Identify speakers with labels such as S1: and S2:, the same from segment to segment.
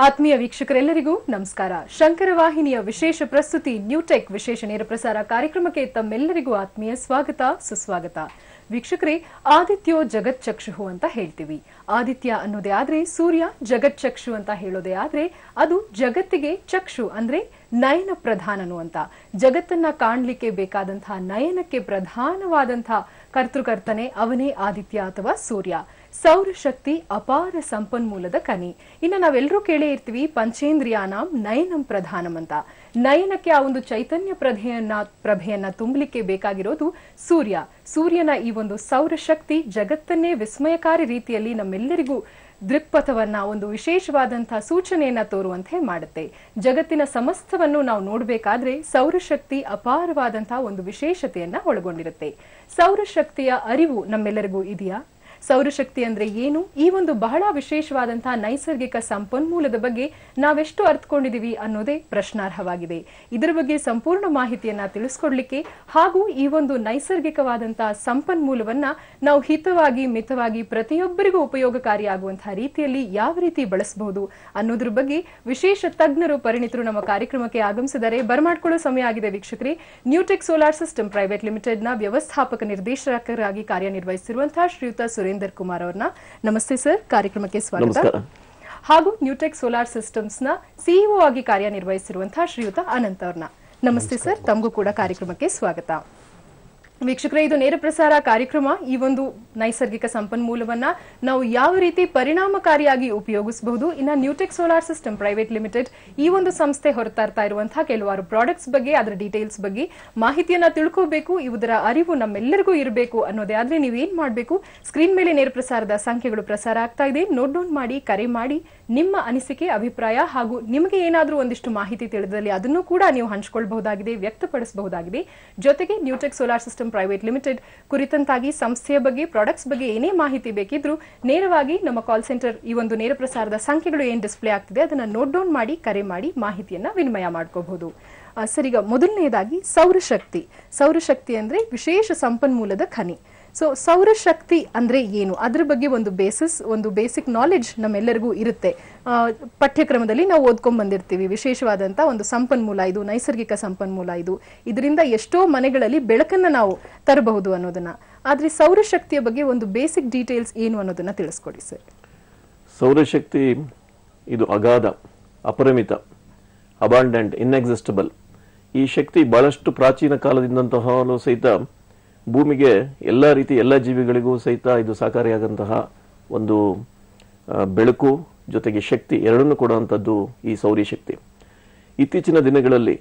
S1: ಆತ್ಮೀಯ ವೀಕ್ಷಕರೆಲ್ಲರಿಗೂ ನಮಸ್ಕಾರ ಶಂಕರ ವಾಹಿನಿಯ ವಿಶೇಷ ಪ್ರಸ್ತುತಿ ನ್ಯೂಟೆಕ್ ವಿಶೇಷ ನೇರ ಪ್ರಸಾರ ಕಾರ್ಯಕ್ರಮಕ್ಕೆ ತಮ್ಮೆಲ್ಲರಿಗೂ ಆತ್ಮೀಯ ಸ್ವಾಗತ ಸುಸ್ವಾಗತ ವೀಕ್ಷಕರೇ ಆದಿತ್ಯೋ ಜಗಚ್ಚಕ್ಷು ಅಂತ ಹೇಳ್ತೀವಿ ಆದಿತ್ಯ ಅನ್ನೋದೇ ಆದ್ರೆ ಸೂರ್ಯ ಜಗಚ್ಚಕ್ಷು ಅಂತ ಹೇಳೋದೇ ಆದ್ರೆ ಅದು ಜಗತ್ತಿಗೆ ಚಕ್ಷು ಅಂದ್ರೆ ನಯನ ಪ್ರಧಾನನು ಅಂತ ಜಗತ್ತನ್ನ ಕಾಣ್ಲಿಕ್ಕೆ ಬೇಕಾದಂತಹ ನಯನಕ್ಕೆ ಪ್ರಧಾನವಾದಂತಹ ಕರ್ತೃಕರ್ತನೆ ಅವನೇ ಆದಿತ್ಯ ಅಥವಾ ಸೂರ್ಯ ಸೌರಶಕ್ತಿ ಅಪಾರ ಸಂಪನ್ಮೂಲದ ಕನಿ ಇನ್ನು ನಾವೆಲ್ಲರೂ ಕೇಳೇ ಇರ್ತೀವಿ ಪಂಚೇಂದ್ರಿಯಾನಾಂ ನಯನಂ ಪ್ರಧಾನಂ ಅಂತ ನಯನಕ್ಕೆ ಆ ಒಂದು ಚೈತನ್ಯ ಪ್ರಭೆಯನ್ನ ಪ್ರಭೆಯನ್ನ ತುಂಬಲಿಕ್ಕೆ ಬೇಕಾಗಿರೋದು ಸೂರ್ಯ ಸೂರ್ಯನ ಈ ಒಂದು ಸೌರಶಕ್ತಿ ಜಗತ್ತನ್ನೇ ವಿಸ್ಮಯಕಾರಿ ರೀತಿಯಲ್ಲಿ ನಮ್ಮೆಲ್ಲರಿಗೂ ದೃಕ್ಪಥವನ್ನ ಒಂದು ವಿಶೇಷವಾದಂತಹ ಸೂಚನೆಯನ್ನ ತೋರುವಂತೆ ಮಾಡುತ್ತೆ ಜಗತ್ತಿನ ಸಮಸ್ತವನ್ನು ನಾವು ನೋಡಬೇಕಾದ್ರೆ ಸೌರಶಕ್ತಿ ಅಪಾರವಾದಂತಹ ಒಂದು ವಿಶೇಷತೆಯನ್ನ ಒಳಗೊಂಡಿರುತ್ತೆ ಸೌರಶಕ್ತಿಯ ಅರಿವು ನಮ್ಮೆಲ್ಲರಿಗೂ ಇದೆಯಾ ಸೌರಶಕ್ತಿ ಅಂದ್ರೆ ಏನು ಈ ಒಂದು ಬಹಳ ವಿಶೇಷವಾದಂತಹ ನೈಸರ್ಗಿಕ ಸಂಪನ್ಮೂಲದ ಬಗ್ಗೆ ನಾವೆಷ್ಟು ಅರ್ಥಕೊಂಡಿದೀವಿ ಅನ್ನೋದೇ ಪ್ರಶ್ನಾರ್ಹವಾಗಿದೆ ಇದರ ಬಗ್ಗೆ ಸಂಪೂರ್ಣ ಮಾಹಿತಿಯನ್ನ ತಿಳಿಸ್ಕೊಡ್ಲಿಕ್ಕೆ ಹಾಗೂ ಈ ಒಂದು ನೈಸರ್ಗಿಕವಾದಂತಹ ಸಂಪನ್ಮೂಲವನ್ನ ನಾವು ಹಿತವಾಗಿ ಮಿತವಾಗಿ ಪ್ರತಿಯೊಬ್ಬರಿಗೂ ಉಪಯೋಗಕಾರಿಯಾಗುವಂತಹ ರೀತಿಯಲ್ಲಿ ಯಾವ ರೀತಿ ಬಳಸಬಹುದು ಅನ್ನೋದ್ರ ಬಗ್ಗೆ ವಿಶೇಷ ತಜ್ಞರು ಪರಿಣಿತರು ನಮ್ಮ ಕಾರ್ಯಕ್ರಮಕ್ಕೆ ಆಗಮಿಸಿದ್ದಾರೆ ಬರಮಾಡ್ಕೊಳ್ಳೋ ಸಮಯ ಆಗಿದೆ ವೀಕ್ಷಕರೇ Newtech solar system private limited ನ ವ್ಯವಸ್ಥಾಪಕ ನಿರ್ದೇಶಕರಾಗಿ ಕಾರ್ಯನಿರ್ವಹಿಸಿರುವಂತಹ ಶ್ರೀಯುತ ಸುರೇಂದರ್ ಕುಮಾರ್ ಅವರನ್ನ ನಮಸ್ತೆ ಸರ್ ಕಾರ್ಯಕ್ರಮಕ್ಕೆ ಸ್ವಾಗತ
S2: ನಮಸ್ಕಾರ.
S1: ಹಾಗೂ ನ್ಯೂಟೆಕ್ ಸೋಲಾರ್ ಸಿಸ್ಟಮ್ಸ್ ನ ಸಿಇಒ ಆಗಿ ಕಾರ್ಯನಿರ್ವಹಿಸಿರುವಂತಹ ಶ್ರೀಯುತ ಅನಂತ್ ಅವ್ರನ್ನ ನಮಸ್ತೆ ಸರ್ ತಮಗೂ ಕೂಡ ಕಾರ್ಯಕ್ರಮಕ್ಕೆ ಸ್ವಾಗತ ವೀಕ್ಷಕರೇ ಇದು ನೇರ ಪ್ರಸಾರ ಕಾರ್ಯಕ್ರಮ ಈ ಒಂದು ನೈಸರ್ಗಿಕ ಸಂಪನ್ಮೂಲವನ್ನ ನಾವು ಯಾವ ರೀತಿ ಪರಿಣಾಮಕಾರಿಯಾಗಿ ಉಪಯೋಗಿಸಬಹುದು ಇನ್ನ Newtech solar system private limited ಈ ಒಂದು ಸಂಸ್ಥೆ ಹೊರತರ್ತಾ ಇರುವಂತಹ ಕೆಲವಾರು ಪ್ರಾಡಕ್ಟ್ಸ್ ಬಗ್ಗೆ ಅದರ ಡೀಟೇಲ್ಸ್ ಬಗ್ಗೆ ಮಾಹಿತಿಯನ್ನ ತಿಳ್ಕೋಬೇಕು ಇದರ ಅರಿವು ನಮ್ಮೆಲ್ಲರಿಗೂ ಇರಬೇಕು ಅನ್ನೋದೇ ಆದ್ರೆ ನೀವೇನ್ ಮಾಡಬೇಕು ಸ್ಕ್ರೀನ್ ಮೇಲೆ ನೇರ ಪ್ರಸಾರದ ಸಂಖ್ಯೆಗಳು ಪ್ರಸಾರ ಆಗ್ತಾ ಇದೆ ನೋಟ್ ಡೌನ್ ಮಾಡಿ ಕರೆ ಮಾಡಿ ನಿಮ್ಮ ಅನಿಸಿಕೆ ಅಭಿಪ್ರಾಯ ಹಾಗೂ ನಿಮಗೆ ಏನಾದರೂ ಒಂದಿಷ್ಟು ಮಾಹಿತಿ ತಿಳಿದಲ್ಲಿ ಅದನ್ನು ಕೂಡ ನೀವು ಹಂಚಿಕೊಳ್ಳಬಹುದಾಗಿದೆ ವ್ಯಕ್ತಪಡಿಸಬಹುದಾಗಿದೆ ಜೊತೆಗೆ Newtech solar system private limited ಕುರಿತಂತಾಗಿ ಸಂಸ್ಥೆಯ ಬಗ್ಗೆ ಪ್ರಾಡಕ್ಟ್ಸ್ ಬಗ್ಗೆ ಏನೇ ಮಾಹಿತಿ ಬೇಕಿದ್ರೂ ನೇರವಾಗಿ ನಮ್ಮ ಕಾಲ್ ಸೆಂಟರ್ ಈ ಒಂದು ನೇರ ಪ್ರಸಾರದ ಸಂಖ್ಯೆಗಳು ಏನ್ ಡಿಸ್ಪ್ಲೇ ಆಗ್ತಿದೆ ಅದನ್ನ ನೋಟ್ ಡೌನ್ ಮಾಡಿ ಕರೆ ಮಾಡಿ ಮಾಹಿತಿಯನ್ನ ವಿನಿಮಯ ಮಾಡ್ಕೋಬಹುದು ಆ, ಸರ್ ಈಗ ಮೊದಲನೆಯದಾಗಿ ಸೌರಶಕ್ತಿ ಸೌರಶಕ್ತಿ ಅಂದ್ರೆ ವಿಶೇಷ ಸಂಪನ್ಮೂಲದ ಖನಿ ಸೊ ಸೌರಶಕ್ತಿ ಅಂದ್ರೆ ಏನು ಅದ್ರ ಬಗ್ಗೆ ಒಂದು ಬೇಸಿಸ್ ಒಂದು ಬೇಸಿಕ್ ನಾಲೆಡ್ಜ್ ನಮ್ಮೆಲ್ಲರಿಗೂ ಇರುತ್ತೆ ಆ, ಪಠ್ಯಕ್ರಮದಲ್ಲಿ ನಾವು ಓದ್ಕೊಂಡ್ ಬಂದಿರ್ತೀವಿ ವಿಶೇಷವಾದಂತ ಒಂದು ಸಂಪನ್ಮೂಲ ಇದು ನೈಸರ್ಗಿಕ ಸಂಪನ್ಮೂಲ ಇದು ಇದರಿಂದ ಎಷ್ಟೋ ಮನೆಗಳಲ್ಲಿ ಬೆಳಕನ್ನ ನಾವು ತರಬಹುದು ಅನ್ನೋದನ್ನ ಆದ್ರೆ ಸೌರಶಕ್ತಿಯ ಬಗ್ಗೆ ಒಂದು ಬೇಸಿಕ್ ಡೀಟೇಲ್ಸ್ ಏನು ಅನ್ನೋದನ್ನ ತಿಳಿಸ್ಕೊಡಿ ಸರ್
S2: ಸೌರಶಕ್ತಿ ಇದು ಅಗಾಧ ಅಪರಿಮಿತ ಅಬಾಂಡೆಂಟ್ ಇನ್ಎಕ್ಸಿಸ್ಟಬಲ್ ಈ ಶಕ್ತಿ ಬಹಳಷ್ಟು ಪ್ರಾಚೀನ ಕಾಲದಿಂದಂತಹಲೂ ಸಹಿತ ಭೂಮಿಗೆ ಎಲ್ಲ ರೀತಿ ಎಲ್ಲ ಜೀವಿಗಳಿಗೂ ಸಹಿತ ಇದು ಸಹಕಾರಿಯಾದಂತಹ ಒಂದು ಆ, ಬೆಳಕು ಜೊತೆಗೆ ಶಕ್ತಿ ಎರಡನ್ನೂ ಕೊಡುವಂಥದ್ದು ಈ ಸೌರ ಶಕ್ತಿ ಇತ್ತೀಚಿನ ದಿನಗಳಲ್ಲಿ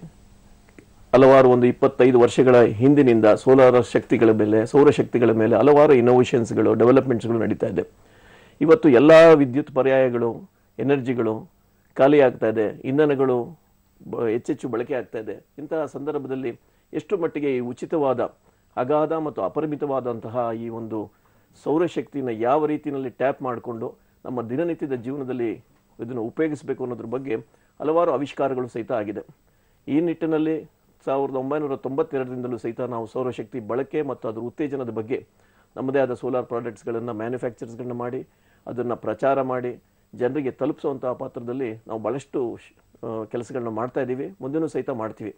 S2: ಹಲವಾರು ಒಂದು ಇಪ್ಪತ್ತೈದು ವರ್ಷಗಳ ಹಿಂದಿನಿಂದ ಸೋಲಾರ್ ಶಕ್ತಿಗಳ ಮೇಲೆ ಸೌರಶಕ್ತಿಗಳ ಮೇಲೆ ಹಲವಾರು ಇನೋವೇಷನ್ಸ್ಗಳು ಡೆವಲಪ್ಮೆಂಟ್ಸ್ಗಳು ನಡೀತಾ ಇದೆ ಇವತ್ತು ಎಲ್ಲ ವಿದ್ಯುತ್ ಪರ್ಯಾಯಗಳು ಎನರ್ಜಿಗಳು ಖಾಲಿ ಆಗ್ತಾ ಇದೆ ಇಂಧನಗಳು ಬ- ಹೆಚ್ಚೆಚ್ಚು ಬಳಕೆ ಆಗ್ತಾ ಇದೆ ಇಂತಹ ಸಂದರ್ಭದಲ್ಲಿ ಎಷ್ಟು ಮಟ್ಟಿಗೆ ಈ ಉಚಿತವಾದ ಅಗಾಧ ಮತ್ತು ಅಪರಿಮಿತವಾದಂತಹ ಈ ಒಂದು ಸೌರಶಕ್ತಿನ ಯಾವ ರೀತಿಯಲ್ಲಿ ಟ್ಯಾಪ್ ಮಾಡಿಕೊಂಡು ನಮ್ಮ ದಿನನಿತ್ಯದ ಜೀವನದಲ್ಲಿ ಇದನ್ನು ಉಪಯೋಗಿಸಬೇಕು ಅನ್ನೋದ್ರ ಬಗ್ಗೆ ಹಲವಾರು ಆವಿಷ್ಕಾರಗಳು ಸಹಿತ ಆಗಿದೆ ಈ ನಿಟ್ಟಿನಲ್ಲಿ ಸಾವಿರದ ಒಂಬೈನೂರ ತೊಂಬತ್ತೆರಡರಿಂದಲೂ ಸಹಿತ ನಾವು ಸೌರಶಕ್ತಿ ಬಳಕೆ ಮತ್ತು ಅದರ ಉತ್ತೇಜನದ ಬಗ್ಗೆ ನಮ್ಮದೇ ಆದ ಸೋಲಾರ್ ಪ್ರಾಡಕ್ಟ್ಸ್ಗಳನ್ನು ಮ್ಯಾನುಫ್ಯಾಕ್ಚರ್ಸ್ಗಳನ್ನ ಮಾಡಿ ಅದನ್ನು ಪ್ರಚಾರ ಮಾಡಿ ಜನರಿಗೆ ತಲುಪಿಸುವಂತಹ ಪಾತ್ರದಲ್ಲಿ ನಾವು ಬಹಳಷ್ಟು ಕೆಲಸಗಳನ್ನ ಮಾಡ್ತಾ ಇದ್ದೀವಿ ಮುಂದೆನೂ ಸಹಿತ ಮಾಡ್ತೀವಿ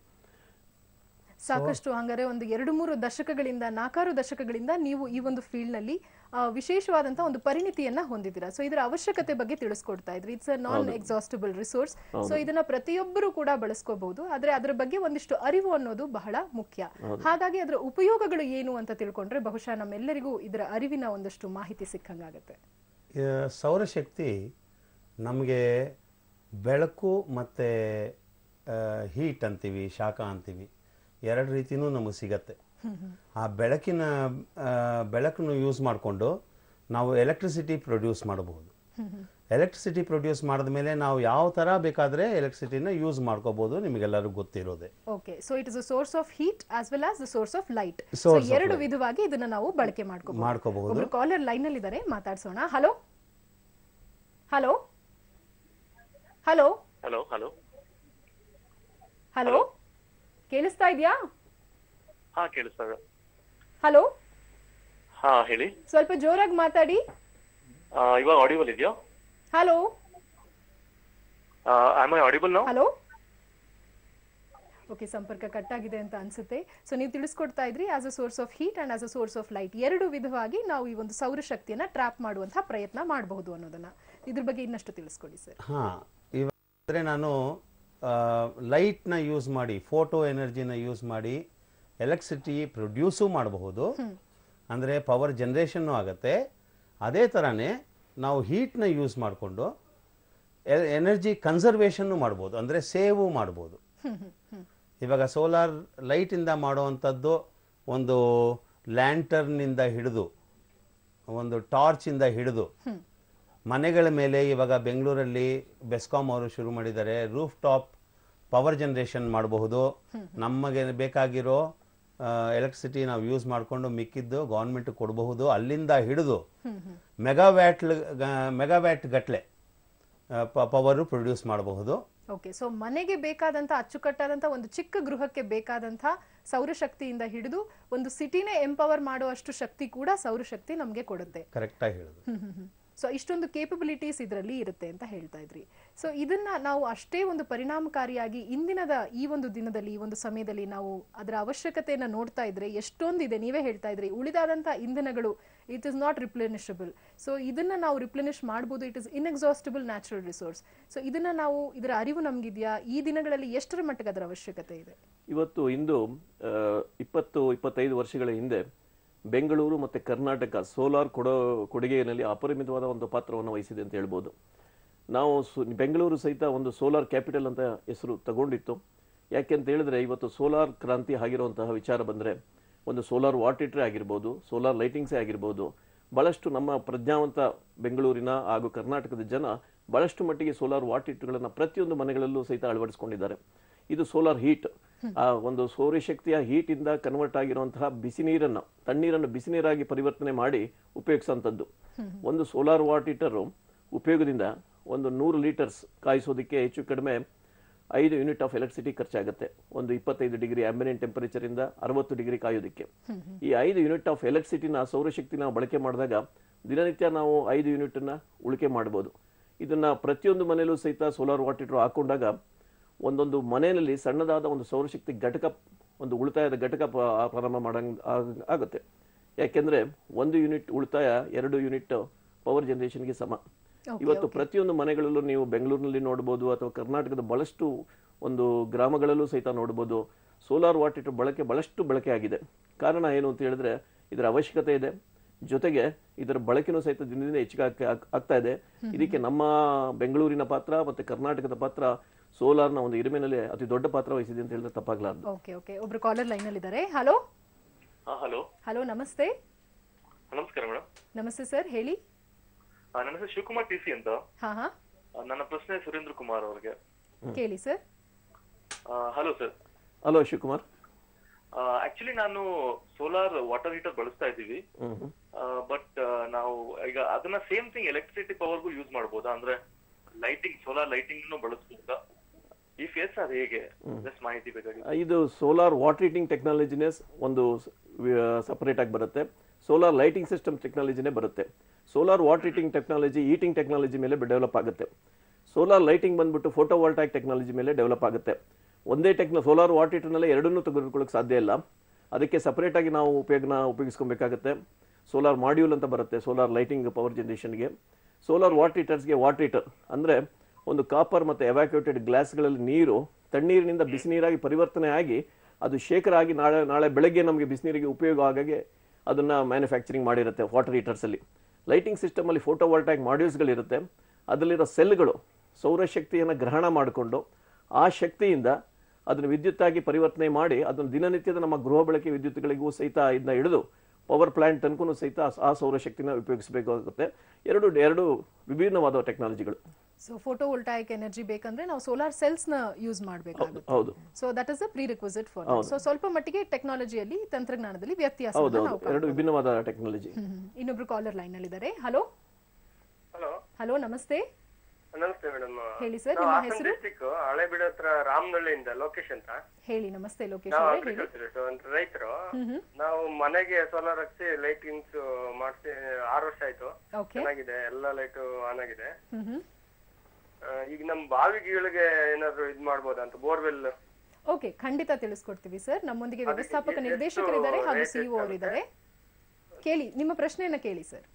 S1: ಸಾಕಷ್ಟು ಹಂಗಾರೆ ಒಂದು ಎರಡು ಮೂರು ದಶಕಗಳಿಂದ ನಾಲ್ಕಾರು ದಶಕಗಳಿಂದ ನೀವು ಈ ಒಂದು ಫೀಲ್ಡ್ ನಲ್ಲಿ ಆ, ವಿಶೇಷವಾದಂತಹ ಒಂದು ಪರಿಣಿತಿಯನ್ನ ಹೊಂದಿದ್ದೀರಾ ಸೊ ಇದರ ಅವಶ್ಯಕತೆ ಬಗ್ಗೆ ತಿಳಿಸ್ಕೊಡ್ತಾ ಇದ್ರಿ it's a non exhaustible resource so ಇದನ್ನ ಪ್ರತಿಯೊಬ್ಬರು ಕೂಡ ಬಳಸ್ಕೋಬಹುದು ಆದ್ರೆ ಅದರ ಬಗ್ಗೆ ಒಂದಿಷ್ಟು ಅರಿವು ಅನ್ನೋದು ಬಹಳ ಮುಖ್ಯ ಹಾಗಾಗಿ ಅದರ ಉಪಯೋಗಗಳು ಏನು ಅಂತ ತಿಳ್ಕೊಂಡ್ರೆ ಬಹುಶಃ ನಮ್ಮೆಲ್ಲರಿಗೂ ಇದರ ಅರಿವಿನ ಒಂದಷ್ಟು ಮಾಹಿತಿ ಸಿಕ್ಕಂಗಾಗತ್ತೆ
S3: ಈ ಸೌರಶಕ್ತಿ ನಮಗೆ ಬೆಳಕು ಮತ್ತು ಹೀಟ್ ಅಂತೀವಿ ಶಾಖ ಅಂತೀವಿ ಎರಡು ರೀತಿನೂ ನಮಗೆ ಸಿಗತ್ತೆ ಆ ಬೆಳಕಿನ ಆ, ಬೆಳಕನ್ನು ಯೂಸ್ ಮಾಡಿಕೊಂಡು ನಾವು ಎಲೆಕ್ಟ್ರಿಸಿಟಿ ಪ್ರೊಡ್ಯೂಸ್ ಮಾಡಬಹುದು ಎಲೆಕ್ಟ್ರಿಸಿಟಿ ಪ್ರೊಡ್ಯೂಸ್ ಮಾಡಿದ ಮೇಲೆ ನಾವು ಯಾವ ಥರ ಬೇಕಾದರೆ ಎಲೆಕ್ಟ್ರಿಸಿಟಿನ ಯೂಸ್ ಮಾಡ್ಕೋಬೋದು ನಿಮಗೆಲ್ಲರಿಗೂ ಗೊತ್ತಿರೋದೆ
S1: okay so it is a source of heat as well as the source of light so
S3: Source of
S1: ಎರಡು
S3: light.
S1: ವಿಧವಾಗಿ ಇದನ್ನ ನಾವು ಬಳಕೆ ಮಾಡ್ಕೋಬಹುದು
S3: ಮಾಡ್ಕೋಬಹುದು
S1: ಒಬ್ರು ಕಾಲರ್ ಲೈನ್ ಅಲ್ಲಿ ಇದ್ದಾರೆ ಮಾತಾಡ್ಸೋಣ hello hello hello
S4: hello hello
S1: hello ಕೇಳಿಸ್ತಾ ಇದೆಯಾ
S4: ಹಾ ಕೇಳಿಸ್ತದೆ
S1: ಹಲೋ
S4: ಹಾ ಹೇಳಿ
S1: ಸ್ವಲ್ಪ ಜೋರಾಗಿ ಮಾತಾಡಿ
S4: ಆ, ಇವಾಗ ಆಡಿಬಲ್ ಇದೆಯಾ
S1: ಹಲೋ
S4: ಆಮ್ ಐ ಆಡಿಬಲ್ ನಾವು
S1: ಹಲೋ ಓಕೆ ಸಂಪರ್ಕ ಕಟ್ ಆಗಿದೆ ಅಂತ ಅನ್ಸುತ್ತೆ ಸೊ ನೀವು ತಿಳಿಸ್ಕೊಡ್ತಾ ಇದ್ರಿ as a source of heat and as a source of light ಎರಡು ವಿಧವಾಗಿ ನಾವು ಈ ಒಂದು ಸೌರಶಕ್ತಿಯನ್ನ ಟ್ರ್ಯಾಪ್ ಮಾಡುವಂತಹ ಪ್ರಯತ್ನ ಮಾಡಬಹುದು ಅನ್ನೋದನ್ನ ಇದ್ರ ಬಗ್ಗೆ ಇನ್ನಷ್ಟು ತಿಳಿಸ್ಕೊಡಿ ಸರ್
S3: ಹಾಂ ಇವಾಗ ನಾನು ಲೈಟ್ನ ಯೂಸ್ ಮಾಡಿ ಫೋಟೋ ಎನರ್ಜಿನ ಯೂಸ್ ಮಾಡಿ ಎಲೆಕ್ಟ್ರಿಸಿಟಿ ಪ್ರೊಡ್ಯೂಸು ಮಾಡಬಹುದು ಅಂದರೆ ಪವರ್ ಜನ್ರೇಷನ್ನು ಆಗುತ್ತೆ ಅದೇ ಥರನೇ ನಾವು ಹೀಟ್ನ ಯೂಸ್ ಮಾಡಿಕೊಂಡು ಎನರ್ಜಿ ಕನ್ಸರ್ವೇಷನ್ನು ಮಾಡ್ಬೋದು ಅಂದರೆ ಸೇವು ಮಾಡ್ಬೋದು ಇವಾಗ ಸೋಲಾರ್ ಲೈಟಿಂದ ಮಾಡುವಂಥದ್ದು ಒಂದು ಲ್ಯಾಂಟರ್ನಿಂದ ಹಿಡಿದು ಒಂದು ಟಾರ್ಚಿಂದ ಹಿಡಿದು ಮನೆಗಳ ಮೇಲೆ ಇವಾಗ ಬೆಂಗಳೂರಲ್ಲಿ ಬೆಸ್ಕಾಂ ಅವರು ಶುರು ಮಾಡಿದ್ದಾರೆ ರೂಫ್ ಟಾಪ್ ಪವರ್ ಜನರೇಷನ್ ಮಾಡಬಹುದು ನಮಗೆ ಬೇಕಾಗಿರೋ ಎಲೆಕ್ಟ್ರಿಸಿಟಿ ನಾವು ಯೂಸ್ ಮಾಡಿಕೊಂಡು ಮಿಕ್ಕಿದ್ದು ಗೌರ್ಮೆಂಟ್ ಕೊಡಬಹುದು ಅಲ್ಲಿಂದ ಹಿಡಿದು ಮೆಗಾವ್ಯಾಟ್ ಮೆಗಾವ್ಯಾಟ್ ಗಟ್ಲೆ ಪವರು ಪ್ರೊಡ್ಯೂಸ್ ಮಾಡಬಹುದು
S1: ಓಕೆ ಸೊ ಮನೆಗೆ ಬೇಕಾದಂತ ಅಚ್ಚುಕಟ್ಟಾದಂತ ಒಂದು ಚಿಕ್ಕ ಗೃಹಕ್ಕೆ ಬೇಕಾದಂತ ಸೌರಶಕ್ತಿಯಿಂದ ಹಿಡಿದು ಒಂದು ಸಿಟಿನೇ ಎಂಪವರ್ ಮಾಡುವಷ್ಟು ಶಕ್ತಿ ಕೂಡ ಸೌರಶಕ್ತಿ ನಮಗೆ ಕೊಡುತ್ತೆ
S3: ಕರೆಕ್ಟಾಗಿ ಹೇಳಿದ್ರು
S1: ಸೊ ಇಷ್ಟೊಂದು ಕೇಪಬಿಲಿಟೀಸ್ ಇದರಲ್ಲಿ ಇರುತ್ತೆ ಅಂತ ಹೇಳ್ತಾ ಇದ್ರಿ ಸೊ ಇದನ್ನ ನಾವು ಅಷ್ಟೇ ಒಂದು ಪರಿಣಾಮಕಾರಿಯಾಗಿ ಇಂದಿನದ ಈ ಒಂದು ದಿನದಲ್ಲಿ ಈ ಒಂದು ಸಮಯದಲ್ಲಿ ನಾವು ಅದರ ಅವಶ್ಯಕತೆಯನ್ನ ನೋಡ್ತಾ ಇದ್ರೆ ಎಷ್ಟೊಂದಿದೆ ನೀವೇ ಹೇಳ್ತಾ ಇದ್ರಿ ಉಳಿದಾದಂತ ಇಂಧನಗಳು it is not replenishable so ಇದನ್ನ ನಾವು ರಿಪ್ಲೆನಿಶ್ ಮಾಡ್ಬೋದು it is inexhaustible natural resource so ಇದನ್ನ ನಾವು ಇದರ ಅರಿವು ನಮ್ಗಿದ್ಯಾ ಈ ದಿನಗಳಲ್ಲಿ ಎಷ್ಟರ ಮಟ್ಟಿಗೆ ಅದರ ಅವಶ್ಯಕತೆ ಇದೆ
S2: ಇವತ್ತು ಇಂದು ಆ, ಇಪ್ಪತ್ತು ಇಪ್ಪತ್ತೈದು ವರ್ಷಗಳ ಹಿಂದೆ ಬೆಂಗಳೂರು ಮತ್ತು ಕರ್ನಾಟಕ ಸೋಲಾರ್ ಕೊಡೋ ಕೊಡುಗೆಯಲ್ಲಿ ಅಪರಿಮಿತವಾದ ಒಂದು ಪಾತ್ರವನ್ನು ವಹಿಸಿದೆ ಅಂತ ಹೇಳ್ಬೋದು ನಾವು ಸು- ಬೆಂಗಳೂರು ಸಹಿತ ಒಂದು ಸೋಲಾರ್ ಕ್ಯಾಪಿಟಲ್ ಅಂತ ಹೆಸರು ತಗೊಂಡಿತ್ತು ಯಾಕೆ ಅಂತ ಹೇಳಿದ್ರೆ ಇವತ್ತು ಸೋಲಾರ್ ಕ್ರಾಂತಿ ಆಗಿರುವಂತಹ ವಿಚಾರ ಬಂದರೆ ಒಂದು ಸೋಲಾರ್ ವಾಟರ್ ಆಗಿರ್ಬೋದು ಸೋಲಾರ್ ಲೈಟಿಂಗ್ಸೇ ಆಗಿರ್ಬೋದು ಬಹಳಷ್ಟು ನಮ್ಮ ಪ್ರಜ್ಞಾವಂತ ಬೆಂಗಳೂರಿನ ಹಾಗೂ ಕರ್ನಾಟಕದ ಜನ ಬಹಳಷ್ಟು ಮಟ್ಟಿಗೆ ಸೋಲಾರ್ ವಾಟರ್ಗಳನ್ನು ಪ್ರತಿಯೊಂದು ಮನೆಗಳಲ್ಲೂ ಸಹಿತ ಅಳವಡಿಸಿಕೊಂಡಿದ್ದಾರೆ ಇದು ಸೋಲಾರ್ ಹೀಟ್ ಆ ಒಂದು ಸೌರಶಕ್ತಿಯ heat ಇಂದ ಕನ್ವರ್ಟ್ ಆಗಿರುವಂತಹ ಬಿಸಿ ನೀರನ್ನು ತಣ್ಣೀರನ್ನು ಬಿಸಿ ನೀರಾಗಿ ಪರಿವರ್ತನೆ ಮಾಡಿ ಉಪಯೋಗಿಸುವಂಥದ್ದು ಒಂದು ಸೋಲಾರ್ ವಾಟರ್ ಉಪಯೋಗದಿಂದ ಒಂದು ನೂರು ಲೀಟರ್ಸ್ ಕಾಯಿಸೋದಕ್ಕೆ ಹೆಚ್ಚು ಕಡಿಮೆ ಐದು ಯೂನಿಟ್ ಆಫ್ ಎಲೆಕ್ಟ್ರಿಸಿಟಿ ಖರ್ಚಾಗುತ್ತೆ ಒಂದು ಇಪ್ಪತ್ತೈದು ಡಿಗ್ರಿ ಆಂಬಿನೆಂಟ್ ಟೆಂಪರೇಚರ್ ಇಂದ ಅರವತ್ತು ಡಿಗ್ರಿ ಕಾಯೋದಕ್ಕೆ ಈ ಐದು ಯೂನಿಟ್ ಆಫ್ ಎಲೆಕ್ಟ್ರಿಸಿಟಿನ ಸೌರಶಕ್ತಿ ನಾವು ಬಳಕೆ ಮಾಡಿದಾಗ ದಿನನಿತ್ಯ ನಾವು ಐದು ಯೂನಿಟ್ ಅನ್ನ ಉಳಿಕೆ ಮಾಡಬಹುದು ಇದನ್ನ ಪ್ರತಿಯೊಂದು ಮನೆಯಲ್ಲೂ ಸಹಿತ ಸೋಲಾರ್ ವಾಟರ್ ಹಾಕೊಂಡಾಗ ಒಂದೊಂದು ಮನೆಯಲ್ಲಿ ಸಣ್ಣದಾದ ಒಂದು ಸೌರಶಕ್ತಿ ಘಟಕ ಒಂದು ಉಳಿತಾಯದ ಘಟಕ ಪ- ಪ್ರಾರಂಭ ಮಾಡಂಗ್ ಆಗ್- ಆಗುತ್ತೆ ಯಾಕೆಂದ್ರೆ ಒಂದು ಯೂನಿಟ್ ಉಳಿತಾಯ ಎರಡು ಯೂನಿಟ್ ಪವರ್ ಜನರೇಷನ್ಗೆ ಸಮ ಇವತ್ತು ಪ್ರತಿಯೊಂದು ಮನೆಗಳಲ್ಲೂ ನೀವು ಬೆಂಗಳೂರಿನಲ್ಲಿ ನೋಡ್ಬೋದು ಅಥವಾ ಕರ್ನಾಟಕದ ಬಹಳಷ್ಟು ಒಂದು ಗ್ರಾಮಗಳಲ್ಲೂ ಸಹಿತ ನೋಡ್ಬೋದು ಸೋಲಾರ್ ವಾಟರ್ ಬಳಕೆ ಬಹಳಷ್ಟು ಬಳಕೆ ಆಗಿದೆ ಕಾರಣ ಏನು ಅಂತ ಹೇಳಿದ್ರೆ ಇದರ ಅವಶ್ಯಕತೆ ಇದೆ ಜೊತೆಗೆ ಇದರ ಬಳಕೆನೂ ಸಹಿತ ದಿನದಿಂದ ಹೆಚ್ಚಿಗೆ ಆಗ್- ಆಗ್- ಆಗ್ತಾ ಇದೆ ಇದಕ್ಕೆ ನಮ್ಮ ಬೆಂಗಳೂರಿನ ಪಾತ್ರ ಮತ್ತೆ ಕರ್ನಾಟಕದ ಪಾತ್ರ ಸೋಲಾರ್ನ ಒಂದು ಇರಿಮೆನಲ್ಲಿ ಅತಿ ದೊಡ್ಡ ಪಾತ್ರ ವಹಿಸಿದೆ ಅಂತ ಹೇಳಿದ್ರೆ ತಪ್ಪಾಗ್ಲಾರ್ದು
S1: ಓಕೆ ಓಕೆ ಒಬ್ರು ಕಾಲರ್ ಲೈನ್ ಅಲ್ಲಿ ಇದ್ದಾರೆ ಹಲೋ
S4: ಹಾ ಹಲೋ
S1: ಹಲೋ ನಮಸ್ತೆ
S4: ನಮಸ್ಕಾರ ಮೇಡಮ್
S1: ನಮಸ್ತೆ ಸರ್ ಹೇಳಿ
S4: ನನ್ನ ಹೆಸರು ಶಿವಕುಮಾರ್ ಟಿ ಸಿ ಅಂತ
S1: ಹಾ ಹಾ
S4: ಆ, ನನ್ನ ಪ್ರಶ್ನೆ ಸುರೇಂದ್ರ ಕುಮಾರ್ ಅವ್ರಿಗೆ
S1: ಕೇಳಿ sir
S4: hello sir
S2: hello Shivakumar
S4: actually ನಾನು ಸೋಲಾರ್ ವಾಟರ್ ಹೀಟರ್ ಬಳಸ್ತಾ ಇದ್ದೀವಿ
S2: ಹ್ಮ್ ಹ್ಮ್.
S4: ಬಟ್ ನಾವು ಈಗ ಅದನ್ನ ಸೇಮ್ ಥಿಂಗ್ ಎಲೆಕ್ಟ್ರಿಸಿಟಿ ಪವರ್ಗೂ ಯೂಸ್ ಮಾಡ್ಬೋದಾ ಅಂದ್ರೆ ಲೈಟಿಂಗ್ ಸೋಲಾರ್ ಲೈಟಿಂಗ್ ಬಳಸ್ಬೋದಾ ಈ ಫೇಸ್ ಅದು ಹೇಗೆ ಜಸ್ಟ್ ಮಾಹಿತಿ ಬೇಕಾಗಿತ್ತು
S2: ಇದು ಸೋಲಾರ್ ವಾಟರ್ ಹೀಟಿಂಗ್ ಟೆಕ್ನಾಲಜಿನೇ ಒಂದು ಸಪರೇಟ್ ಆಗಿ ಬರುತ್ತೆ ಸೋಲಾರ್ ಲೈಟಿಂಗ್ ಸಿಸ್ಟಮ್ ಟೆಕ್ನಾಲಜಿನೇ ಬರುತ್ತೆ solar water heating technology heating technology ಮೇಲೆ ಡೆವಲಪ್ ಆಗುತ್ತೆ ಸೋಲಾರ್ ಲೈಟಿಂಗ್ ಬಂದ್ಬಿಟ್ಟು ಫೋಟೋ ವಾಲ್ಟಾಕ್ ಟೆಕ್ನಾಲಜಿ ಮೇಲೆ ಡೆವಲಪ್ ಆಗುತ್ತೆ ಒಂದೇ ಟೆಕ್ನ ಸೋಲಾರ್ ವಾಟರ್ ಹೀಟರ್ನಲ್ಲೇ ಎರಡನ್ನೂ ತೆಗೆದುಕೊಳ್ಳೋಕೆ ಸಾಧ್ಯ ಇಲ್ಲ ಅದಕ್ಕೆ ಸಪರೇಟ್ ಆಗಿ ನಾವು ಉಪಯೋಗನ ಉಪಯೋಗಿಸ್ಕೊಬೇಕಾಗುತ್ತೆ ಸೋಲಾರ್ ಮಾಡ್ಯೂಲ್ ಅಂತ ಬರುತ್ತೆ ಸೋಲಾರ್ ಲೈಟಿಂಗ್ ಪವರ್ ಜನರೇಷನ್ಗೆ ಸೋಲಾರ್ ವಾಟರ್ ಹೀಟರ್ಸ್ಗೆ ವಾಟರ್ ಹೀಟರ್ ಅಂದರೆ ಒಂದು ಕಾಪರ್ ಮತ್ತು ಎವ್ಯಾಕ್ಯೂಟೆಡ್ ಗ್ಲಾಸ್ಗಳಲ್ಲಿ ನೀರು ತಣ್ಣೀರಿನಿಂದ ಬಿಸಿ ನೀರಾಗಿ ಪರಿವರ್ತನೆ ಆಗಿ ಅದು ಶೇಖರ ಆಗಿ ನಾಳೆ ನಾಳೆ ಬೆಳಗ್ಗೆ ನಮಗೆ ಬಿಸಿನೀರಿಗೆ ಉಪಯೋಗ ಆಗಾಗೆ ಅದನ್ನ ಮ್ಯಾನುಫ್ಯಾಕ್ಚರಿಂಗ್ ಮಾಡಿರುತ್ತೆ ವಾಟರ್ ಹೀಟರ್ಸಲ್ಲಿ ಲೈಟಿಂಗ್ ಸಿಸ್ಟಮಲ್ಲಿ ಫೋಟೋ ವಾಲ್ಟಾಕ್ ಮಾಡ್ಯೂಲ್ಸ್ಗಳಿರುತ್ತೆ ಅದರಲ್ಲಿರೋ ಸೆಲ್ಗಳು ಸೌರಶಕ್ತಿಯನ್ನು ಗ್ರಹಣ ಮಾಡಿಕೊಂಡು ಆ ಶಕ್ತಿಯಿಂದ ಅದನ್ನು ವಿದ್ಯುತ್ತಾಗಿ ಪರಿವರ್ತನೆ ಮಾಡಿ ಅದನ್ನು ದಿನನಿತ್ಯದ ನಮ್ಮ ಗೃಹ ಬಳಕೆ ವಿದ್ಯುತ್ಗಳಿಗೂ ಸಹಿತ ಇದನ್ನ ಹಿಡಿದು ಪವರ್ ಪ್ಲಾಂಟ್ ತನಕೂ ಸಹಿತ ಆ ಸೌರಶಕ್ತಿನ ಉಪಯೋಗಿಸಬೇಕಾಗುತ್ತೆ ಎರಡು ಎರಡು ವಿಭಿನ್ನವಾದ ಟೆಕ್ನಾಲಜಿಗಳು
S1: ಸೊ ಫೋಟೋ ವೋಲ್ಟಾಯಿಕ್ ಎನರ್ಜಿ ಬೇಕಂದ್ರೆ ನಾವು ಸೋಲಾರ್ ಸೆಲ್ಸ್ ನ ಯೂಸ್ ಮಾಡಬೇಕಾಗುತ್ತೆ
S2: ಹೌದು
S1: so that is a prerequisite for so ಸ್ವಲ್ಪ ಮಟ್ಟಿಗೆ ಟೆಕ್ನಾಲಜಿಯಲ್ಲಿ ತಂತ್ರಜ್ಞಾನದಲ್ಲಿ ವ್ಯತ್ಯಾಸ
S2: ಹೌದು ಹೌದು ಎರಡು ವಿಭಿನ್ನವಾದ ಟೆಕ್ನಾಲಜಿ
S1: ಇನ್ನೊಬ್ರು ಕಾಲರ್ ಲೈನ್ ಅಲ್ಲಿ ಇದ್ದಾರೆ ಹಲೋ
S5: ಹಲೋ
S1: ಹಲೋ ನಮಸ್ತೆ
S5: ನಮಸ್ತೆ ಮೇಡಮ್
S1: ಹೇಳಿ ಸರ್
S5: ನಾವು
S1: ನಿಮ್ಮ
S5: ಹಾಸನ
S1: ಹೆಸರು
S5: ಡಿಸ್ಟಿಕ್ ಹಳೆಬೀಡು ಹತ್ರ ರಾಮನಹಳ್ಳಿಯಿಂದ ಲೋಕೇಶ್ ಅಂತ
S1: ಹೇಳಿ ನಮಸ್ತೆ ಲೋಕೇಶ್
S5: ನಾವು
S1: ಅವರೇ ಹೇಳಿ
S5: ಅಗ್ರಿಕಲ್ಚರ್ ರೈತರು ನಾವು ಮನೆಗೆ ಸೋಲಾರ್ ಹಾಕ್ಸಿ ಲೈಟಿಂಗ್ಸ್ ಮಾಡಿಸಿ ಆರು ವರ್ಷ ಆಯ್ತು
S1: ಓಕೆ
S5: ಚೆನ್ನಾಗಿದೆ ಎಲ್ಲ ಲೈಟ್ ಆನ್ ಆಗಿದೆ
S1: ಹ್ಮ್ ಹ್ಮ್
S5: ಆ, ಈಗ ನಮ್ ಬಾವಿಗಳಿಗೆ ಏನಾದ್ರು ಇದ್ ಮಾಡ್ಬೋದಾ ಅಂತ ಬೋರ್ವೆಲ್
S1: ಓಕೆ ಖಂಡಿತ ತಿಳಿಸ್ಕೊಡ್ತೀವಿ ಸರ್ ನಮ್ಮೊಂದಿಗೆ
S5: ಅದಕ್ಕೆ
S1: ವ್ಯವಸ್ಥಾಪಕ
S5: ಎಷ್ಟು
S1: ನಿರ್ದೇಶಕರಿದ್ದಾರೆ ಹಾಗೂ
S5: rate
S1: ಸಿಇಒ ಅವರಿದ್ದಾರೆ ಕೇಳಿ ನಿಮ್ಮ ಪ್ರಶ್ನೆಯನ್ನ ಕೇಳಿ ಸರ್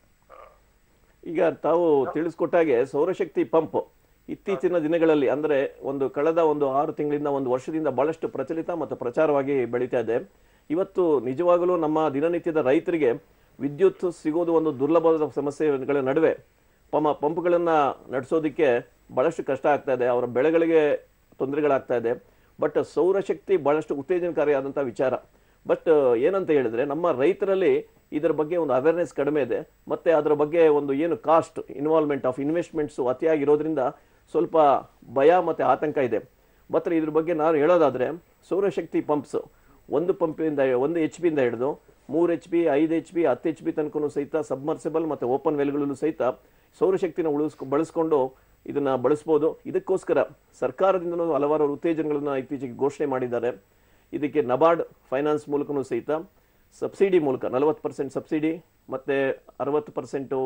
S2: ಈಗ ತಾವು ತಿಳಿಸ್ಕೊಟ್ಟಾಗೆ ಸೌರಶಕ್ತಿ ಪಂಪ್ ಇತ್ತೀಚಿನ ದಿನಗಳಲ್ಲಿ ಅಂದ್ರೆ ಒಂದು ಕಳೆದ ಒಂದು ಆರು ತಿಂಗಳಿಂದ ಒಂದು ವರ್ಷದಿಂದ ಬಹಳಷ್ಟು ಪ್ರಚಲಿತ ಮತ್ತು ಪ್ರಚಾರವಾಗಿ ಬೆಳೀತಾ ಇದೆ ಇವತ್ತು ನಿಜವಾಗಲೂ ನಮ್ಮ ದಿನನಿತ್ಯದ ರೈತರಿಗೆ ವಿದ್ಯುತ್ ಸಿಗೋದು ಒಂದು ದುರ್ಲಭವಾದ ಸಮಸ್ಯೆಗಳ ನಡುವೆ ಪಮ ಪಂಪ್ಗಳನ್ನ ನಡೆಸೋದಕ್ಕೆ ಬಹಳಷ್ಟು ಕಷ್ಟ ಆಗ್ತಾ ಇದೆ ಅವರ ಬೆಳೆಗಳಿಗೆ ತೊಂದರೆಗಳಾಗ್ತಾ ಇದೆ ಬಟ್ ಸೌರಶಕ್ತಿ ಬಹಳಷ್ಟು ಉತ್ತೇಜನಕಾರಿಯಾದಂತಹ ವಿಚಾರ ಬಟ್ ಏನಂತ ಹೇಳಿದ್ರೆ ನಮ್ಮ ರೈತರಲ್ಲಿ ಇದರ ಬಗ್ಗೆ ಒಂದು ಅವೇರ್ನೆಸ್ ಕಡಿಮೆ ಇದೆ ಮತ್ತೆ ಅದರ ಬಗ್ಗೆ ಒಂದು ಏನು ಕಾಸ್ಟ್ ಇನ್ವಾಲ್ವ್ಮೆಂಟ್ ಆಫ್ ಇನ್ವೆಸ್ಟ್ಮೆಂಟ್ಸ್ ಅತಿಯಾಗಿರೋದ್ರಿಂದ ಸ್ವಲ್ಪ ಭಯ ಮತ್ತೆ ಆತಂಕ ಇದೆ ಮತ್ತೆ ಇದ್ರ ಬಗ್ಗೆ ನಾನು ಹೇಳೋದಾದ್ರೆ ಸೌರಶಕ್ತಿ ಪಂಪ್ಸ್ ಒಂದು ಪಂಪಿಂದ ಒಂದು ಎಚ್ ಪಿಯಿಂದ ಹಿಡಿದು ಮೂರು ಎಚ್ ಪಿ ಐದು ಎಚ್ ಪಿ ಹತ್ತು ಎಚ್ ಪಿ ತನಕನೂ ಸಹಿತ ಸಬ್ಮರ್ಸಿಬಲ್ ಮತ್ತೆ ಓಪನ್ ವೆಲ್ಗಳಲ್ಲೂ ಸಹಿತ ಸೌರಶಕ್ತಿನ ಉಳಿಸ್ಕೊ ಬಳಸ್ಕೊಂಡು ಇದನ್ನ ಬಳಸ್ಬೋದು ಇದಕ್ಕೋಸ್ಕರ ಸರ್ಕಾರದಿಂದನೂ ಹಲವಾರು ಉತ್ತೇಜನಗಳನ್ನ ಇತ್ತೀಚೆಗೆ ಘೋಷಣೆ ಮಾಡಿದ್ದಾರೆ ಇದಕ್ಕೆ ನಬಾರ್ಡ್ ಫೈನಾನ್ಸ್ ಮೂಲಕನೂ ಸಹಿತ ಸಬ್ಸಿಡಿ ಮೂಲಕ ನಲವತ್ತು ಪರ್ಸೆಂಟ್ ಸಬ್ಸಿಡಿ ಮತ್ತೆ ಅರವತ್ತು ಪರ್ಸೆಂಟು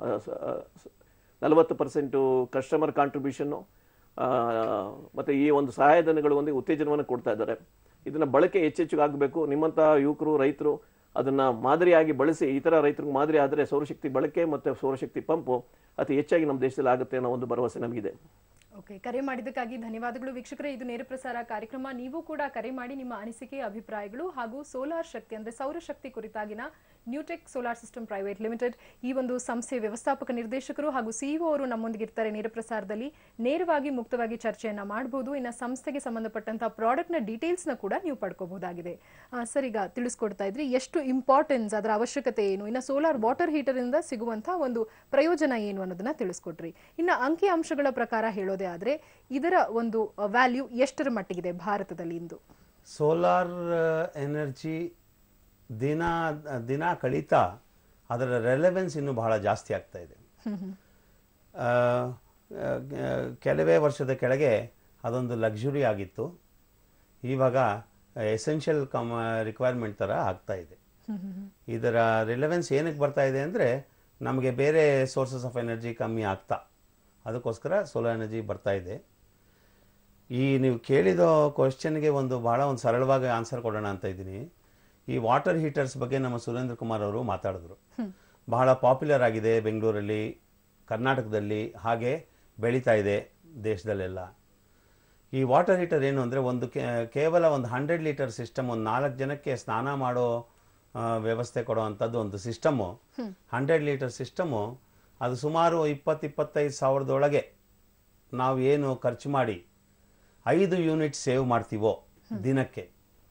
S2: ನಲವತ್ತು ಪರ್ಸೆಂಟು ಕಸ್ಟಮರ್ ಕಾಂಟ್ರಿಬ್ಯೂಷನ್ನು ಮತ್ತೆ ಈ ಒಂದು ಸಹಾಯಧನಗಳು ಒಂದು ಉತ್ತೇಜನವನ್ನು ಕೊಡ್ತಾ ಇದ್ದಾರೆ ಇದನ್ನ ಬಳಕೆ ಹೆಚ್ಚೆಚ್ಚು ಆಗಬೇಕು ನಿಮ್ಮಂತ ಯುವಕರು ರೈತರು ಅದನ್ನ ಮಾದರಿಯಾಗಿ ಬಳಸಿ ಇತರ ರೈತರಿಗೆ ಮಾದರಿ ಆದರೆ ಸೌರಶಕ್ತಿ ಬಳಕೆ ಮತ್ತೆ ಸೌರಶಕ್ತಿ ಪಂಪು ಅತಿ ಹೆಚ್ಚಾಗಿ ನಮ್ಮ ದೇಶದಲ್ಲಿ ಆಗುತ್ತೆ ಅನ್ನೋ ಒಂದು ಭರವಸೆ ನಮಗಿದೆ
S1: ಓಕೆ ಕರೆ ಮಾಡಿದ್ದಕ್ಕಾಗಿ ಧನ್ಯವಾದಗಳು ವೀಕ್ಷಕರೇ ಇದು ನೇರ ಪ್ರಸಾರ ಕಾರ್ಯಕ್ರಮ ನೀವು ಕೂಡ ಕರೆ ಮಾಡಿ ನಿಮ್ಮ ಅನಿಸಿಕೆ ಅಭಿಪ್ರಾಯಗಳು ಹಾಗೂ ಸೋಲಾರ್ ಶಕ್ತಿ ಅಂದ್ರೆ ಸೌರಶಕ್ತಿ ಕುರಿತಾಗಿನ Newtech solar system private limited ಈ ಒಂದು ಸಂಸ್ಥೆಯ ವ್ಯವಸ್ಥಾಪಕ ನಿರ್ದೇಶಕರು ಹಾಗೂ ಸಿಇಒ ಅವರು ನಮ್ಮೊಂದಿಗೆ ಇರ್ತಾರೆ ನೇರ ಪ್ರಸಾರದಲ್ಲಿ ನೇರವಾಗಿ ಮುಕ್ತವಾಗಿ ಚರ್ಚೆಯನ್ನ ಮಾಡಬಹುದು ಇನ್ನು ಸಂಸ್ಥೆಗೆ ಸಂಬಂಧಪಟ್ಟಂತಹ ಪ್ರಾಡಕ್ಟ್ನ ಡೀಟೇಲ್ಸ್ನ ಕೂಡ ನೀವು ಪಡ್ಕೋಬಹುದಾಗಿದೆ ಆ, ಸರ್ ಈಗ ತಿಳಿಸ್ಕೊಡ್ತಾ ಇದ್ರಿ ಎಷ್ಟು ಇಂಪಾರ್ಟೆನ್ಸ್ ಅದರ ಅವಶ್ಯಕತೆ ಏನು ಇನ್ನು ಸೋಲಾರ್ ವಾಟರ್ ಹೀಟರ್ ಇಂದ ಸಿಗುವಂತಹ ಒಂದು ಪ್ರಯೋಜನ ಏನು ಅನ್ನೋದನ್ನ ತಿಳಿಸ್ಕೊಟ್ರಿ ಇನ್ನು ಅಂಕಿ ಅಂಶಗಳ ಪ್ರಕಾರ ಹೇಳೋದೇ ಆದ್ರೆ ಇದರ ಒಂದು ವ್ಯಾಲ್ಯೂ ಎಷ್ಟರ ಮಟ್ಟಿಗಿದೆ ಭಾರತದಲ್ಲಿ ಇಂದು
S3: ಸೋಲಾರ್ ಎನರ್ಜಿ ದಿನ ದಿನ ಕಳೀತಾ ಅದರ ರೆಲೆವೆನ್ಸ್ ಇನ್ನೂ ಬಹಳ ಜಾಸ್ತಿ ಆಗ್ತಾ ಇದೆ ಆ, ಆ, ಕೆಲವೇ ವರ್ಷದ ಕೆಳಗೆ ಅದೊಂದು ಲಕ್ಸುರಿ ಆಗಿತ್ತು ಇವಾಗ ಎಸೆನ್ಷಿಯಲ್ ಕಮ್ ರಿಕ್ವೈರ್ಮೆಂಟ್ ಥರ ಆಗ್ತಾ ಇದೆ ಇದರ ರಿಲೆವೆನ್ಸ್ ಏನಕ್ಕೆ ಬರ್ತಾ ಇದೆ ಅಂದರೆ ನಮಗೆ ಬೇರೆ ಸೋರ್ಸಸ್ ಆಫ್ ಎನರ್ಜಿ ಕಮ್ಮಿ ಆಗ್ತಾ ಅದಕ್ಕೋಸ್ಕರ ಸೋಲಾರ್ ಎನರ್ಜಿ ಬರ್ತಾ ಇದೆ ಈ ನೀವು ಕೇಳಿದ ಕ್ವಶನ್ಗೆ ಒಂದು ಬಹಳ ಒಂದು ಸರಳವಾಗಿ ಆನ್ಸರ್ ಕೊಡೋಣ ಅಂತ ಇದ್ದೀನಿ ಈ ವಾಟರ್ ಹೀಟರ್ಸ್ ಬಗ್ಗೆ ನಮ್ಮ ಸುರೇಂದ್ರ ಕುಮಾರ್ ಅವರು ಮಾತಾಡಿದ್ರು ಬಹಳ ಪಾಪ್ಯುಲರ್ ಆಗಿದೆ ಬೆಂಗಳೂರಲ್ಲಿ ಕರ್ನಾಟಕದಲ್ಲಿ ಹಾಗೆ ಬೆಳೀತಾ ಇದೆ ದೇಶದಲ್ಲೆಲ್ಲ ಈ ವಾಟರ್ ಹೀಟರ್ ಏನು ಅಂದರೆ ಒಂದು ಕೇ- ಕೇವಲ ಒಂದು ಹಂಡ್ರೆಡ್ ಲೀಟರ್ ಸಿಸ್ಟಮ್ ಒಂದು ನಾಲ್ಕು ಜನಕ್ಕೆ ಸ್ನಾನ ಮಾಡೋ ಆ, ವ್ಯವಸ್ಥೆ ಕೊಡೋ ಅಂಥದ್ದು ಒಂದು ಸಿಸ್ಟಮು ಹಂಡ್ರೆಡ್ ಲೀಟರ್ ಸಿಸ್ಟಮು ಅದು ಸುಮಾರು ಇಪ್ಪತ್ತು ಇಪ್ಪತ್ತೈದು ಸಾವಿರದೊಳಗೆ ನಾವು ಏನು ಖರ್ಚು ಮಾಡಿ ಐದು ಯೂನಿಟ್ ಸೇವ್ ಮಾಡ್ತೀವೋ ದಿನಕ್ಕೆ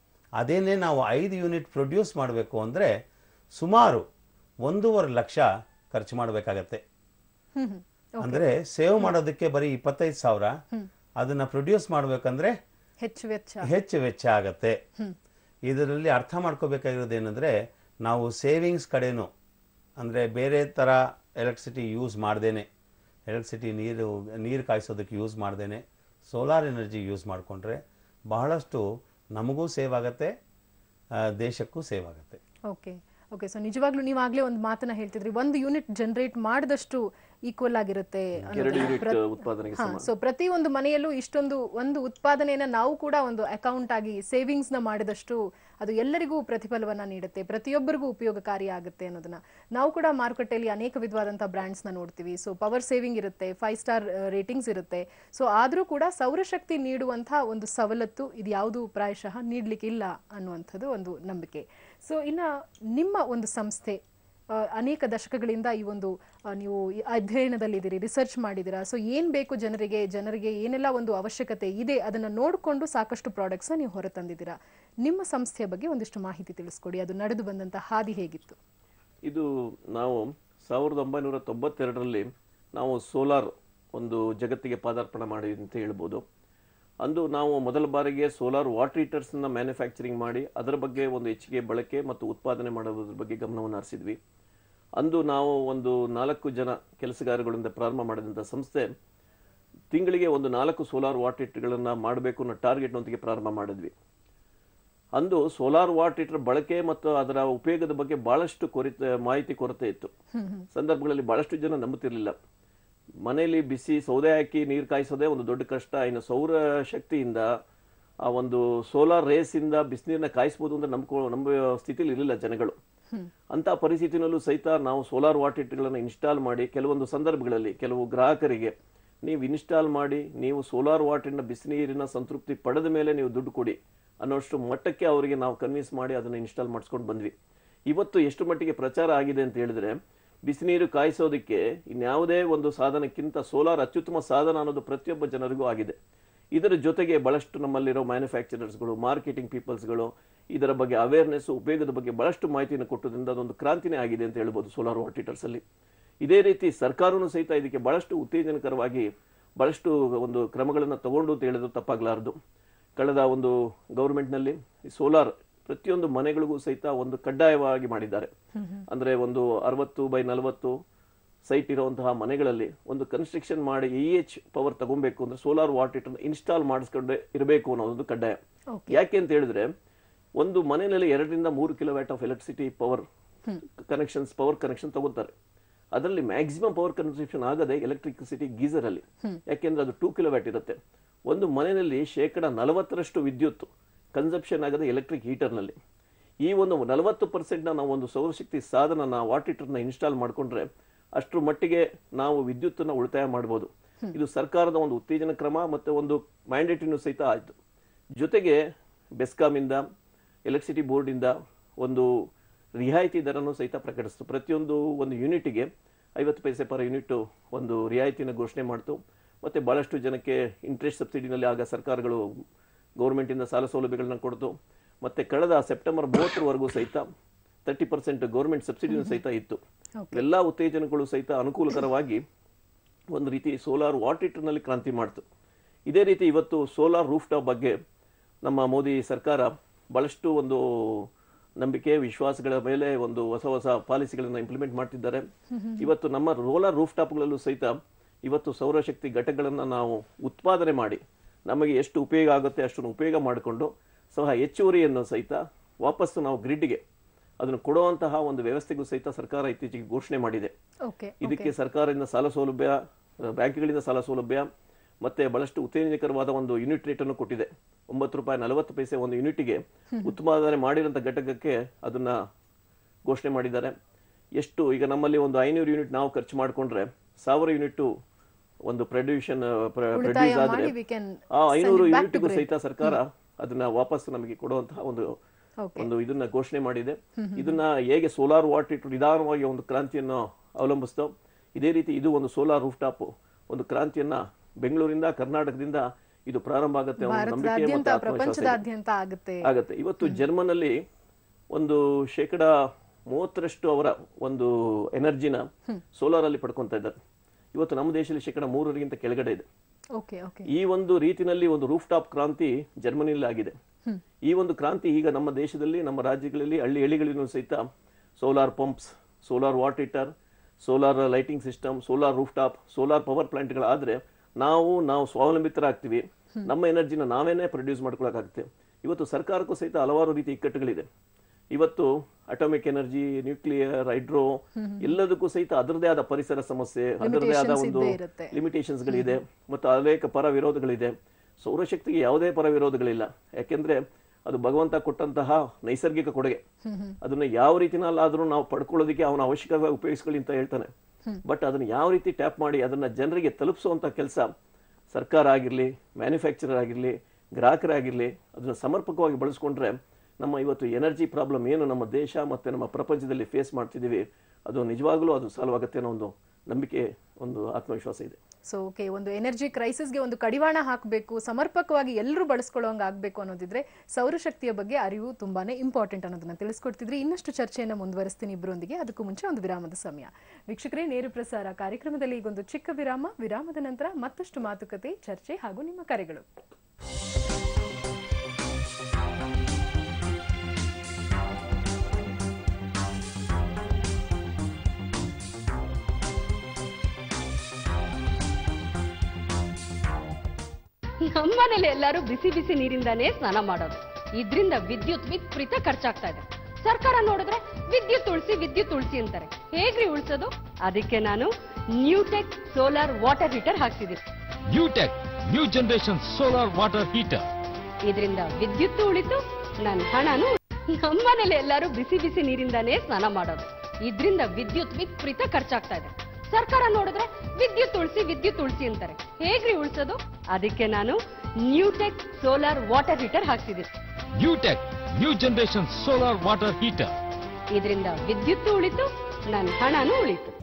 S3: ಅದೇನೇ ನಾವು ಐದು ಯೂನಿಟ್ ಪ್ರೊಡ್ಯೂಸ್ ಮಾಡಬೇಕು ಅಂದರೆ ಸುಮಾರು ಒಂದೂವರೆ ಲಕ್ಷ ಖರ್ಚು ಮಾಡಬೇಕಾಗತ್ತೆ
S1: ಹ್ಮ್ ಹ್ಮ್.
S3: ಅಂದರೆ ಸೇವ್ ಮಾಡೋದಕ್ಕೆ ಬರೀ ಇಪ್ಪತ್ತೈದು ಸಾವಿರ ಅದನ್ನ ಪ್ರೊಡ್ಯೂಸ್ ಮಾಡಬೇಕಂದ್ರೆ
S1: ಹೆಚ್ಚು ವೆಚ್ಚ
S3: ಹೆಚ್ಚು ವೆಚ್ಚ ಆಗತ್ತೆ ಇದರಲ್ಲಿ ಅರ್ಥ ಮಾಡ್ಕೋಬೇಕಾಗಿರೋದು ಏನಂದ್ರೆ ನಾವು ಸೇವಿಂಗ್ಸ್ ಕಡೆನೂ ಅಂದರೆ ಬೇರೆ ಥರ ಎಲೆಕ್ಟ್ರಿಸಿಟಿ ಯೂಸ್ ಮಾಡ್ದೇನೆ ಎಲೆಕ್ಟ್ರಿಸಿಟಿ ನೀರು ನೀರು ಕಾಯಿಸೋದಕ್ಕೆ ಯೂಸ್ ಮಾಡ್ದೇನೆ ಸೋಲಾರ್ ಎನರ್ಜಿ ಯೂಸ್ ಮಾಡಿಕೊಂಡ್ರೆ ಬಹಳಷ್ಟು ನಮಗೂ ಸೇವ್ ಆಗತ್ತೆ ಆ, ದೇಶಕ್ಕೂ ಸೇವ್ ಆಗತ್ತೆ
S1: ಓಕೆ ಓಕೆ ಸೊ ನಿಜವಾಗ್ಲೂ ನೀವು ಆಗ್ಲೇ ಒಂದು ಮಾತನ್ನ ಹೇಳ್ತಿದ್ರಿ ಒಂದು ಯೂನಿಟ್ ಜನರೇಟ್ ಮಾಡಿದಷ್ಟು ಈಕ್ವಲ್ ಆಗಿರುತ್ತೆ
S2: ಎರಡು ಯೂನಿಟ್ ಉತ್ಪಾದನೆಗೆ
S1: ಹಾ ಸೊ ಪ್ರತಿ ಒಂದು ಮನೆಯಲ್ಲೂ ಇಷ್ಟೊಂದು ಒಂದು ಉತ್ಪಾದನೆಯನ್ನ ನಾವು ಕೂಡ ಒಂದು ಅಕೌಂಟ್ ಆಗಿ ಸೇವಿಂಗ್ಸ್ ನ ಮಾಡಿದಷ್ಟು ಅದು ಎಲ್ಲರಿಗೂ ಪ್ರತಿಫಲವನ್ನ ನೀಡುತ್ತೆ ಪ್ರತಿಯೊಬ್ಬರಿಗೂ ಉಪಯೋಗಕಾರಿ ಆಗುತ್ತೆ ಅನ್ನೋದನ್ನ ನಾವು ಕೂಡ ಮಾರುಕಟ್ಟೆಯಲ್ಲಿ ಅನೇಕ ವಿಧವಾದಂತಹ ಬ್ರ್ಯಾಂಡ್ಸ್ ನ ನೋಡ್ತೀವಿ ಸೊ ಪವರ್ ಸೇವಿಂಗ್ ಇರುತ್ತೆ ಫೈವ್ ಸ್ಟಾರ್ ರೇಟಿಂಗ್ಸ್ ಇರುತ್ತೆ ಸೊ ಆದ್ರೂ ಕೂಡ ಸೌರಶಕ್ತಿ ನೀಡುವಂತಹ ಒಂದು ಸವಲತ್ತು ಇದು ಯಾವುದು ಪ್ರಾಯಶಃ ನೀಡ್ಲಿಕ್ಕಿಲ್ಲ ಅನ್ನುವಂಥದ್ದು ಒಂದು ನಂಬಿಕೆ ಸೊ ಇನ್ನ ನಿಮ್ಮ ಒಂದು ಸಂಸ್ಥೆ ಆ, ಅನೇಕ ದಶಕಗಳಿಂದ ಈ ಒಂದು ಆ, ನೀವು ಈ ಅಧ್ಯಯನದಲ್ಲಿದ್ದೀರಿ ರಿಸರ್ಚ್ ಮಾಡಿದ್ದೀರಾ ಸೊ ಏನ್ ಬೇಕು ಜನರಿಗೆ ಜನರಿಗೆ ಏನೆಲ್ಲ ಒಂದು ಅವಶ್ಯಕತೆ ಇದೆ ಅದನ್ನ ನೋಡಿಕೊಂಡು ಸಾಕಷ್ಟು ಪ್ರಾಡಕ್ಟ್ಸ್ನ ನೀವು ಹೊರತಂದಿದ್ದೀರಾ ನಿಮ್ಮ ಸಂಸ್ಥೆಯ ಬಗ್ಗೆ ಒಂದಿಷ್ಟು ಮಾಹಿತಿ ತಿಳಿಸ್ಕೊಡಿ ಅದು ನಡೆದು ಬಂದಂತ ಹಾದಿ ಹೇಗಿತ್ತು
S2: ಇದು ನಾವು ಸಾವಿರದ ಒಂಬೈನೂರ ತೊಂಬತ್ತೆರಡರಲ್ಲಿ ನಾವು ಸೋಲಾರ್ ಒಂದು ಜಗತ್ತಿಗೆ ಪಾದಾರ್ಪಣೆ ಮಾಡಿದ್ವಿ ಅಂತ ಹೇಳ್ಬೋದು ಅಂದು ನಾವು ಮೊದಲ ಬಾರಿಗೆ ಸೋಲಾರ್ ವಾಟರ್ ಹೀಟರ್ಸ್ನ ಮ್ಯಾನುಫ್ಯಾಕ್ಚರಿಂಗ್ ಮಾಡಿ ಅದರ ಬಗ್ಗೆ ಒಂದು ಹೆಚ್ಚಿಗೆ ಬಳಕೆ ಮತ್ತು ಉತ್ಪಾದನೆ ಮಾಡೋದ್ರ ಬಗ್ಗೆ ಗಮನವನ್ನು ಹರಿಸಿದ್ವಿ ಅಂದು ನಾವು ಒಂದು ನಾಲ್ಕು ಜನ ಕೆಲಸಗಾರಗಳಿಂದ ಪ್ರಾರಂಭ ಮಾಡಿದಂಥ ಸಂಸ್ಥೆ ತಿಂಗಳಿಗೆ ಒಂದು ನಾಲ್ಕು ಸೋಲಾರ್ ವಾಟರ್ ಹೀಟರ್ಗಳನ್ನು ಮಾಡಬೇಕು ಅನ್ನೋ ಟಾರ್ಗೆಟ್ನೊಂದಿಗೆ ಪ್ರಾರಂಭ ಮಾಡಿದ್ವಿ ಅಂದು ಸೋಲಾರ್ ವಾಟರ್ ಹೀಟರ್ ಬಳಕೆ ಮತ್ತು ಅದರ ಉಪಯೋಗದ ಬಗ್ಗೆ ಬಹಳಷ್ಟು ಕೊರತೆ ಮಾಹಿತಿ ಕೊರತೆ ಇತ್ತು ಸಂದರ್ಭಗಳಲ್ಲಿ ಬಹಳಷ್ಟು ಜನ ನಂಬುತ್ತಿರಲಿಲ್ಲ ಮನೆಯಲ್ಲಿ ಬಿಸಿ ಸೌದೆ ಹಾಕಿ ನೀರು ಕಾಯಿಸೋದೇ ಒಂದು ದೊಡ್ಡ ಕಷ್ಟ ಇನ್ನು ಸೌರ ಶಕ್ತಿಯಿಂದ ಆ ಒಂದು ಸೋಲಾರ್ ರೇಸ್ ಇಂದ ಬಿಸಿನೀರನ್ನ ಕಾಯಿಸ್ಬೋದು ಅಂತ ನಂಬ್ಕೊ ನಂಬ ಸ್ಥಿತಿಲಿ ಇರಲಿಲ್ಲ ಜನಗಳು ಅಂತ ಪರಿಸ್ಥಿತಿನಲ್ಲೂ ಸಹಿತ ನಾವು ಸೋಲಾರ್ ವಾಟರ್ ಹೀಟರ್ಗಳನ್ನು ಇನ್ಸ್ಟಾಲ್ ಮಾಡಿ ಕೆಲವೊಂದು ಸಂದರ್ಭಗಳಲ್ಲಿ ಕೆಲವು ಗ್ರಾಹಕರಿಗೆ ನೀವು ಇನ್ಸ್ಟಾಲ್ ಮಾಡಿ ನೀವು ಸೋಲಾರ್ ವಾಟರ್ನ ಬಿಸಿನೀರಿನ ಸಂತೃಪ್ತಿ ಪಡೆದ ಮೇಲೆ ನೀವು ದುಡ್ಡು ಕೊಡಿ ಅನ್ನೋಷ್ಟು ಮಟ್ಟಕ್ಕೆ ಅವರಿಗೆ ನಾವು ಕನ್ವಿನ್ಸ್ ಮಾಡಿ ಅದನ್ನು ಇನ್ಸ್ಟಾಲ್ ಮಾಡಿಸ್ಕೊಂಡು ಬಂದ್ವಿ ಇವತ್ತು ಎಷ್ಟು ಮಟ್ಟಿಗೆ ಪ್ರಚಾರ ಆಗಿದೆ ಅಂತ ಹೇಳಿದ್ರೆ ಬಿಸಿನೀರು ಕಾಯಿಸೋದಕ್ಕೆ ಇನ್ಯಾವುದೇ ಒಂದು ಸಾಧನಕ್ಕಿಂತ ಸೋಲಾರ್ ಅತ್ಯುತ್ತಮ ಸಾಧನ ಅನ್ನೋದು ಪ್ರತಿಯೊಬ್ಬ ಜನರಿಗೂ ಆಗಿದೆ ಇದರ ಜೊತೆಗೆ ಬಹಳಷ್ಟು ನಮ್ಮಲ್ಲಿರೋ ಮ್ಯಾನುಫ್ಯಾಕ್ಚರರ್ಸ್ಗಳು ಮಾರ್ಕೆಟಿಂಗ್ ಪೀಪಲ್ಸ್ಗಳು ಇದರ ಬಗ್ಗೆ ಅವೇರ್ನೆಸ್ ಉಪಯೋಗದ ಬಗ್ಗೆ ಬಹಳಷ್ಟು ಮಾಹಿತಿಯನ್ನು ಕೊಟ್ಟದ್ರಿಂದ ಅದೊಂದು ಕ್ರಾಂತಿನೇ ಆಗಿದೆ ಅಂತ ಹೇಳ್ಬೋದು ಸೋಲಾರ್ ವಾಟರ್ ಹೀಟರ್ಸ್ ಅಲ್ಲಿ ಇದೇ ರೀತಿ ಸರ್ಕಾರನೂ ಸಹಿತ ಇದಕ್ಕೆ ಬಹಳಷ್ಟು ಉತ್ತೇಜನಕರವಾಗಿ ಬಹಳಷ್ಟು ಒಂದು ಕ್ರಮಗಳನ್ನು ತಗೊಂಡು ಅಂತ ಹೇಳಿದ್ರು ತಪ್ಪಾಗಲಾರದು ಕಳೆದ ಒಂದು ಗೌರ್ಮೆಂಟ್ನಲ್ಲಿ ಸೋಲಾರ್ ಪ್ರತಿಯೊಂದು ಮನೆಗಳಿಗೂ ಸಹಿತ ಒಂದು ಕಡ್ಡಾಯವಾಗಿ ಮಾಡಿದ್ದಾರೆ ಅಂದ್ರೆ ಒಂದು ಅರವತ್ತು ಬೈ ನಲವತ್ತು ಸೈಟ್ ಇರುವಂತಹ ಮನೆಗಳಲ್ಲಿ ಒಂದು ಕನ್ಸ್ಟ್ರಕ್ಷನ್ ಮಾಡಿ ಇ ಎಚ್ ಪವರ್ ತಗೊಬೇಕು ಅಂದ್ರೆ ಸೋಲಾರ್ ವಾಟರ್ ಹೀಟರ್ ಇನ್ಸ್ಟಾಲ್ ಮಾಡಿಸ್ಕೊಂಡೆ ಇರಬೇಕು ಅನ್ನೋದು ಕಡ್ಡಾಯ ಯಾಕೆ ಅಂತ ಹೇಳಿದ್ರೆ ಒಂದು ಮನೆಯಲ್ಲಿ ಎರಡರಿಂದ ಮೂರು kilo watt of electricity power connections power connection ತಗೋತಾರೆ ಅದರಲ್ಲಿ ಮ್ಯಾಕ್ಸಿಮಮ್ ಪವರ್ ಕನ್ಸಂಪ್ಷನ್ ಆಗದೆ ಎಲೆಕ್ಟ್ರಿಸಿಟಿ ಗೀಸರ್ ಅಲ್ಲಿ ಯಾಕೆಂದ್ರೆ ಅದು ಟೂ ಕಿಲೋ ವ್ಯಾಟ್ ಇರುತ್ತೆ ಒಂದು ಮನೆಯಲ್ಲಿ ಶೇಕಡ ನಲವತ್ತರಷ್ಟು ವಿದ್ಯುತ್ ಕನ್ಸಂಪ್ಷನ್ ಆಗದೆ ಎಲೆಕ್ಟ್ರಿಕ್ ಹೀಟರ್ನಲ್ಲಿ ಈ ಒಂದು ನಲವತ್ತು ಪರ್ಸೆಂಟ್ನ ನಾವು ಒಂದು ಸೌರಶಕ್ತಿ ಸಾಧನ ವಾಟರ್ ಹೀಟರ್ನ ಇನ್ಸ್ಟಾಲ್ ಮಾಡಿಕೊಂಡ್ರೆ ಅಷ್ಟರ ಮಟ್ಟಿಗೆ ನಾವು ವಿದ್ಯುತ್ತನ್ನ ಉಳಿತಾಯ ಮಾಡ್ಬೋದು ಇದು ಸರ್ಕಾರದ ಒಂದು ಉತ್ತೇಜನ ಕ್ರಮ ಮತ್ತೆ ಒಂದು ಮ್ಯಾಂಡೇಟಿನೂ ಸಹಿತ ಆಯಿತು ಜೊತೆಗೆ ಬೆಸ್ಕಾಮಿಂದ ಎಲೆಕ್ಟ್ರಿಸಿಟಿ ಬೋರ್ಡಿಂದ ಒಂದು ರಿಯಾಯಿತಿ ದರನೂ ಸಹಿತ ಪ್ರಕಟಿಸಿತು ಪ್ರತಿಯೊಂದು ಒಂದು ಯೂನಿಟ್ಗೆ ಐವತ್ತು ಪೈಸೆ ಪರ್ ಯೂನಿಟ್ ಒಂದು ರಿಯಾಯಿತಿನ ಘೋಷಣೆ ಮಾಡ್ತು ಮತ್ತೆ ಬಹಳಷ್ಟು ಜನಕ್ಕೆ ಇಂಟ್ರೆಸ್ಟ್ ಸಬ್ಸಿಡಿನಲ್ಲಿ ಆಗ ಸರ್ಕಾರಗಳು ಗೌರ್ಮೆಂಟಿಂದ ಸಾಲ ಸೌಲಭ್ಯಗಳನ್ನ ಕೊಡ್ತು ಮತ್ತೆ ಕಳೆದ ಸೆಪ್ಟೆಂಬರ್ ಮೂವತ್ತರವರೆಗೂ ಸಹಿತ ತರ್ಟಿ ಪರ್ಸೆಂಟ್ ಗೌರ್ಮೆಂಟ್ ಸಬ್ಸಿಡಿನೂ ಸಹಿತ ಇತ್ತು ಎಲ್ಲ ಉತ್ತೇಜನಗಳು ಸಹಿತ ಅನುಕೂಲಕರವಾಗಿ ಒಂದು ರೀತಿ ಸೋಲಾರ್ ವಾಟರ್ ಹೀಟರ್ನಲ್ಲಿ ಕ್ರಾಂತಿ ಮಾಡ್ತು ಇದೇ ರೀತಿ ಇವತ್ತು ಸೋಲಾರ್ ರೂಫ್ ಟಾಪ್ ಬಗ್ಗೆ ನಮ್ಮ ಮೋದಿ ಸರ್ಕಾರ ಬಹಳಷ್ಟು ಒಂದು ನಂಬಿಕೆ ವಿಶ್ವಾಸಗಳ ಮೇಲೆ ಒಂದು ಹೊಸ ಹೊಸ ಪಾಲಿಸಿಗಳನ್ನ ಇಂಪ್ಲಿಮೆಂಟ್ ಮಾಡ್ತಿದ್ದಾರೆ ಇವತ್ತು ನಮ್ಮ ರೋಲಾರ್ ರೂಫ್ ಟಾಪ್ಗಳಲ್ಲೂ ಸಹಿತ ಇವತ್ತು ಸೌರಶಕ್ತಿ ಘಟಕಗಳನ್ನ ನಾವು ಉತ್ಪಾದನೆ ಮಾಡಿ ನಮಗೆ ಎಷ್ಟು ಉಪಯೋಗ ಆಗುತ್ತೆ ಅಷ್ಟನ್ನು ಉಪಯೋಗ ಮಾಡಿಕೊಂಡು ಸಹ ಹೆಚ್ಚುವರಿಯನ್ನು ಸಹಿತ ವಾಪಸ್ಸು ನಾವು ಗ್ರಿಡ್ಗೆ ಅದನ್ನು ಕೊಡುವಂತಹ ಒಂದು ವ್ಯವಸ್ಥೆಗೂ ಸಹಿತ ಸರ್ಕಾರ ಇತ್ತೀಚೆಗೆ ಘೋಷಣೆ ಮಾಡಿದೆ
S1: ಓಕೆ
S2: ಇದಕ್ಕೆ ಸರ್ಕಾರದಿಂದ ಸಾಲ ಸೌಲಭ್ಯ ಬ್ಯಾಂಕ್ಗಳಿಂದ ಸಾಲ ಸೌಲಭ್ಯ ಮತ್ತೆ ಬಹಳಷ್ಟು ಉತ್ತೇಜನಕರವಾದ ಒಂದು ಯೂನಿಟ್ ರೇಟ್ ಅನ್ನು ಕೊಟ್ಟಿದೆ ಒಂಬತ್ತು ರೂಪಾಯಿ ನಲವತ್ತು ಪೈಸೆ ಒಂದು ಯೂನಿಟ್ಗೆ ಉತ್ಪಾದನೆ ಮಾಡಿರೋಂಥ ಘಟಕಕ್ಕೆ ಅದನ್ನ ಘೋಷಣೆ ಮಾಡಿದ್ದಾರೆ ಎಷ್ಟು ಈಗ ನಮ್ಮಲ್ಲಿ ಒಂದು ಐನೂರು ಯೂನಿಟ್ ನಾವು ಖರ್ಚು ಮಾಡಿಕೊಂಡ್ರೆ ಸಾವಿರ ಯೂನಿಟ್ ಒಂದು ಪ್ರೊಡ್ಯೂಷನ್ ಪ್ರೊಡ್ಯೂಸ್ ಆದ್ರೆ
S1: ಮಾಡಿ we can
S2: ಆ ಐನೂರು
S1: send it back to
S2: ಯೂನಿಟ್ಗೂ
S1: grid.
S2: ಸಹಿತ ಸರ್ಕಾರ ಅದನ್ನ ವಾಪಸ್ ನಮಗೆ ಕೊಡುವಂತಹ ಒಂದು
S1: ಓಕೆ
S2: ಒಂದು ಇದನ್ನ ಘೋಷಣೆ ಮಾಡಿದೆ ಇದನ್ನ ಹೇಗೆ ಸೋಲಾರ್ ವಾಟರ್ ಇಟ್ಟು ನಿಧಾನವಾಗಿ ಒಂದು ಕ್ರಾಂತಿಯನ್ನು ಅವಲಂಬಿಸ್ತೋ ಇದೇ ರೀತಿ ಇದು ಒಂದು ಸೋಲಾರ್ ರೂಫ್ ಟಾಪ್ ಒಂದು ಕ್ರಾಂತಿಯನ್ನ ಬೆಂಗಳೂರಿಂದ ಕರ್ನಾಟಕದಿಂದ ಇದು ಪ್ರಾರಂಭ ಆಗುತ್ತೆ ಅನ್ನೋ ನಂಬಿಕೆ
S1: ಭಾರತದಾದ್ಯಂತ
S2: ಮತ್ತೆ ಆತ್ಮವಿಶ್ವಾಸ ಇದೆ.
S1: ಪ್ರಪಂಚದಾದ್ಯಂತ ಆಗುತ್ತೆ
S2: ಆಗತ್ತೆ ಇವತ್ತು ಜರ್ಮನ್ ಅಲ್ಲಿ ಒಂದು ಶೇಕಡ ಮೂವತ್ತರಷ್ಟು ಅವರ ಒಂದು ಎನರ್ಜಿನ ಸೋಲಾರ್ ಅಲ್ಲಿ ಪಡ್ಕೊಂತ ಇದ್ದಾರೆ ಇವತ್ತು ನಮ್ಮ ದೇಶದಲ್ಲಿ ಶೇಕಡ ಮೂರರಿಗಿಂತ ಕೆಳಗಡೆ ಇದೆ
S1: ಓಕೆ ಓಕೆ
S2: ಈ ಒಂದು ರೀತಿನಲ್ಲಿ ಒಂದು ರೂಫ್ ಟಾಪ್ ಕ್ರಾಂತಿ ಜರ್ಮನಿಯಲ್ಲಿ ಆಗಿದೆ ಈ ಒಂದು ಕ್ರಾಂತಿ ಈಗ ನಮ್ಮ ದೇಶದಲ್ಲಿ ನಮ್ಮ ರಾಜ್ಯಗಳಲ್ಲಿ ಹಳ್ಳಿ ಹಳ್ಳಿಗಳಿಗೂ ಸಹಿತ solar pumps solar water heater solar lighting system solar roof top solar power ಪ್ಲಾಂಟ್ಗಳಾದ್ರೆ ನಾವು ನಾವು ಸ್ವಾವಲಂಬಿತರಾಗ್ತೀವಿ ನಮ್ಮ ಎನರ್ಜಿನ ನಾವೇನೇ ಪ್ರೊಡ್ಯೂಸ್ ಮಾಡ್ಕೊಳಕ್ಕಾಗುತ್ತೆ ಇವತ್ತು ಸರ್ಕಾರಕ್ಕೂ ಸಹಿತ ಹಲವಾರು ರೀತಿ ಇಕ್ಕಟ್ಟುಗಳಿದೆ ಇವತ್ತು ಅಟೋಮಿಕ್ ಎನರ್ಜಿ ನ್ಯೂಕ್ಲಿಯರ್ ಹೈಡ್ರೋ ಎಲ್ಲದಕ್ಕೂ ಸಹಿತ ಅದರದೇ ಆದ ಪರಿಸರ ಸಮಸ್ಯೆ ಅದರದೇ ಆದ
S1: Limitations
S2: ಒಂದು
S1: ಇದ್ದೇ ಇರುತ್ತೆ.
S2: ಲಿಮಿಟೇಷನ್ಸ್ ಗಳಿದೆ ಮತ್ತು ಅನೇಕ ಪರ ವಿರೋಧಗಳಿದೆ ಸೌರಶಕ್ತಿಗೆ ಯಾವುದೇ ಪರ ವಿರೋಧಗಳಿಲ್ಲ ಯಾಕೆಂದ್ರೆ ಅದು ಭಗವಂತ ಕೊಟ್ಟಂತಹ ನೈಸರ್ಗಿಕ ಕೊಡುಗೆ ಅದನ್ನ ಯಾವ ರೀತಿನಲ್ಲಾದ್ರೂ ನಾವು ಪಡ್ಕೊಳ್ಳೋದಕ್ಕೆ ಅವನ ಅವಶ್ಯಕವಾಗಿ ಉಪಯೋಗಿಸ್ಕೊಳ್ಳಿ ಅಂತ ಹೇಳ್ತಾನೆ ಬಟ್ ಅದನ್ನ ಯಾವ ರೀತಿ ಟ್ಯಾಪ್ ಮಾಡಿ ಅದನ್ನ ಜನರಿಗೆ ತಲುಪಿಸುವಂತ ಕೆಲಸ ಸರ್ಕಾರ ಆಗಿರ್ಲಿ ಮ್ಯಾನುಫ್ಯಾಕ್ಚರರ್ ಆಗಿರ್ಲಿ ಗ್ರಾಹಕರಾಗಿರ್ಲಿ ಅದನ್ನ ಸಮರ್ಪಕವಾಗಿ ಬಳಸ್ಕೊಂಡ್ರೆ ನಮ್ಮ ಇವತ್ತು ಎನರ್ಜಿ ಪ್ರಾಬ್ಲಮ್ ಏನು ನಮ್ಮ ದೇಶ ಮತ್ತೆ ನಮ್ಮ ಪ್ರಪಂಚದಲ್ಲಿ ಫೇಸ್ ಮಾಡ್ತಿದ್ದೀವಿ ಅದು ನಿಜವಾಗ್ಲೂ ಅದು ಸಾಲ್ವ್ ಆಗುತ್ತೆ ಅನ್ನೋ ಒಂದು ನಂಬಿಕೆ ಒಂದು ಆತ್ಮವಿಶ್ವಾಸ ಇದೆ
S1: ಸೊ ಓಕೆ ಒಂದು ಎನರ್ಜಿ ಕ್ರೈಸಿಸ್ಗೆ ಒಂದು ಕಡಿವಾಣ ಹಾಕಬೇಕು ಸಮರ್ಪಕವಾಗಿ ಎಲ್ಲರೂ ಬಳಸ್ಕೊಳ್ಳೋಂಗೆ ಆಗಬೇಕು ಅನ್ನೋದಿದ್ರೆ ಸೌರಶಕ್ತಿಯ ಬಗ್ಗೆ ಅರಿವು ತುಂಬಾನೇ ಇಂಪಾರ್ಟೆಂಟ್ ಅನ್ನೋದನ್ನ ತಿಳಿಸ್ಕೊಡ್ತಿದ್ರಿ ಇನ್ನಷ್ಟು ಚರ್ಚೆಯನ್ನು ಮುಂದುವರಿಸ್ತೀನಿ ಇಬ್ಬರೊಂದಿಗೆ ಅದಕ್ಕೂ ಮುಂಚೆ ಒಂದು ವಿರಾಮದ ಸಮಯ ವೀಕ್ಷಕರೇ ನೇರ ಪ್ರಸಾರ ಕಾರ್ಯಕ್ರಮದಲ್ಲಿ ಈಗೊಂದು ಚಿಕ್ಕ ವಿರಾಮ ವಿರಾಮದ ನಂತರ ಮತ್ತಷ್ಟು ಮಾತುಕತೆ ಚರ್ಚೆ ಹಾಗೂ ನಿಮ್ಮ ಕರೆಗಳು
S6: ನಮ್ಮನೇಲಿ ಎಲ್ಲರೂ ಬಿಸಿ ಬಿಸಿ ನೀರಿಂದಾನೇ ಸ್ನಾನ ಮಾಡೋದು ಇದ್ರಿಂದ ವಿದ್ಯುತ್ ವಿಪರೀತ ಖರ್ಚಾಗ್ತಾ ಇದೆ ಸರ್ಕಾರ ನೋಡಿದ್ರೆ ವಿದ್ಯುತ್ ಉಳಿಸಿ ವಿದ್ಯುತ್ ಉಳಿಸಿ ಅಂತಾರೆ ಹೇಗ್ರಿ ಉಳಿಸೋದು ಅದಕ್ಕೆ ನಾನು ನ್ಯೂಟೆಕ್ ಸೋಲಾರ್ ವಾಟರ್ ಹೀಟರ್ ಹಾಕ್ಸಿದೀನಿ
S7: Newtech new generation solar water heater
S6: ಇದರಿಂದ ವಿದ್ಯುತ್ ಉಳಿತು ನನ್ನ ಹಣನು ನಮ್ಮನೇಲಿ ಎಲ್ಲರೂ ಬಿಸಿ ಬಿಸಿ ನೀರಿಂದಾನೇ ಸ್ನಾನ ಮಾಡೋದು ಇದ್ರಿಂದ ವಿದ್ಯುತ್ ವಿಪರೀತ ಖರ್ಚಾಗ್ತಾ ಇದೆ ಸರ್ಕಾರ ನೋಡಿದ್ರೆ ವಿದ್ಯುತ್ ಉಳಿಸಿ ವಿದ್ಯುತ್ ಉಳಿಸಿ ಅಂತಾರೆ ಹೇಗ್ರಿ ಉಳಿಸೋದು ಅದಕ್ಕೆ ನಾನು ನ್ಯೂಟೆಕ್ ಸೋಲಾರ್ ವಾಟರ್ ಹೀಟರ್ ಹಾಕ್ಸಿದೀನಿ
S7: Newtech new generation solar water heater
S6: ಇದರಿಂದ ವಿದ್ಯುತ್ ಉಳಿತು ನನ್ನ ಹಣನೂ ಉಳಿತು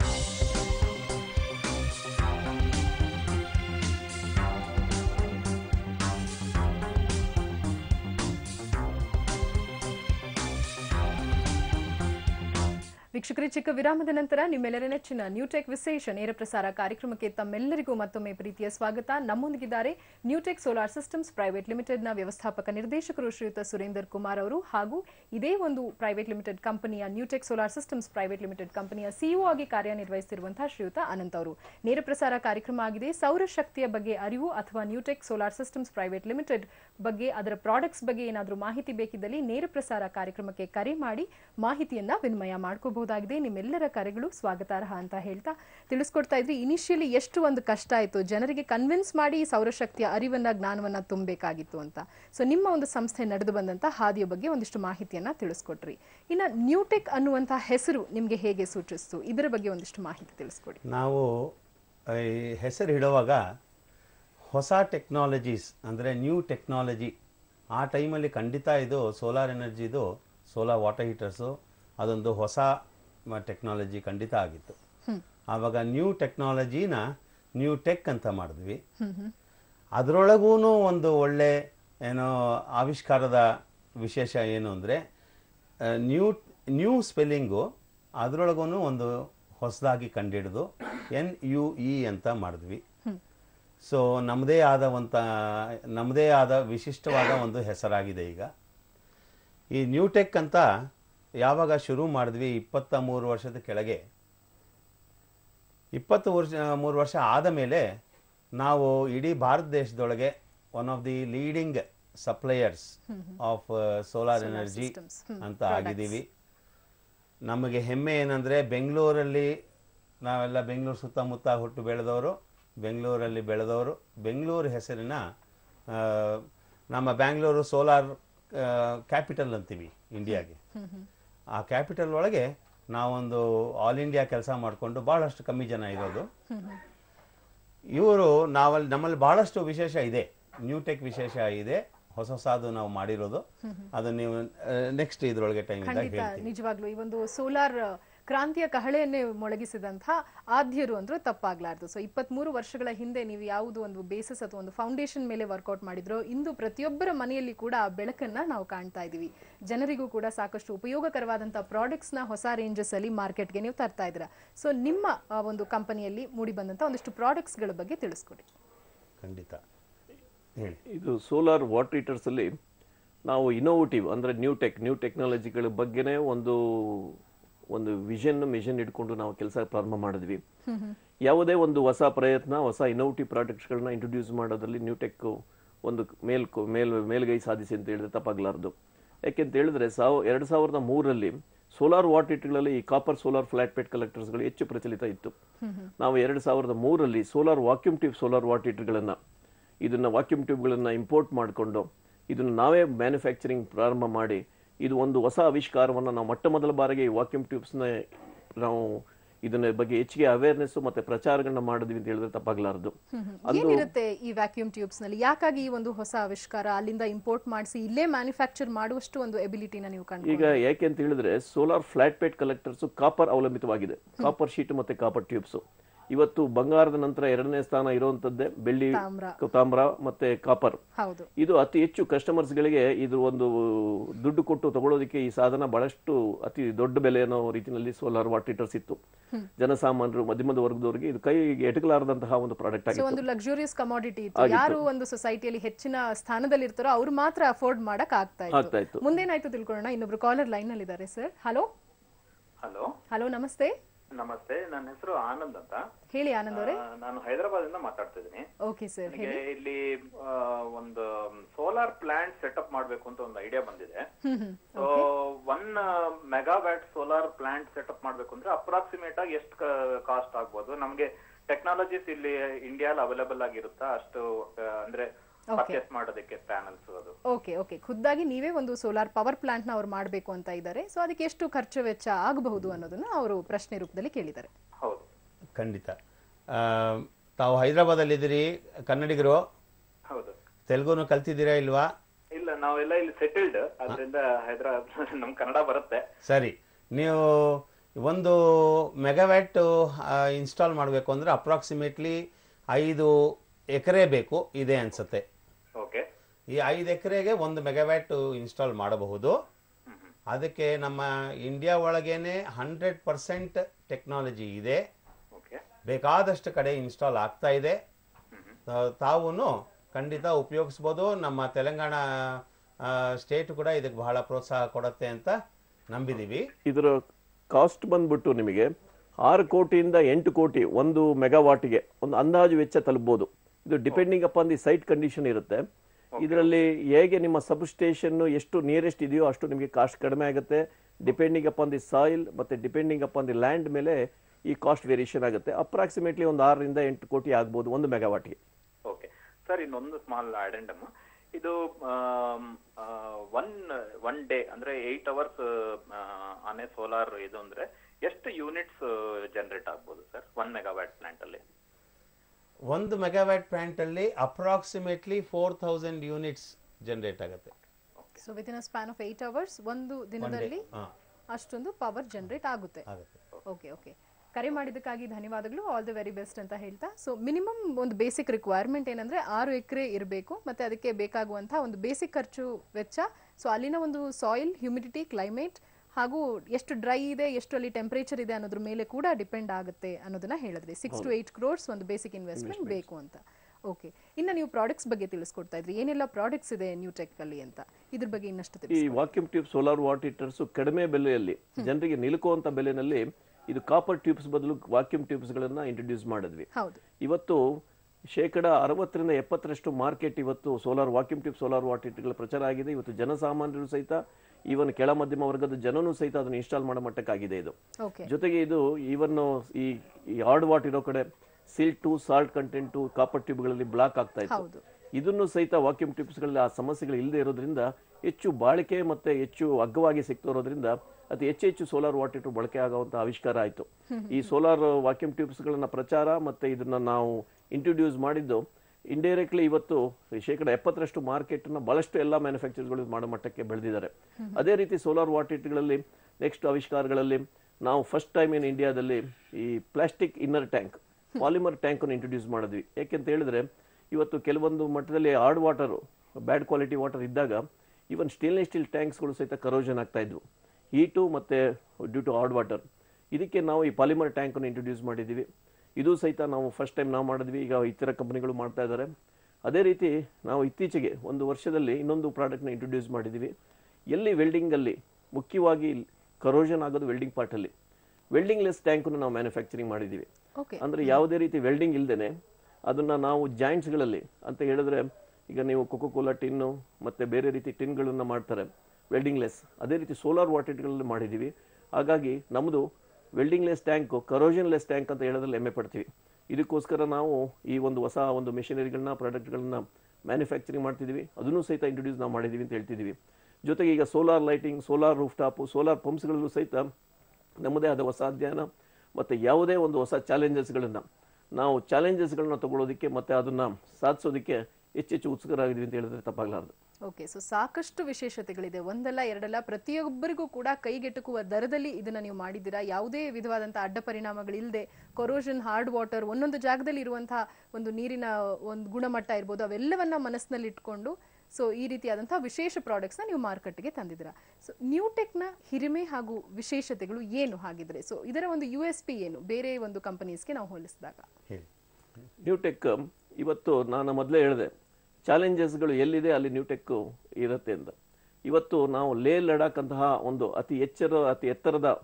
S1: ವೀಕ್ಷಕರೇ ಚಿಕ್ಕ ವಿರಾಮದ ನಂತರ ನಿಮ್ಮೆಲ್ಲರ ನೆಚ್ಚಿನ ನ್ಯೂಟೆಕ್ ವಿಶೇಷ ನೇರ ಪ್ರಸಾರ ಕಾರ್ಯಕ್ರಮಕ್ಕೆ ತಮ್ಮೆಲ್ಲರಿಗೂ ಮತ್ತೊಮ್ಮೆ ಪ್ರೀತಿಯ ಸ್ವಾಗತ ನಮ್ಮೊಂದಿಗಿದ್ದಾರೆ ನ್ಯೂಟೆಕ್ ಸೋಲಾರ್ ಸಿಸ್ಟಮ್ಸ್ ಪ್ರೈವೇಟ್ ಲಿಮಿಟೆಡ್ನ ವ್ಯವಸ್ಥಾಪಕ ನಿರ್ದೇಶಕರು ಶ್ರೀಯುತ ಸುರೇಂದರ್ ಕುಮಾರ್ ಅವರು ಹಾಗೂ ಇದೇ ಒಂದು ಪ್ರೈವೇಟ್ ಲಿಮಿಟೆಡ್ ಕಂಪನಿಯ Newtech solar systems private limited ಕಂಪನಿಯ ಸಿಇಒ ಆಗಿ ಕಾರ್ಯನಿರ್ವಹಿಸುತ್ತಿರುವಂತಹ ಶ್ರೀಯುತ ಅನಂತ್ ಅವರು ನೇರ ಪ್ರಸಾರ ಕಾರ್ಯಕ್ರಮ ಆಗಿದೆ ಸೌರಶಕ್ತಿಯ ಬಗ್ಗೆ ಅರಿವು ಅಥವಾ Newtech solar systems private limited ಬಗ್ಗೆ ಅದರ ಪ್ರಾಡಕ್ಟ್ಸ್ ಬಗ್ಗೆ ಏನಾದರೂ ಮಾಹಿತಿ ಬೇಕಿದ್ದಲ್ಲಿ ನೇರ ಪ್ರಸಾರ ಕಾರ್ಯಕ್ರಮಕ್ಕೆ ಕರೆ ಮಾಡಿ ಮಾಹಿತಿಯನ್ನ ವಿನಿಮಯ ಮಾಡ್ಕೋಬಹುದಾಗಿದೆ ನಿಮ್ಮೆಲ್ಲರ ಕರೆಗಳು ಸ್ವಾಗತಾರ್ಹ ಅಂತ ಹೇಳ್ತಾ ತಿಳಿಸ್ಕೊಡ್ತಾ ಇದ್ರಿ ಇನಿಷಿಯಲಿ ಎಷ್ಟು ಒಂದು ಕಷ್ಟ ಆಯಿತು ಜನರಿಗೆ ಕನ್ವಿನ್ಸ್ ಮಾಡಿ ಈ ಸೌರಶಕ್ತಿಯ ಅರಿವನ್ನ ಜ್ಞಾನವನ್ನ ತುಂಬಬೇಕಾಗಿತ್ತು ಅಂತ ಸೊ ನಿಮ್ಮ ಒಂದು ಸಂಸ್ಥೆ ನಡೆದು ಬಂದಂತ ಹಾದಿಯ ಬಗ್ಗೆ ಒಂದಿಷ್ಟು ಮಾಹಿತಿಯನ್ನ ತಿಳಿಸ್ಕೊಟ್ರಿ ಇನ್ನ ನ್ಯೂಟೆಕ್ ಅನ್ನುವಂತ ಹೆಸರು ನಿಮ್ಗೆ ಹೇಗೆ ಸೂಚಿಸ್ತು ಇದರ ಬಗ್ಗೆ ಒಂದಿಷ್ಟು ಮಾಹಿತಿ ತಿಳಿಸ್ಕೊಡಿ
S3: ನಾವು ಈ ಹೆಸರು ಇಡುವಾಗ ಹೊಸ ಟೆಕ್ನಾಲಜೀಸ್ ಅಂದರೆ ನ್ಯೂ ಟೆಕ್ನಾಲಜಿ ಆ ಟೈಮಲ್ಲಿ ಖಂಡಿತ ಇದು ಸೋಲಾರ್ ಎನರ್ಜಿದು ಸೋಲಾರ್ ವಾಟರ್ ಹೀಟರ್ಸು ಅದೊಂದು ಹೊಸ ಟೆಕ್ನಾಲಜಿ ಖಂಡಿತ ಆಗಿತ್ತು ಆವಾಗ ನ್ಯೂ ಟೆಕ್ನಾಲಜಿನ ನ್ಯೂ ಟೆಕ್ ಅಂತ ಮಾಡಿದ್ವಿ ಅದರೊಳಗೂ ಒಂದು ಒಳ್ಳೆ ಏನೋ ಆವಿಷ್ಕಾರದ ವಿಶೇಷ ಏನು ಅಂದರೆ ನ್ಯೂ ನ್ಯೂ ಸ್ಪೆಲ್ಲಿಂಗು ಅದರೊಳಗೂ ಒಂದು ಹೊಸದಾಗಿ ಕಂಡಿಡಿದು ಎನ್ ಯು ಇ ಅಂತ ಮಾಡಿದ್ವಿ ಸೊ ನಮ್ಮದೇ ಆದ ಒಂತ ನಮ್ಮದೇ ಆದ ವಿಶಿಷ್ಟವಾದ ಒಂದು ಹೆಸರಾಗಿದೆ ಈಗ ಈ ನ್ಯೂಟೆಕ್ ಅಂತ ಯಾವಾಗ ಶುರು ಮಾಡಿದ್ವಿ ಇಪ್ಪತ್ತ ಮೂರು ವರ್ಷದ ಕೆಳಗೆ ಇಪ್ಪತ್ತು ವರ್ಷ ಮೂರು ವರ್ಷ ಆದ ಮೇಲೆ ನಾವು ಇಡೀ ಭಾರತ ದೇಶದೊಳಗೆ one of the leading suppliers of solar energy
S1: systems. ಹ್ಮ್,
S3: ಅಂತ
S1: products.
S3: ಆಗಿದ್ದೀವಿ ನಮಗೆ ಹೆಮ್ಮೆ ಏನಂದರೆ ಬೆಂಗಳೂರಲ್ಲಿ ನಾವೆಲ್ಲ ಬೆಂಗಳೂರು ಸುತ್ತಮುತ್ತ ಹುಟ್ಟು ಬೆಳೆದವರು ಬೆಂಗಳೂರಲ್ಲಿ ಬೆಳೆದವರು ಬೆಂಗಳೂರು ಹೆಸರಿನ ಆ, ನಮ್ಮ ಬ್ಯಾಂಗ್ಳೂರು ಸೋಲಾರ್ ಕ್ಯಾಪಿಟಲ್ ಅಂತೀವಿ ಇಂಡಿಯಾಗೆ ಆ ಕ್ಯಾಪಿಟಲ್ ಒಳಗೆ ನಾವೊಂದು ಆಲ್ ಇಂಡಿಯಾ ಕೆಲಸ ಮಾಡಿಕೊಂಡು ಭಾಳಷ್ಟು ಕಮ್ಮಿ ಜನ ಇರೋದು ಇವರು ನಾವಲ್ಲಿ ನಮ್ಮಲ್ಲಿ ಬಹಳಷ್ಟು ವಿಶೇಷ ಇದೆ ನ್ಯೂಟೆಕ್ ವಿಶೇಷ ಇದೆ ಹೊಸ ಹೊಸದು ನಾವು ಮಾಡಿರೋದು ಅದು ನೀವು ನೆಕ್ಸ್ಟ್ ಇದ್ರೊಳಗೆ ಟೈಮ್ ಇದ್ದಾಗ
S1: ಖಂಡಿತ
S3: ಹೇಳ್ತೀನಿ
S1: ನಿಜವಾಗ್ಲೂ ಈ ಒಂದು ಸೋಲಾರ್ ಕ್ರಾಂತಿಯ ಕಹಳೆಯನ್ನೇ ಮೊಳಗಿಸಿದಂತಹ ಆದ್ಯರು ಅಂದ್ರೂ ತಪ್ಪಾಗ್ಲಾರ್ದು ಸೊ ಇಪ್ಪತ್ಮೂರು ವರ್ಷಗಳ ಹಿಂದೆ ನೀವು ಯಾವುದು ಒಂದು ಬೇಸಿಸ್ ಅಥವಾ ಒಂದು ಫೌಂಡೇಶನ್ ಮೇಲೆ ವರ್ಕೌಟ್ ಮಾಡಿದ್ರೋ ಇಂದು ಪ್ರತಿಯೊಬ್ಬರ ಮನೆಯಲ್ಲಿ ಕೂಡ ಆ ಬೆಳಕನ್ನ ನಾವು ಕಾಣ್ತಾ ಇದೀವಿ ಜನರಿಗೂ ಕೂಡ ಸಾಕಷ್ಟು ಉಪಯೋಗಕರವಾದಂತಹ ಪ್ರಾಡಕ್ಟ್ಸ್ ನ ಹೊಸ ರೇಂಜಸ್ ಅಲ್ಲಿ ಮಾರ್ಕೆಟ್ಗೆ ನೀವು ತರ್ತಾ ಇದ್ದೀರಾ ಸೊ ನಿಮ್ಮ ಆ, ಒಂದು ಕಂಪನಿಯಲ್ಲಿ ಮೂಡಿ ಬಂದಂತ ಒಂದಿಷ್ಟು ಪ್ರಾಡಕ್ಟ್ಸ್ ಗಳ ಬಗ್ಗೆ ತಿಳಿಸ್ಕೊಡಿ
S3: ಖಂಡಿತ ಹೇಳಿ
S2: ಇದು ಸೋಲಾರ್ ವಾಟರ್ ಹೀಟರ್ಸ್ ಅಲ್ಲಿ ನಾವು ಇನೋವೇಟಿವ್ ಅಂದ್ರೆ ನ್ಯೂ ಟೆಕ್ ನ್ಯೂ ಟೆಕ್ನಾಲಜಿಗಳ ಬಗ್ಗೆನೇ ಒಂದು ಒಂದು ವಿಷನ್ ಮಿಷನ್ ಇಟ್ಕೊಂಡು ನಾವು ಕೆಲಸ ಪ್ರಾರಂಭ ಮಾಡಿದ್ವಿ ಯಾವುದೇ ಒಂದು ಹೊಸ ಪ್ರಯತ್ನ ಹೊಸ ಇನೋವೇಟಿವ್ ಪ್ರಾಡಕ್ಟ್ಸ್ಗಳನ್ನ ಇಂಟ್ರೊಡ್ಯೂಸ್ ಮಾಡೋದ್ರಲ್ಲಿ ನ್ಯೂ ಟೆಕ್ ಒಂದು ಮೇಲ್ ಮೇಲ್ ಮೇಲ್ಗೈ ಸಾಧಿಸಿ ಅಂತ ಹೇಳಿದ್ರೆ ತಪ್ಪಾಗಲಾರದು ಯಾಕೆಂತ ಹೇಳಿದ್ರೆ ಸಾವ್ ಎರಡು ಸಾವಿರದ ಮೂರರಲ್ಲಿ ಸೋಲಾರ್ ವಾಟರ್ ಹೀಟರ್ಗಳಲ್ಲಿ ಈ ಕಾಪರ್ ಸೋಲಾರ್ ಫ್ಲಾಟ್ ಪೇಟ್ ಕಲೆಕ್ಟರ್ಸ್ಗಳು ಹೆಚ್ಚು ಪ್ರಚಲಿತ ಇತ್ತು ನಾವು ಎರಡು ಸಾವಿರದ ಮೂರರಲ್ಲಿ solar vacuum tube solar water ಹೀಟರ್ಗಳನ್ನ ಇದನ್ನ ವಾಕ್ಯೂಮ್ ಟ್ಯೂಬ್ಗಳನ್ನ ಇಂಪೋರ್ಟ್ ಮಾಡಿಕೊಂಡು ಇದನ್ನು ನಾವೇ ಮ್ಯಾನುಫ್ಯಾಕ್ಚರಿಂಗ್ ಪ್ರಾರಂಭ ಮಾಡಿ ಇದು ಒಂದು ಹೊಸ ಆವಿಷ್ಕಾರವನ್ನು ನಾವು ಮೊಟ್ಟ ಮೊದಲ ಬಾರಿಗೆ ಈ ವಾಕ್ಯೂಮ್ ಟ್ಯೂಬ್ಸ್ನ ನಾವು ಇದನ್ನ ಬಗ್ಗೆ ಹೆಚ್ಚಿಗೆ ಅವೇರ್ನೆಸ್ ಮತ್ತೆ ಪ್ರಚಾರಗಳನ್ನ ಮಾಡಿದ್ವಿ ಅಂತ ಹೇಳಿದ್ರೆ ತಪ್ಪಾಗಲಾರದು ಅದು
S1: ಏನಿರುತ್ತೆ ಈ ವ್ಯಾಕ್ಯೂಮ್ ಟ್ಯೂಬ್ಸ್ ನಲ್ಲಿ ಯಾಕಾಗಿ ಈ ಒಂದು ಹೊಸ ಆವಿಷ್ಕಾರ ಅಲ್ಲಿಂದ ಇಂಪೋರ್ಟ್ ಮಾಡಿಸಿ ಇಲ್ಲೇ ಮ್ಯಾನುಫ್ಯಾಕ್ಚರ್ ಮಾಡುವಷ್ಟು ಒಂದು ಎಬಿಲಿಟಿನ ನೀವು ಕಂಡು
S2: ಈಗ ಯಾಕೆ ಅಂತ ಹೇಳಿದ್ರೆ solar flat plate collectors copper ಅವಲಂಬಿತವಾಗಿದೆ ಕಾಪರ್ ಶೀಟ್ ಮತ್ತೆ ಕಾಪರ್ ಟ್ಯೂಬ್ಸ್ ಇವತ್ತು ಬಂಗಾರದ ನಂತರ ಎರಡನೇ ಸ್ಥಾನ ಇರುವಂತದ್ದೇ ಬೆಳ್ಳಿ
S1: ತಾಮ್ರ.
S2: ತಾಮ್ರ ಮತ್ತೆ ಕಾಪರ್
S1: ಹೌದು
S2: ಇದು ಅತಿ ಹೆಚ್ಚು ಕಸ್ಟಮರ್ಸ್ ಗಳಿಗೆ ಇದು ಒಂದು ದುಡ್ಡು ಕೊಟ್ಟು ತಗೊಳ್ಳೋದಕ್ಕೆ ಈ ಸಾಧನ ಬಹಳಷ್ಟು ಅತಿ ದೊಡ್ಡ ಬೆಲೆ ಅನ್ನೋ ರೀತಿಯಲ್ಲಿ ಸೋಲಾರ್ ವಾಟರ್ ಹೀಟರ್ಸ್ ಇತ್ತು ಜನಸಾಮಾನ್ಯರು ಮಧ್ಯಮದ ವರ್ಗದವರಿಗೆ ಇದು ಕೈಗೆ ಎಟಕಲಾರದಂತಹ ಒಂದು ಪ್ರಾಡಕ್ಟ್
S1: ಸೊ
S2: ಆಗಿತ್ತು
S1: ಒಂದು ಲಕ್ಸುರಿಯಸ್ ಕಮಾಡಿಟಿ ಇತ್ತು ಯಾರು ಒಂದು ಸೊಸೈಟಿಯಲ್ಲಿ ಹೆಚ್ಚಿನ ಸ್ಥಾನದಲ್ಲಿ ಇರ್ತಾರೋ ಅವ್ರು ಮಾತ್ರ ಅಫೋರ್ಡ್ ಮಾಡಕ್ ಆಗ್ತಾ
S2: ಆಗ್ತಾ
S1: ಇತ್ತು
S2: ಇತ್ತು.
S1: ಮುಂದೇನಾಯ್ತು ತಿಳ್ಕೊಳ್ಳೋಣ ಇನ್ನೊಬ್ರು ಕಾಲರ್ ಲೈನ್ ಅಲ್ಲಿ ಇದ್ದಾರೆ ಸರ್ ಹಲೋ
S8: ಹಲೋ
S1: ಹಲೋ ನಮಸ್ತೆ
S8: ನಮಸ್ತೆ ನನ್ನ ಹೆಸರು ಆನಂದ್ ಅಂತ
S1: ಹೇಳಿ ಆನಂದ್ ಅವರೇ
S8: ಆ, ನಾನು ಹೈದರಾಬಾದ್ ಇಂದ ಮಾತಾಡ್ತಾ ಇದ್ದೀನಿ
S1: ಓಕೆ ಸರ್
S8: ನನಗೆ
S1: ಹೇಳಿ
S8: ಇಲ್ಲಿ ಆ, ಒಂದು ಸೋಲಾರ್ ಪ್ಲಾಂಟ್ ಸೆಟಪ್ ಮಾಡ್ಬೇಕು ಅಂತ ಒಂದು ಐಡಿಯಾ ಬಂದಿದೆ
S1: hmm hmm
S8: so one megawatt solar plant setup ಮಾಡ್ಬೇಕು ಅಂದ್ರೆ ಅಪ್ರಾಕ್ಸಿಮೇಟ್ ಆಗಿ ಎಷ್ಟು ಕಾಸ್ಟ್ ಆಗ್ಬೋದು ನಮ್ಗೆ ಟೆಕ್ನಾಲಜೀಸ್ ಇಲ್ಲಿ ಇಂಡಿಯಾಲ್ ಅವೈಲೇಬಲ್ ಆಗಿರುತ್ತಾ ಅಷ್ಟು ಆ, ಅಂದ್ರೆ ಪರ್ಚೇಸ್ ಮಾಡೋದಕ್ಕೆ ಪ್ಯಾನಲ್ಸ್ ಅದು
S1: ಓಕೆ ಓಕೆ ಖುದ್ದಾಗಿ ನೀವೇ ಒಂದು ಸೋಲಾರ್ ಪವರ್ ಪ್ಲಾಂಟ್ ನ ಅವ್ರು ಮಾಡಬೇಕು ಅಂತ ಇದ್ದಾರೆ ಸೊ ಅದಕ್ಕೆ ಎಷ್ಟು ಖರ್ಚು ವೆಚ್ಚ ಆಗಬಹುದು ಅನ್ನೋದನ್ನ ಅವರು ಪ್ರಶ್ನೆ ರೂಪದಲ್ಲಿ ಕೇಳಿದ್ದಾರೆ
S8: ಹೌದು
S3: ಖಂಡಿತ ಆ, ತಾವು ಹೈದರಾಬಾದಲ್ಲಿದ್ದೀರಿ ಕನ್ನಡಿಗರು
S8: ಹೌದು
S3: ತೆಲುಗುನು ಕಲ್ತಿದ್ದೀರಾ ಇಲ್ವಾ
S8: ಇಲ್ಲ ನಾವೆಲ್ಲ ಇಲ್ಲಿ ಸೆಟಲ್ಡ್ ಅದರಿಂದ ಹೈದರಾಬಾದ್ ನಮ್ ಕನ್ನಡ ಬರುತ್ತೆ
S3: ಸರಿ ನೀವು ಒಂದು ಮೆಗಾವ್ಯಾಟ್ ಇನ್ಸ್ಟಾಲ್ ಮಾಡಬೇಕು ಅಂದರೆ ಅಪ್ರಾಕ್ಸಿಮೇಟ್ಲಿ ಐದು ಎಕರೆ ಬೇಕು ಇದೆ ಅನ್ಸುತ್ತೆ
S8: ಓಕೆ
S3: ಈ ಐದು ಎಕರೆಗೆ ಒಂದು ಮೆಗಾವ್ಯಾಟ್ ಇನ್ಸ್ಟಾಲ್ ಮಾಡಬಹುದು ಅದಕ್ಕೆ ನಮ್ಮ ಇಂಡಿಯಾ ಒಳಗೇನೆ ಹಂಡ್ರೆಡ್ ಪರ್ಸೆಂಟ್ ಟೆಕ್ನಾಲಜಿ ಇದೆ
S8: ಓಕೆ
S3: ಬೇಕಾದಷ್ಟು ಕಡೆ ಇನ್ಸ್ಟಾಲ್ ಆಗ್ತಾ ಇದೆ ತಾವು ಖಂಡಿತ ಉಪಯೋಗಿಸ್ಬೋದು ನಮ್ಮ ತೆಲಂಗಾಣ ಸ್ಟೇಟ್ ಕೂಡ ಇದಕ್ಕೆ ಬಹಳ ಪ್ರೋತ್ಸಾಹ ಕೊಡುತ್ತೆ ಅಂತ ನಂಬಿದೀವಿ
S2: ಇದರ ಕಾಸ್ಟ್ ಬಂದ್ಬಿಟ್ಟು ನಿಮಗೆ ಆರು ಕೋಟಿಯಿಂದ ಎಂಟು ಕೋಟಿ ಒಂದು ಮೆಗಾವಾಟ್ಗೆ ಒಂದು ಅಂದಾಜು ವೆಚ್ಚ ತಲುಪಬಹುದು ಇದು depending upon the site condition ಇರುತ್ತೆ ಇದರಲ್ಲಿ ಹೇಗೆ ನಿಮ್ಮ ಸಬ್ ಸ್ಟೇಷನ್ ಎಷ್ಟು ನಿಯರೆಸ್ಟ್ ಇದೆಯೋ ಅಷ್ಟು ನಿಮಗೆ ಕಾಸ್ಟ್ ಕಡಿಮೆ ಆಗುತ್ತೆ ಡಿಪೆಂಡಿಂಗ್ ಅಪಾನ್ ದಿ ಸಾಯಿಲ್ ಮತ್ತೆ ಡಿಪೆಂಡಿಂಗ್ ಅಪಾನ್ ದಿ ಲ್ಯಾಂಡ್ ಮೇಲೆ ಈ ಕಾಸ್ಟ್ ವೇರಿಯೇಷನ್ ಆಗುತ್ತೆ ಅಪ್ರಾಕ್ಸಿಮೇಟ್ಲಿ ಒಂದು ಆರರಿಂದ ಎಂಟು ಕೋಟಿ ಆಗ್ಬೋದು ಒಂದು ಮೆಗಾವಾಟ್ಗೆ
S8: ಓಕೆ ಸರ್ ಇನ್ನೊಂದು ಸ್ಮಾಲ್ ಅಡೆಂಡಮ್ ಇದು ಒನ್ ಒನ್ ಡೇ ಅಂದ್ರೆ ಏಟ್ ಅವರ್ಸ್ ಆನೆ ಸೋಲಾರ್ ಇದು ಅಂದ್ರೆ ಎಷ್ಟು ಯೂನಿಟ್ಸ್ ಜನರೇಟ್ ಆಗ್ಬೋದು ಸರ್ ಒನ್ ಮೆಗಾವ್ಯಾಟ್ ಪ್ಲಾಂಟ್ ಅಲ್ಲಿ
S3: ಒಂದು ಮೆಗಾವ್ಯಾಟ್ ಪ್ಲಾಂಟ್ ಅಲ್ಲಿ approximately four thousand units generate ಆಗುತ್ತೆ
S1: so with in span of eight hours ಒಂದು ದಿನದಲ್ಲಿ
S3: ಹಾ.
S1: ಅಷ್ಟೊಂದು ಪವರ್ ಜನರೇಟ್ ಆಗುತ್ತೆ
S3: ಆಗುತ್ತೆ
S1: ಓಕೆ ಓಕೆ ಕರೆ ಮಾಡಿದ್ದಕ್ಕಾಗಿ ಧನ್ಯವಾದಗಳು ಆಲ್ ದಿ ವೆರಿ ಬೆಸ್ಟ್ ಅಂತ ಹೇಳ್ತಾ ಸೊ ಮಿನಿಮಮ್ ಒಂದು ಬೇಸಿಕ್ ರಿಕ್ವೈರ್ಮೆಂಟ್ ಏನಂದ್ರೆ ಆರು ಎಕರೆ ಇರಬೇಕು ಮತ್ತೆ ಅದಕ್ಕೆ ಬೇಕಾಗುವಂತಹ ಒಂದು ಬೇಸಿಕ್ ಖರ್ಚು ವೆಚ್ಚ ಸೊ ಅಲ್ಲಿನ ಒಂದು ಸಾಯಿಲ್ ಹ್ಯೂಮಿಡಿಟಿ ಕ್ಲೈಮೇಟ್ ಹಾಗೂ ಎಷ್ಟು ಡ್ರೈ ಇದೆ ಎಷ್ಟು ಅಲ್ಲಿ ಟೆಂಪರೇಚರ್ ಇದೆ ಅನ್ನೋದ್ರ ಮೇಲೆ ಕೂಡ ಡಿಪೆಂಡ್ ಆಗುತ್ತೆ ಅನ್ನೋದನ್ನ ಹೇಳಿದ್ರಿ ಸಿಕ್ಸ್ ಟು ಏಟ್ ಕ್ರೋರ್ಸ್ ಒಂದು ಬೇಸಿಕ್ ಇನ್ವೆಸ್ಟ್ಮೆಂಟ್ ಬೇಕು ಅಂತ ಓಕೆ ಇನ್ನು ನೀವು ಪ್ರಾಡಕ್ಟ್ಸ್ ಬಗ್ಗೆ ತಿಳಿಸ್ಕೊಡ್ತಾ ಇದ್ರಿ ಏನೆಲ್ಲ ಪ್ರಾಡಕ್ಟ್ಸ್ ಇದೆ ನ್ಯೂ ಟೆಕ್ ಅಲ್ಲಿ ಅಂತ ಇದ್ರ ಬಗ್ಗೆ ಇನ್ನಷ್ಟು
S2: ಈ
S1: ತಿಳಿಸಿ
S2: vacuum tube solar water heaters ಕಡಿಮೆ ಬೆಲೆಯಲ್ಲಿ ಜನರಿಗೆ ನಿಲುಕುವಂತ ಬೆಲೆನಲ್ಲಿ ಇದು ಕಾಪರ್ ಟ್ಯೂಬ್ಸ್ ಬದಲು ವಾಕ್ಯೂಮ್ ಟ್ಯೂಬ್ಸ್ ಗಳನ್ನ ಇಂಟ್ರೊಡ್ಯೂಸ್ ಮಾಡಿದ್ವಿ
S1: ಹೌದು
S2: ಇವತ್ತು ಶೇಕಡ ಅರವತ್ತರಿಂದ ಎಪ್ಪತ್ತರಷ್ಟು ಮಾರ್ಕೆಟ್ ಇವತ್ತು solar vacuum tube solar water ಹೀಟರ್ಗಳ ಪ್ರಚಾರ ಆಗಿದೆ ಇವತ್ತು ಜನಸಾಮಾನ್ಯರು ಸಹಿತ ಈವನ್ ಕೆಳ ಮಧ್ಯಮ ವರ್ಗದ ಜನನೂ ಸಹಿತ ಅದನ್ನು ಇನ್ಸ್ಟಾಲ್ ಮಾಡೋ ಮಟ್ಟಕ್ಕಾಗಿದೆ ಇದು
S1: ಓಕೆ
S2: ಜೊತೆಗೆ ಇದು ಈವನ್ ಈ ಈ ಹಾರ್ಡ್ ವಾಟ್ ಇರೋ ಕಡೆ ಸಿಲ್ಟು ಸಾಲ್ಟ್ ಕಂಟೆಂಟು ಕಾಪರ್ ಟ್ಯೂಬ್ಗಳಲ್ಲಿ ಬ್ಲಾಕ್ ಆಗ್ತಾ ಇತ್ತು
S1: ಹೌದು
S2: ಇದನ್ನು ಸಹಿತ ವಾಕ್ಯೂಮ್ ಗಳಲ್ಲಿ ಆ ಸಮಸ್ಯೆಗಳು ಇಲ್ಲದೆ ಇರೋದ್ರಿಂದ ಹೆಚ್ಚು ಬಾಳಿಕೆ ಮತ್ತೆ ಹೆಚ್ಚು ಅಗ್ಗವಾಗಿ ಸಿಗ್ತಾ ಇರೋದ್ರಿಂದ ಅತಿ ಹೆಚ್ಚು ಹೆಚ್ಚು ಸೋಲಾರ್ ವಾಟರ್ ಹೀಟರ್ ಬಳಕೆ ಆಗುವಂತ ಆವಿಷ್ಕಾರ ಆಯಿತು ಈ ಸೋಲಾರ್ ವಾಕ್ಯೂಮ್ ಗಳನ್ನ ಪ್ರಚಾರ ಮತ್ತೆ ಇದನ್ನ ನಾವು ಇಂಟ್ರೊಡ್ಯೂಸ್ ಮಾಡಿದ್ದು ಇಂಡೈರೆಕ್ಟ್ಲಿ ಇವತ್ತು ಶೇಕಡ ಎಪ್ಪತ್ತರಷ್ಟು ಮಾರ್ಕೆಟ್ ನ ಬಹಳಷ್ಟು ಎಲ್ಲ ಮ್ಯಾನುಫ್ಯಾಕ್ಚರ್ಗಳು ಮಾಡೋ ಮಟ್ಟಕ್ಕೆ ಬೆಳೆದಿದ್ದಾರೆ ಅದೇ ರೀತಿ ಸೋಲಾರ್ ವಾಟರ್ ಗಳಲ್ಲಿ ನೆಕ್ಸ್ಟ್ ಆವಿಷ್ಕಾರಗಳಲ್ಲಿ ನಾವು ಫಸ್ಟ್ ಟೈಮ್ ಇನ್ ಇಂಡಿಯಾದಲ್ಲಿ ಈ plastic inner tank polymer tank ಅನ್ನು ಇಂಟ್ರೊಡ್ಯೂಸ್ ಮಾಡಿದ್ವಿ ಯಾಕೆಂತ ಹೇಳಿದ್ರೆ ಇವತ್ತು ಕೆಲವೊಂದು ಮಟ್ಟದಲ್ಲಿ hard water bad quality water ಇದ್ದಾಗ ಈವನ್ ಸ್ಟೇನ್ಲೆಸ್ ಸ್ಟೀಲ್ ಟ್ಯಾಂಕ್ಸ್ಗಳು ಸಹಿತ ಕರೋಷನ್ ಆಗ್ತಾ ಇದ್ವು ಹೀಟು ಮತ್ತೆ ಡ್ಯೂ ಟು ಹಾರ್ಡ್ ವಾಟರ್ ಇದಕ್ಕೆ ನಾವು ಈ ಪಾಲಿಮರ್ ಟ್ಯಾಂಕ್ ಅನ್ನು ಇಂಟ್ರೊಡ್ಯೂಸ್ ಮಾಡಿದ್ದೀವಿ ಇದು ಸಹಿತ ನಾವು ಫಸ್ಟ್ ಟೈಮ್ ನಾವು ಮಾಡಿದ್ವಿ ಈಗ ಇತರ ಕಂಪನಿಗಳು ಮಾಡ್ತಾ ಇದ್ದಾರೆ ಅದೇ ರೀತಿ ನಾವು ಇತ್ತೀಚೆಗೆ ಒಂದು ವರ್ಷದಲ್ಲಿ ಇನ್ನೊಂದು ಪ್ರಾಡಕ್ಟ್ನ ಇಂಟ್ರೊಡ್ಯೂಸ್ ಮಾಡಿದ್ದೀವಿ ಎಲ್ಲಿ ವೆಲ್ಡಿಂಗ್ ಅಲ್ಲಿ ಮುಖ್ಯವಾಗಿ ಕರೋಷನ್ ಆಗೋದು ವೆಲ್ಡಿಂಗ್ ಪಾರ್ಟಲ್ಲಿ ವೆಲ್ಡಿಂಗ್ ಲೆಸ್ ಟ್ಯಾಂಕನ್ನು ನಾವು ಮ್ಯಾನುಫ್ಯಾಕ್ಚರಿಂಗ್ ಮಾಡಿದ್ದೀವಿ
S1: ಓಕೆ
S2: ಅಂದ್ರೆ ಯಾವುದೇ ರೀತಿ ವೆಲ್ಡಿಂಗ್ ಇಲ್ದೇನೆ ಅದನ್ನ ನಾವು ಜಾಯಿಂಟ್ಸ್ಗಳಲ್ಲಿ ಅಂತ ಹೇಳಿದ್ರೆ ಈಗ ನೀವು ಕೊಕೋ ಕೋಲಾ ಟಿನ್ನು ಮತ್ತೆ ಬೇರೆ ರೀತಿ ಟಿನ್ಗಳನ್ನ ಮಾಡ್ತಾರೆ ವೆಲ್ಡಿಂಗ್ ಲೆಸ್ ಅದೇ ರೀತಿ ಸೋಲಾರ್ ವಾಟರ್ಗಳಲ್ಲಿ ಮಾಡಿದ್ದೀವಿ ಹಾಗಾಗಿ ನಮ್ಮದು welding less tank corrosion less tank ಅಂತ ಹೇಳೋದ್ರಲ್ಲಿ ಹೆಮ್ಮೆ ಪಡ್ತೀವಿ ಇದಕ್ಕೋಸ್ಕರ ನಾವು ಈ ಒಂದು ಹೊಸ ಒಂದು ಮಿಷನರಿಗಳನ್ನ ಪ್ರಾಡಕ್ಟ್ಗಳನ್ನ ಮ್ಯಾನುಫ್ಯಾಕ್ಚರಿಂಗ್ ಮಾಡ್ತಿದ್ದೀವಿ ಅದನ್ನು ಸಹಿತ ಇಂಟ್ರೊಡ್ಯೂಸ್ ನಾವು ಮಾಡಿದ್ದೀವಿ ಅಂತ ಹೇಳ್ತಿದ್ದೀವಿ ಜೊತೆಗೆ ಈಗ solar lighting solar roof top solar ಪಂಪ್ಸ್ಗಳಲ್ಲೂ ಸಹಿತ ನಮ್ಮದೇ ಆದ ಹೊಸ ಅಧ್ಯಯನ ಮತ್ತು ಯಾವುದೇ ಒಂದು ಹೊಸ ಚಾಲೆಂಜಸ್ಗಳನ್ನು ನಾವು ಚಾಲೆಂಜಸ್ಗಳನ್ನ ತಗೊಳ್ಳೋದಕ್ಕೆ ಮತ್ತು ಅದನ್ನು ಸಾಧಿಸೋದಕ್ಕೆ ಹೆಚ್ಚೆಚ್ಚು ಉತ್ಸುಕರಾಗಿದ್ದೀವಿ ಅಂತ ಹೇಳಿದ್ರೆ ತಪ್ಪಾಗಲಾರದು
S1: ಓಕೆ ಸೊ ಸಾಕಷ್ಟು ವಿಶೇಷತೆಗಳಿದೆ ಒಂದಲ್ಲ ಎರಡಲ್ಲ ಪ್ರತಿಯೊಬ್ಬರಿಗೂ ಕೂಡ ಕೈಗೆಟುಕುವ ದರದಲ್ಲಿ ಇದನ್ನ ನೀವು ಮಾಡಿದ್ದೀರಾ ಯಾವುದೇ ವಿಧವಾದಂತಹ ಅಡ್ಡ ಪರಿಣಾಮಗಳಿಲ್ಲದೆ ಕೊರೋಷನ್ ಹಾರ್ಡ್ ವಾಟರ್ ಒಂದೊಂದು ಜಾಗದಲ್ಲಿ ಇರುವಂತಹ ಒಂದು ನೀರಿನ ಒಂದು ಗುಣಮಟ್ಟ ಇರ್ಬೋದು ಅವೆಲ್ಲವನ್ನ ಮನಸ್ಸಿನಲ್ಲಿ ಇಟ್ಕೊಂಡು ಸೊ ಈ ರೀತಿಯಾದಂತಹ ವಿಶೇಷ ಪ್ರಾಡಕ್ಟ್ಸ್ನ ನೀವು ಮಾರುಕಟ್ಟೆಗೆ ತಂದಿದ್ದೀರಾ ಸೊ ನ್ಯೂಟೆಕ್ನ ಹಿರಿಮೆ ಹಾಗೂ ವಿಶೇಷತೆಗಳು ಏನು ಹಾಗಿದ್ರೆ ಸೊ ಇದರ ಒಂದು ಯು ಎಸ್ ಪಿ ಏನು ಬೇರೆ ಒಂದು ಕಂಪನೀಸ್ಗೆ ನಾವು ಹೋಲಿಸಿದಾಗ
S3: ಹೇಳಿ
S2: ನ್ಯೂಟೆಕ್ ಇವತ್ತು ನಾನು ಮೊದಲೇ ಹೇಳಿದೆ ಚಾಲೆಂಜಸ್ಗಳು ಎಲ್ಲಿದೆ ಅಲ್ಲಿ ನ್ಯೂಟೆಕ್ ಇರುತ್ತೆ ಅಂತ ಇವತ್ತು ನಾವು ಲೇ ಲಡಾಖ್ ಅಂತಹ ಒಂದು ಅತಿ ಎಚ್ಚರ ಅತಿ ಎತ್ತರದ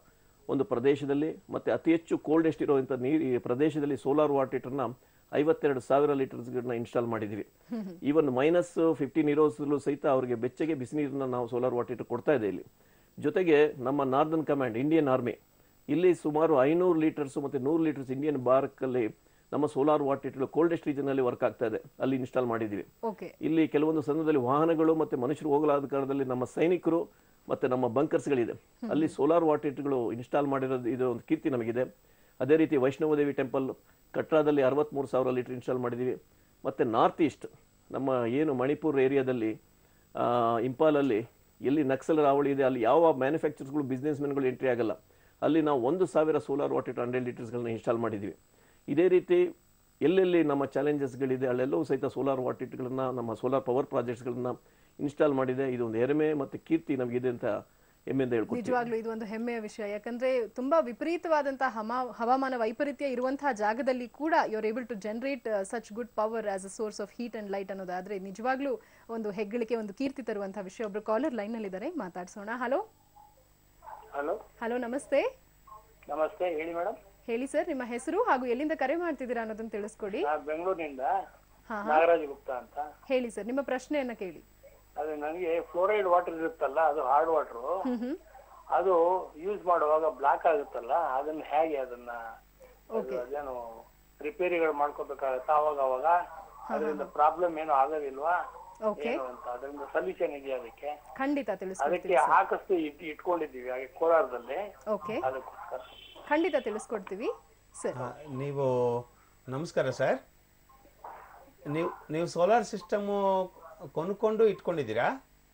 S2: ಒಂದು ಪ್ರದೇಶದಲ್ಲಿ ಮತ್ತು ಅತಿ ಹೆಚ್ಚು ಕೋಲ್ಡೆಸ್ಟ್ ಇರುವಂಥ ನೀರು ಈ ಪ್ರದೇಶದಲ್ಲಿ ಸೋಲಾರ್ ವಾಟರ್ ಹೀಟರ್ನ ಐವತ್ತೆರಡು ಸಾವಿರ ಲೀಟರ್ಸ್ಗಳನ್ನ ಇನ್ಸ್ಟಾಲ್ ಮಾಡಿದ್ದೀವಿ ಈವನ್ ಮೈನಸ್ ಫಿಫ್ಟೀನ್ ಇರೋಸ್ಲೂ ಸಹಿತ ಅವರಿಗೆ ಬೆಚ್ಚಗೆ ಬಿಸಿ ನೀರನ್ನ ನಾವು ಸೋಲಾರ್ ವಾಟರ್ ಹೀಟರ್ ಕೊಡ್ತಾ ಇದೆ ಇಲ್ಲಿ ಜೊತೆಗೆ ನಮ್ಮ ನಾರ್ದನ್ ಕಮಾಂಡ್ ಇಂಡಿಯನ್ ಆರ್ಮಿ ಇಲ್ಲಿ ಸುಮಾರು ಐನೂರು ಲೀಟರ್ಸ್ ಮತ್ತು ನೂರು ಲೀಟರ್ಸ್ ಇಂಡಿಯನ್ ಬಾರ್ಕಲ್ಲಿ ನಮ್ಮ ಸೋಲಾರ್ ವಾಟರ್ ಹೀಟರ್ ಕೋಲ್ಡೆಸ್ಟ್ ರೀಜನಲ್ಲಿ ವರ್ಕ್ ಆಗ್ತಾ ಇದೆ ಅಲ್ಲಿ ಇನ್ಸ್ಟಾಲ್ ಮಾಡಿದ್ದೀವಿ
S1: ಓಕೆ
S2: ಇಲ್ಲಿ ಕೆಲವೊಂದು ಸಂದರ್ಭದಲ್ಲಿ ವಾಹನಗಳು ಮತ್ತೆ ಮನುಷ್ಯರು ಹೋಗಲಾದ ಕಾರಣದಲ್ಲಿ ನಮ್ಮ ಸೈನಿಕರು ಮತ್ತೆ ನಮ್ಮ ಬಂಕರ್ಸ್ಗಳಿದೆ ಅಲ್ಲಿ ಸೋಲಾರ್ ವಾಟರ್ ಹೀಟರ್ಗಳು ಇನ್ಸ್ಟಾಲ್ ಮಾಡಿರೋದು ಇದು ಒಂದು ಕೀರ್ತಿ ನಮಗಿದೆ ಅದೇ ರೀತಿ ವೈಷ್ಣವದೇವಿ ಟೆಂಪಲ್ ಕಟ್ರಾದಲ್ಲಿ ಅರವತ್ತ್ಮೂರು ಸಾವಿರ ಲೀಟರ್ ಇನ್ಸ್ಟಾಲ್ ಮಾಡಿದ್ದೀವಿ ಮತ್ತೆ ನಾರ್ತ್ ಈಸ್ಟ್ ನಮ್ಮ ಏನು ಮಣಿಪುರ್ ಏರಿಯಾದಲ್ಲಿ ಆ, ಇಂಪಾಲಲ್ಲಿ ಎಲ್ಲಿ ನಕ್ಸಲರ ಹಾವಳಿ ಇದೆ ಅಲ್ಲಿ ಯಾವ ಮ್ಯಾನುಫ್ಯಾಕ್ಚರ್ಸ್ಗಳು ಬಿಸ್ನೆಸ್ ಮೆನ್ಗಳು ಎಂಟ್ರಿ ಆಗಲ್ಲ ಅಲ್ಲಿ ನಾವು ಒಂದು ಸಾವಿರ ಸೋಲಾರ್ ವಾಟರ್ ಹಂಡ್ರೆಡ್ ಲೀಟರ್ಸ್ಗಳನ್ನ ಇನ್ಸ್ಟಾಲ್ ಮಾಡಿದ್ದೀವಿ ಇದೇ ರೀತಿ ಎಲ್ಲೆಲ್ಲಿ ನಮ್ಮ ಚಾಲೆಂಜಸ್ಗಳಿದೆ ಅಲ್ಲೆಲ್ಲವೂ ಸಹಿತ ಸೋಲಾರ್ ವಾಟರ್ಗಳನ್ನ ನಮ್ಮ ಸೋಲಾರ್ ಪವರ್ ಪ್ರಾಜೆಕ್ಟ್ಸ್ಗಳನ್ನ ಇನ್ಸ್ಟಾಲ್ ಮಾಡಿದೆ ಇದು ಒಂದು ಹೆಮ್ಮೆ ಮತ್ತು ಕೀರ್ತಿ ನಮಗಿದೆ ಅಂತ ಹೆಮ್ಮೆಯಿಂದ ಹೇಳ್ಕೊಡ್ತೀವಿ
S1: ನಿಜವಾಗ್ಲೂ ಇದು ಒಂದು ಹೆಮ್ಮೆಯ ವಿಷಯ ಯಾಕಂದ್ರೆ ತುಂಬಾ ವಿಪರೀತವಾದಂತಹ ಹಮಾ ಹವಾಮಾನ ವೈಪರೀತ್ಯ ಇರುವಂತಹ ಜಾಗದಲ್ಲಿ ಕೂಡ you are able to generate such good power as a source of heat and light ಅನ್ನೋದಾದ್ರೆ ನಿಜವಾಗ್ಲೂ ಒಂದು ಹೆಗ್ಗಳಿಕೆ ಒಂದು ಕೀರ್ತಿ ತರುವಂತಹ ವಿಷಯ ಒಬ್ರು ಕಾಲರ್ ಲೈನ್ ನಲ್ಲಿ ಇದ್ದಾರೆ ಮಾತಾಡ್ಸೋಣ ಹಲೋ
S5: ಹಲೋ
S1: ಹಲೋ ನಮಸ್ತೆ
S5: ನಮಸ್ತೆ ಹೇಳಿ ಮೇಡಮ್
S1: ಹೇಳಿ ಸರ್ ನಿಮ್ಮ ಹೆಸರು ಹಾಗೂ ಎಲ್ಲಿಂದ ಕರೆ ಮಾಡ್ತಿದ್ದೀರಾ ಅನ್ನೋದನ್ನ ತಿಳಿಸ್ಕೊಡಿ
S5: ನಾ ಬೆಂಗಳೂರಿನಿಂದ
S1: ಹಾ ಹಾ
S5: ನಾಗರಾಜ್ ಗುಪ್ತಾ ಅಂತ
S1: ಹೇಳಿ ಸರ್ ನಿಮ್ಮ ಪ್ರಶ್ನೆಯನ್ನ ಕೇಳಿ
S5: ಅದು ನನಗೆ ಫ್ಲೋರೈಡ್ ವಾಟರ್ ಇರುತ್ತಲ್ಲ ಅದು ಹಾರ್ಡ್ ವಾಟರ್
S1: ಹ್ಮ್ ಹ್ಮ್
S5: ಅದು ಯೂಸ್ ಮಾಡುವಾಗ ಬ್ಲಾಕ್ ಆಗುತ್ತಲ್ಲ ಅದನ್ನ ಹೇಗೆ ಅದನ್ನ ಅದು ಅದೇನು ರಿಪೇರಿಗಳು ಮಾಡ್ಕೋಬೇಕಾಗತ್ತ ಅವಾಗ ಅವಾಗ ಅದರಿಂದ ಪ್ರಾಬ್ಲಮ್ ಏನು ಆಗೋದಿಲ್ವಾ
S1: ಓಕೆ
S5: ಏನು ಅಂತ ಅದರಿಂದ ಸೊಲ್ಯೂಷನ್ ಇದೆಯಾ ಅದಕ್ಕೆ
S1: ಖಂಡಿತ
S5: ಅದಕ್ಕೆ
S1: ತಿಳಿಸ್ಕೊಡ್ತೀವಿ
S5: ಹಾಕಿಸ್ತು ಇಟ್ ಇಟ್ಕೊಂಡಿದ್ದೀವಿ ಹಾಗೆ ಕೋಲಾರದಲ್ಲಿ
S1: ಓಕೆ
S5: ಅದಕ್ಕೋಸ್ಕರ
S1: ಖಂಡಿತ ತಿಳಿಸ್ಕೊಡ್ತೀವಿ ಸರ್
S3: ಆ, ನೀವು ನಮಸ್ಕಾರ ಸರ್ ನೀವು ನೀವು ಸೋಲಾರ್ ಸಿಸ್ಟಮು ಕೊಂಡ್ಕೊಂಡು ಇಟ್ಕೊಂಡಿದ್ದೀರಾ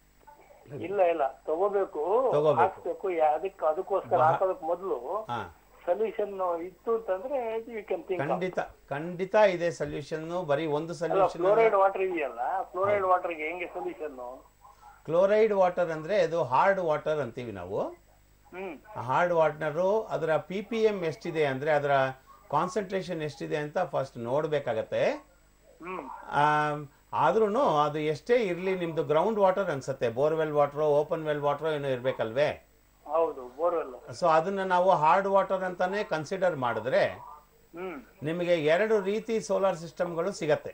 S5: ಇಲ್ಲ ಇಲ್ಲ ತಗೋಬೇಕು
S3: ತಗೋಬೇಕು.
S5: ಹಾಕ್ಸ್ಬೇಕು ಯಾ- ಅದಕ್ಕೆ ಅದಕ್ಕೋಸ್ಕರ ಹಾಕೋದಕ್ ಮೊದಲು
S3: ಹಾ
S5: ಸೊಲ್ಯೂಷನ್ ಇತ್ತು ಅಂತಂದ್ರೆ ಯು ಕ್ಯಾನ್ ಥಿಂಕ್
S3: ಖಂಡಿತ ಖಂಡಿತ ಇದೆ ಸೊಲ್ಯೂಷನ್ ಬರೀ ಒಂದು
S5: ಅಲ್ಲ
S3: ಸೊಲ್ಯೂಷನ್
S5: ಫ್ಲೋರೈಡ್ ವಾಟರ್ ಇದೆಯಲ್ಲ ಫ್ಲೋರೈಡ್ ವಾಟರ್ಗೆ ಹೆಂಗೆ ಸೊಲ್ಯೂಷನ್
S3: ಕ್ಲೋರೈಡ್ ವಾಟರ್ ಅಂದ್ರೆ ಅದು ಹಾರ್ಡ್ ವಾಟರ್ ಅಂತೀವಿ ನಾವು
S5: ಹ್ಮ್
S3: ಹಾರ್ಡ್ ವಾಟರು ಅದರ ಪಿ ಪಿ ಎಮ್ ಎಷ್ಟಿದೆ ಅಂದ್ರೆ ಅದರ ಕಾನ್ಸಂಟ್ರೇಷನ್ ಎಷ್ಟಿದೆ ಅಂತ ಫಸ್ಟ್ ನೋಡ್ಬೇಕಾಗತ್ತೆ
S5: ಹ್ಮ್
S3: ಆದ್ರೂ ಅದು ಎಷ್ಟೇ ಇರಲಿ ನಿಮ್ದು ಗ್ರೌಂಡ್ ವಾಟರ್ ಅನ್ಸುತ್ತೆ borewell water open well water ಏನೋ ಇರ್ಬೇಕಲ್ವೇ
S5: ಹೌದು ಬೋರ್ವೆಲ್
S3: ಸೊ ಅದನ್ನ ನಾವು ಹಾರ್ಡ್ ವಾಟರ್ ಅಂತಾನೆ ಕನ್ಸಿಡರ್ ಮಾಡಿದ್ರೆ
S5: ಹ್ಮ್
S3: ನಿಮಗೆ ಎರಡು ರೀತಿ ಸೋಲಾರ್ ಸಿಸ್ಟಮ್ಗಳು ಸಿಗತ್ತೆ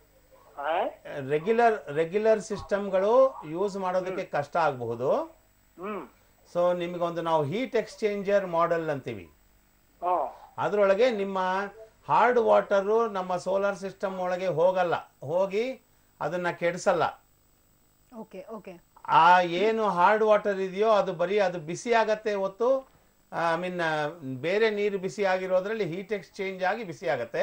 S5: ಆ?
S3: ರೆಗ್ಯುಲರ್ ರೆಗ್ಯುಲರ್ ಸಿಸ್ಟಮ್ಗಳು ಯೂಸ್ ಮಾಡೋದಕ್ಕೆ ಕಷ್ಟ ಆಗಬಹುದು
S5: ಹ್ಮ್
S3: ಸೊ ನಿಮಗೊಂದು ನಾವು ಹೀಟ್ ಎಕ್ಸ್ಚೇಂಜರ್ ಮಾಡೆಲ್ ಅಂತೀವಿ
S5: ಹ್ಮ್
S3: ಅದರೊಳಗೆ ನಿಮ್ಮ ಹಾರ್ಡ್ ವಾಟರು ನಮ್ಮ ಸೋಲಾರ್ ಸಿಸ್ಟಮ್ ಒಳಗೆ ಹೋಗಲ್ಲ ಹೋಗಿ ಅದನ್ನ ಕೆಡಿಸಲ್ಲ
S1: ಓಕೆ ಓಕೆ
S3: ಆ ಏನು ಹಾರ್ಡ್ ವಾಟರ್ ಇದೆಯೋ ಅದು ಬರೀ ಅದು ಬಿಸಿ ಆಗತ್ತೆ ಹೊತ್ತು ಐ ಮೀನ್ ಬೇರೆ ನೀರು ಬಿಸಿ ಆಗಿರೋದ್ರಲ್ಲಿ ಹೀಟ್ ಎಕ್ಸ್ಚೇಂಜ್ ಆಗಿ ಬಿಸಿ ಆಗತ್ತೆ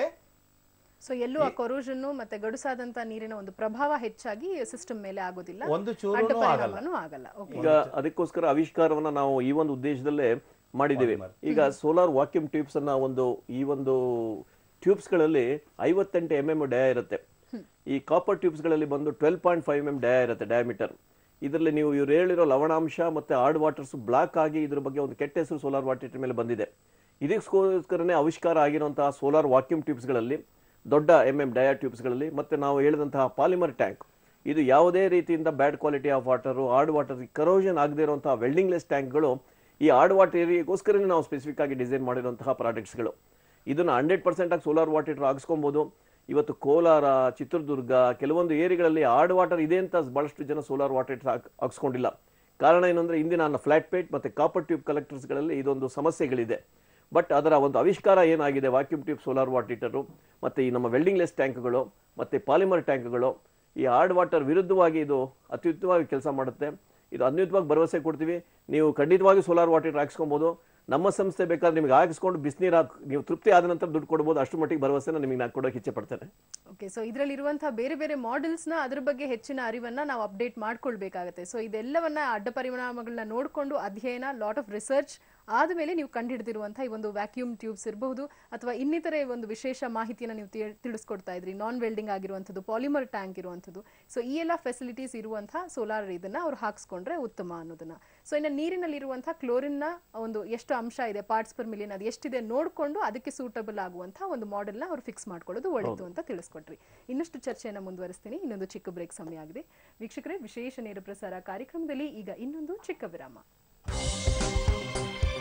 S1: ಸೊ ಎಲ್ಲೂ ಆ ಕೊರೋಷನ್ ಮತ್ತೆ ಗಡುಸಾದಂತ ನೀರಿನ ಒಂದು ಪ್ರಭಾವ ಹೆಚ್ಚಾಗಿ ಸಿಸ್ಟಮ್ ಮೇಲೆ ಆಗೋದಿಲ್ಲ
S3: ಒಂದು
S1: ಅಡ್ಡ
S3: ಚೂರು ಆಗಲ್ಲ
S1: ಪರಿಣಾಮನೂ ಆಗಲ್ಲ ಓಕೆ
S2: ಈಗ ಅದಕ್ಕೋಸ್ಕರ ಆವಿಷ್ಕಾರವನ್ನ ನಾವು ಈ ಒಂದು ಉದ್ದೇಶದಲ್ಲೇ ಮಾಡಿದ್ದೇವೆ ಈಗ ಸೋಲಾರ್ ವಾಕ್ಯೂಮ್ ಟ್ಯೂಬ್ಸ್ ಅನ್ನ ಒಂದು ಈ ಒಂದು ಟ್ಯೂಬ್ಸ್ ಗಳಲ್ಲಿ ಐವತ್ತೆಂಟು ಎಂ ಎಂ ಡಯಾ ಇರುತ್ತೆ ಈ ಕಾಪರ್ ಟ್ಯೂಬ್ಸ್ ಗಳಲ್ಲಿ ಬಂದು twelve point five M dia ಇರುತ್ತೆ ಡಯಾಮೀಟರ್ ಇದರಲ್ಲಿ ನೀವು ಇವ್ರು ಹೇಳಿರೋ ಲವಣಾಂಶ ಮತ್ತೆ ಹಾರ್ಡ್ ವಾಟರ್ಸ್ ಬ್ಲಾಕ್ ಆಗಿ ಇದ್ರ ಬಗ್ಗೆ ಒಂದು ಕೆಟ್ಟ ಹೆಸರು ಸೋಲಾರ್ ವಾಟರ್ ಮೇಲೆ ಬಂದಿದೆ ಇದಕ್ಕೋಸ್ಕರನೇ ಆವಿಷ್ಕಾರ ಆಗಿರುವಂತಹ ಸೋಲಾರ್ ವಾಕ್ಯೂಮ್ ಟ್ಯೂಬ್ಸ್ಗಳಲ್ಲಿ ದೊಡ್ಡ ಎಂ ಎಂ ಡಯಾ ಟ್ಯೂಬ್ಸ್ಗಳಲ್ಲಿ ಮತ್ತೆ ನಾವು ಹೇಳಿದಂತಹ ಪಾಲಿಮರ್ ಟ್ಯಾಂಕ್ ಇದು ಯಾವುದೇ ರೀತಿಯಿಂದ bad quality of water hard water corrosion ಆಗದೇ ಇರುವಂತಹ ವೆಲ್ಡಿಂಗ್ಲೆಸ್ ಟ್ಯಾಂಕ್ಗಳು ಈ ಹಾರ್ಡ್ ವಾಟರ್ ಏರಿಯಾಗೋಸ್ಕರನೇ ನಾವು ಸ್ಪೆಸಿಫಿಕ್ ಆಗಿ ಡಿಸೈನ್ ಮಾಡಿರುವಂತಹ ಪ್ರಾಡಕ್ಟ್ಸ್ಗಳು ಇದನ್ನ ಹಂಡ್ರೆಡ್ ಪರ್ಸೆಂಟ್ ಆಗಿ ಸೋಲಾರ್ ವಾಟರ್ ಹಾಕ್ಸ್ಕೊಬೋದು ಇವತ್ತು ಕೋಲಾರ ಚಿತ್ರದುರ್ಗ ಕೆಲವೊಂದು ಏರಿಯಾಗಳಲ್ಲಿ ಹಾರ್ಡ್ ವಾಟರ್ ಇದೆ ಅಂತ ಬಹಳಷ್ಟು ಜನ ಸೋಲಾರ್ ವಾಟರ್ ಹಾಕ್ಸ್ಕೊಂಡಿಲ್ಲ ಕಾರಣ ಏನಂದ್ರೆ ಇಂದಿನ ಫ್ಲಾಟ್ ಪೇಟ್ ಮತ್ತೆ ಕಾಪರ್ ಟ್ಯೂಬ್ ಕಲೆಕ್ಟರ್ಸ್ಗಳಲ್ಲಿ ಇದೊಂದು ಸಮಸ್ಯೆಗಳಿದೆ ಬಟ್ ಅದರ ಒಂದು ಆವಿಷ್ಕಾರ ಏನಾಗಿದೆ vacuum tube solar water heater ಮತ್ತೆ ಈ ನಮ್ಮ ವೆಲ್ಡಿಂಗ್ಲೆಸ್ ಟ್ಯಾಂಕ್ಗಳು ಮತ್ತೆ ಪಾಲಿಮರ್ ಟ್ಯಾಂಕ್ಗಳು ಈ ಹಾರ್ಡ್ ವಾಟರ್ ವಿರುದ್ಧವಾಗಿ ಇದು ಅತ್ಯುತ್ತಮವಾಗಿ ಕೆಲಸ ಮಾಡುತ್ತೆ ಇದು ಅತ್ಯುತ್ತಮವಾಗಿ ಭರವಸೆ ಕೊಡ್ತೀವಿ ನೀವು ಖಂಡಿತವಾಗಿ ಸೋಲಾರ್ ವಾಟರ್ ಹಾಕ್ಸ್ಕೊಬೋದು ನಮ್ಮ ಸಂಸ್ಥೆ ಬೇಕಾದ್ರೆ ನಿಮ್ಗೆ ಹಾಕಿಸ್ಕೊಂಡು ಬಿಸಿನೀರು ಹಾಕ್ ನೀವು ತೃಪ್ತಿ ಆದ ನಂತರ ದುಡ್ಡು ಕೊಡ್ಬೋದು ಅಷ್ಟು ಮಟ್ಟಿಗೆ ಭರವಸೆನ ನಿಮಗೆ ನಾನು ಕೊಡೋಕೆ ಇಚ್ಛೆ ಪಡ್ತೇನೆ
S1: ಓಕೆ ಸೊ ಇದರಲ್ಲಿ ಇರುವಂತಹ ಬೇರೆ ಬೇರೆ ಮಾಡೆಲ್ಸ್ ನ ಅದ್ರ ಬಗ್ಗೆ ಹೆಚ್ಚಿನ ಅರಿವನ್ನ ನಾವು ಅಪ್ಡೇಟ್ ಮಾಡ್ಕೊಳ್ಬೇಕಾಗತ್ತೆ ಸೊ ಇದೆಲ್ಲವನ್ನ ಅಡ್ಡ ಪರಿಣಾಮಗಳನ್ನ ನೋಡಿಕೊಂಡು ಅಧ್ಯಯನ ಲಾಟ್ ಆಫ್ ರಿಸರ್ಚ್ ಆದಮೇಲೆ ನೀವು ಕಂಡುಹಿಡಿದಿರುವಂತಹ ಈ ಒಂದು ವ್ಯಾಕ್ಯೂಮ್ ಟ್ಯೂಬ್ಸ್ ಇರಬಹುದು ಅಥವಾ ಇನ್ನಿತರೆ ಒಂದು ವಿಶೇಷ ಮಾಹಿತಿಯನ್ನು ನೀವು ತಿಳ್- ತಿಳಿಸ್ಕೊಡ್ತಾ ಇದ್ರಿ ನಾನ್ ವೆಲ್ಡಿಂಗ್ ಆಗಿರುವಂಥದ್ದು ಪಾಲಿಮರ್ ಟ್ಯಾಂಕ್ ಇರುವಂಥದ್ದು ಸೊ ಈ ಎಲ್ಲ ಫೆಸಿಲಿಟೀಸ್ ಇರುವಂತಹ ಸೋಲಾರ್ ಇದನ್ನ ಅವ್ರು ಹಾಕ್ಸ್ಕೊಂಡ್ರೆ ಉತ್ತಮ ಅನ್ನೋದನ್ನ ಸೊ ಇನ್ನು ನೀರಿನಲ್ಲಿ ಇರುವಂತಹ ಕ್ಲೋರಿನ್ನ ಒಂದು ಎಷ್ಟು ಅಂಶ ಇದೆ ಪಾರ್ಟ್ಸ್ ಪರ್ ಮಿಲಿಯನ್ ಅದು ಎಷ್ಟಿದೆ ನೋಡಿಕೊಂಡು ಅದಕ್ಕೆ ಸೂಟಬಲ್ ಆಗುವಂತಹ ಒಂದು ಮಾಡೆಲ್ನ ಅವ್ರು ಫಿಕ್ಸ್ ಮಾಡ್ಕೊಳ್ಳೋದು ಒಳ್ಳೆಯದು ಅಂತ ತಿಳಿಸ್ಕೊಟ್ರಿ ಇನ್ನಷ್ಟು ಚರ್ಚೆಯನ್ನು ಮುಂದುವರಿಸ್ತೀನಿ ಇನ್ನೊಂದು ಚಿಕ್ಕ ಬ್ರೇಕ್ ಸಮಯ ಆಗಿದೆ ವೀಕ್ಷಕರೇ ವಿಶೇಷ ನೇರ ಪ್ರಸಾರ ಕಾರ್ಯಕ್ರಮದಲ್ಲಿ ಈಗ ಇನ್ನೊಂದು ಚಿಕ್ಕ ವಿರಾಮ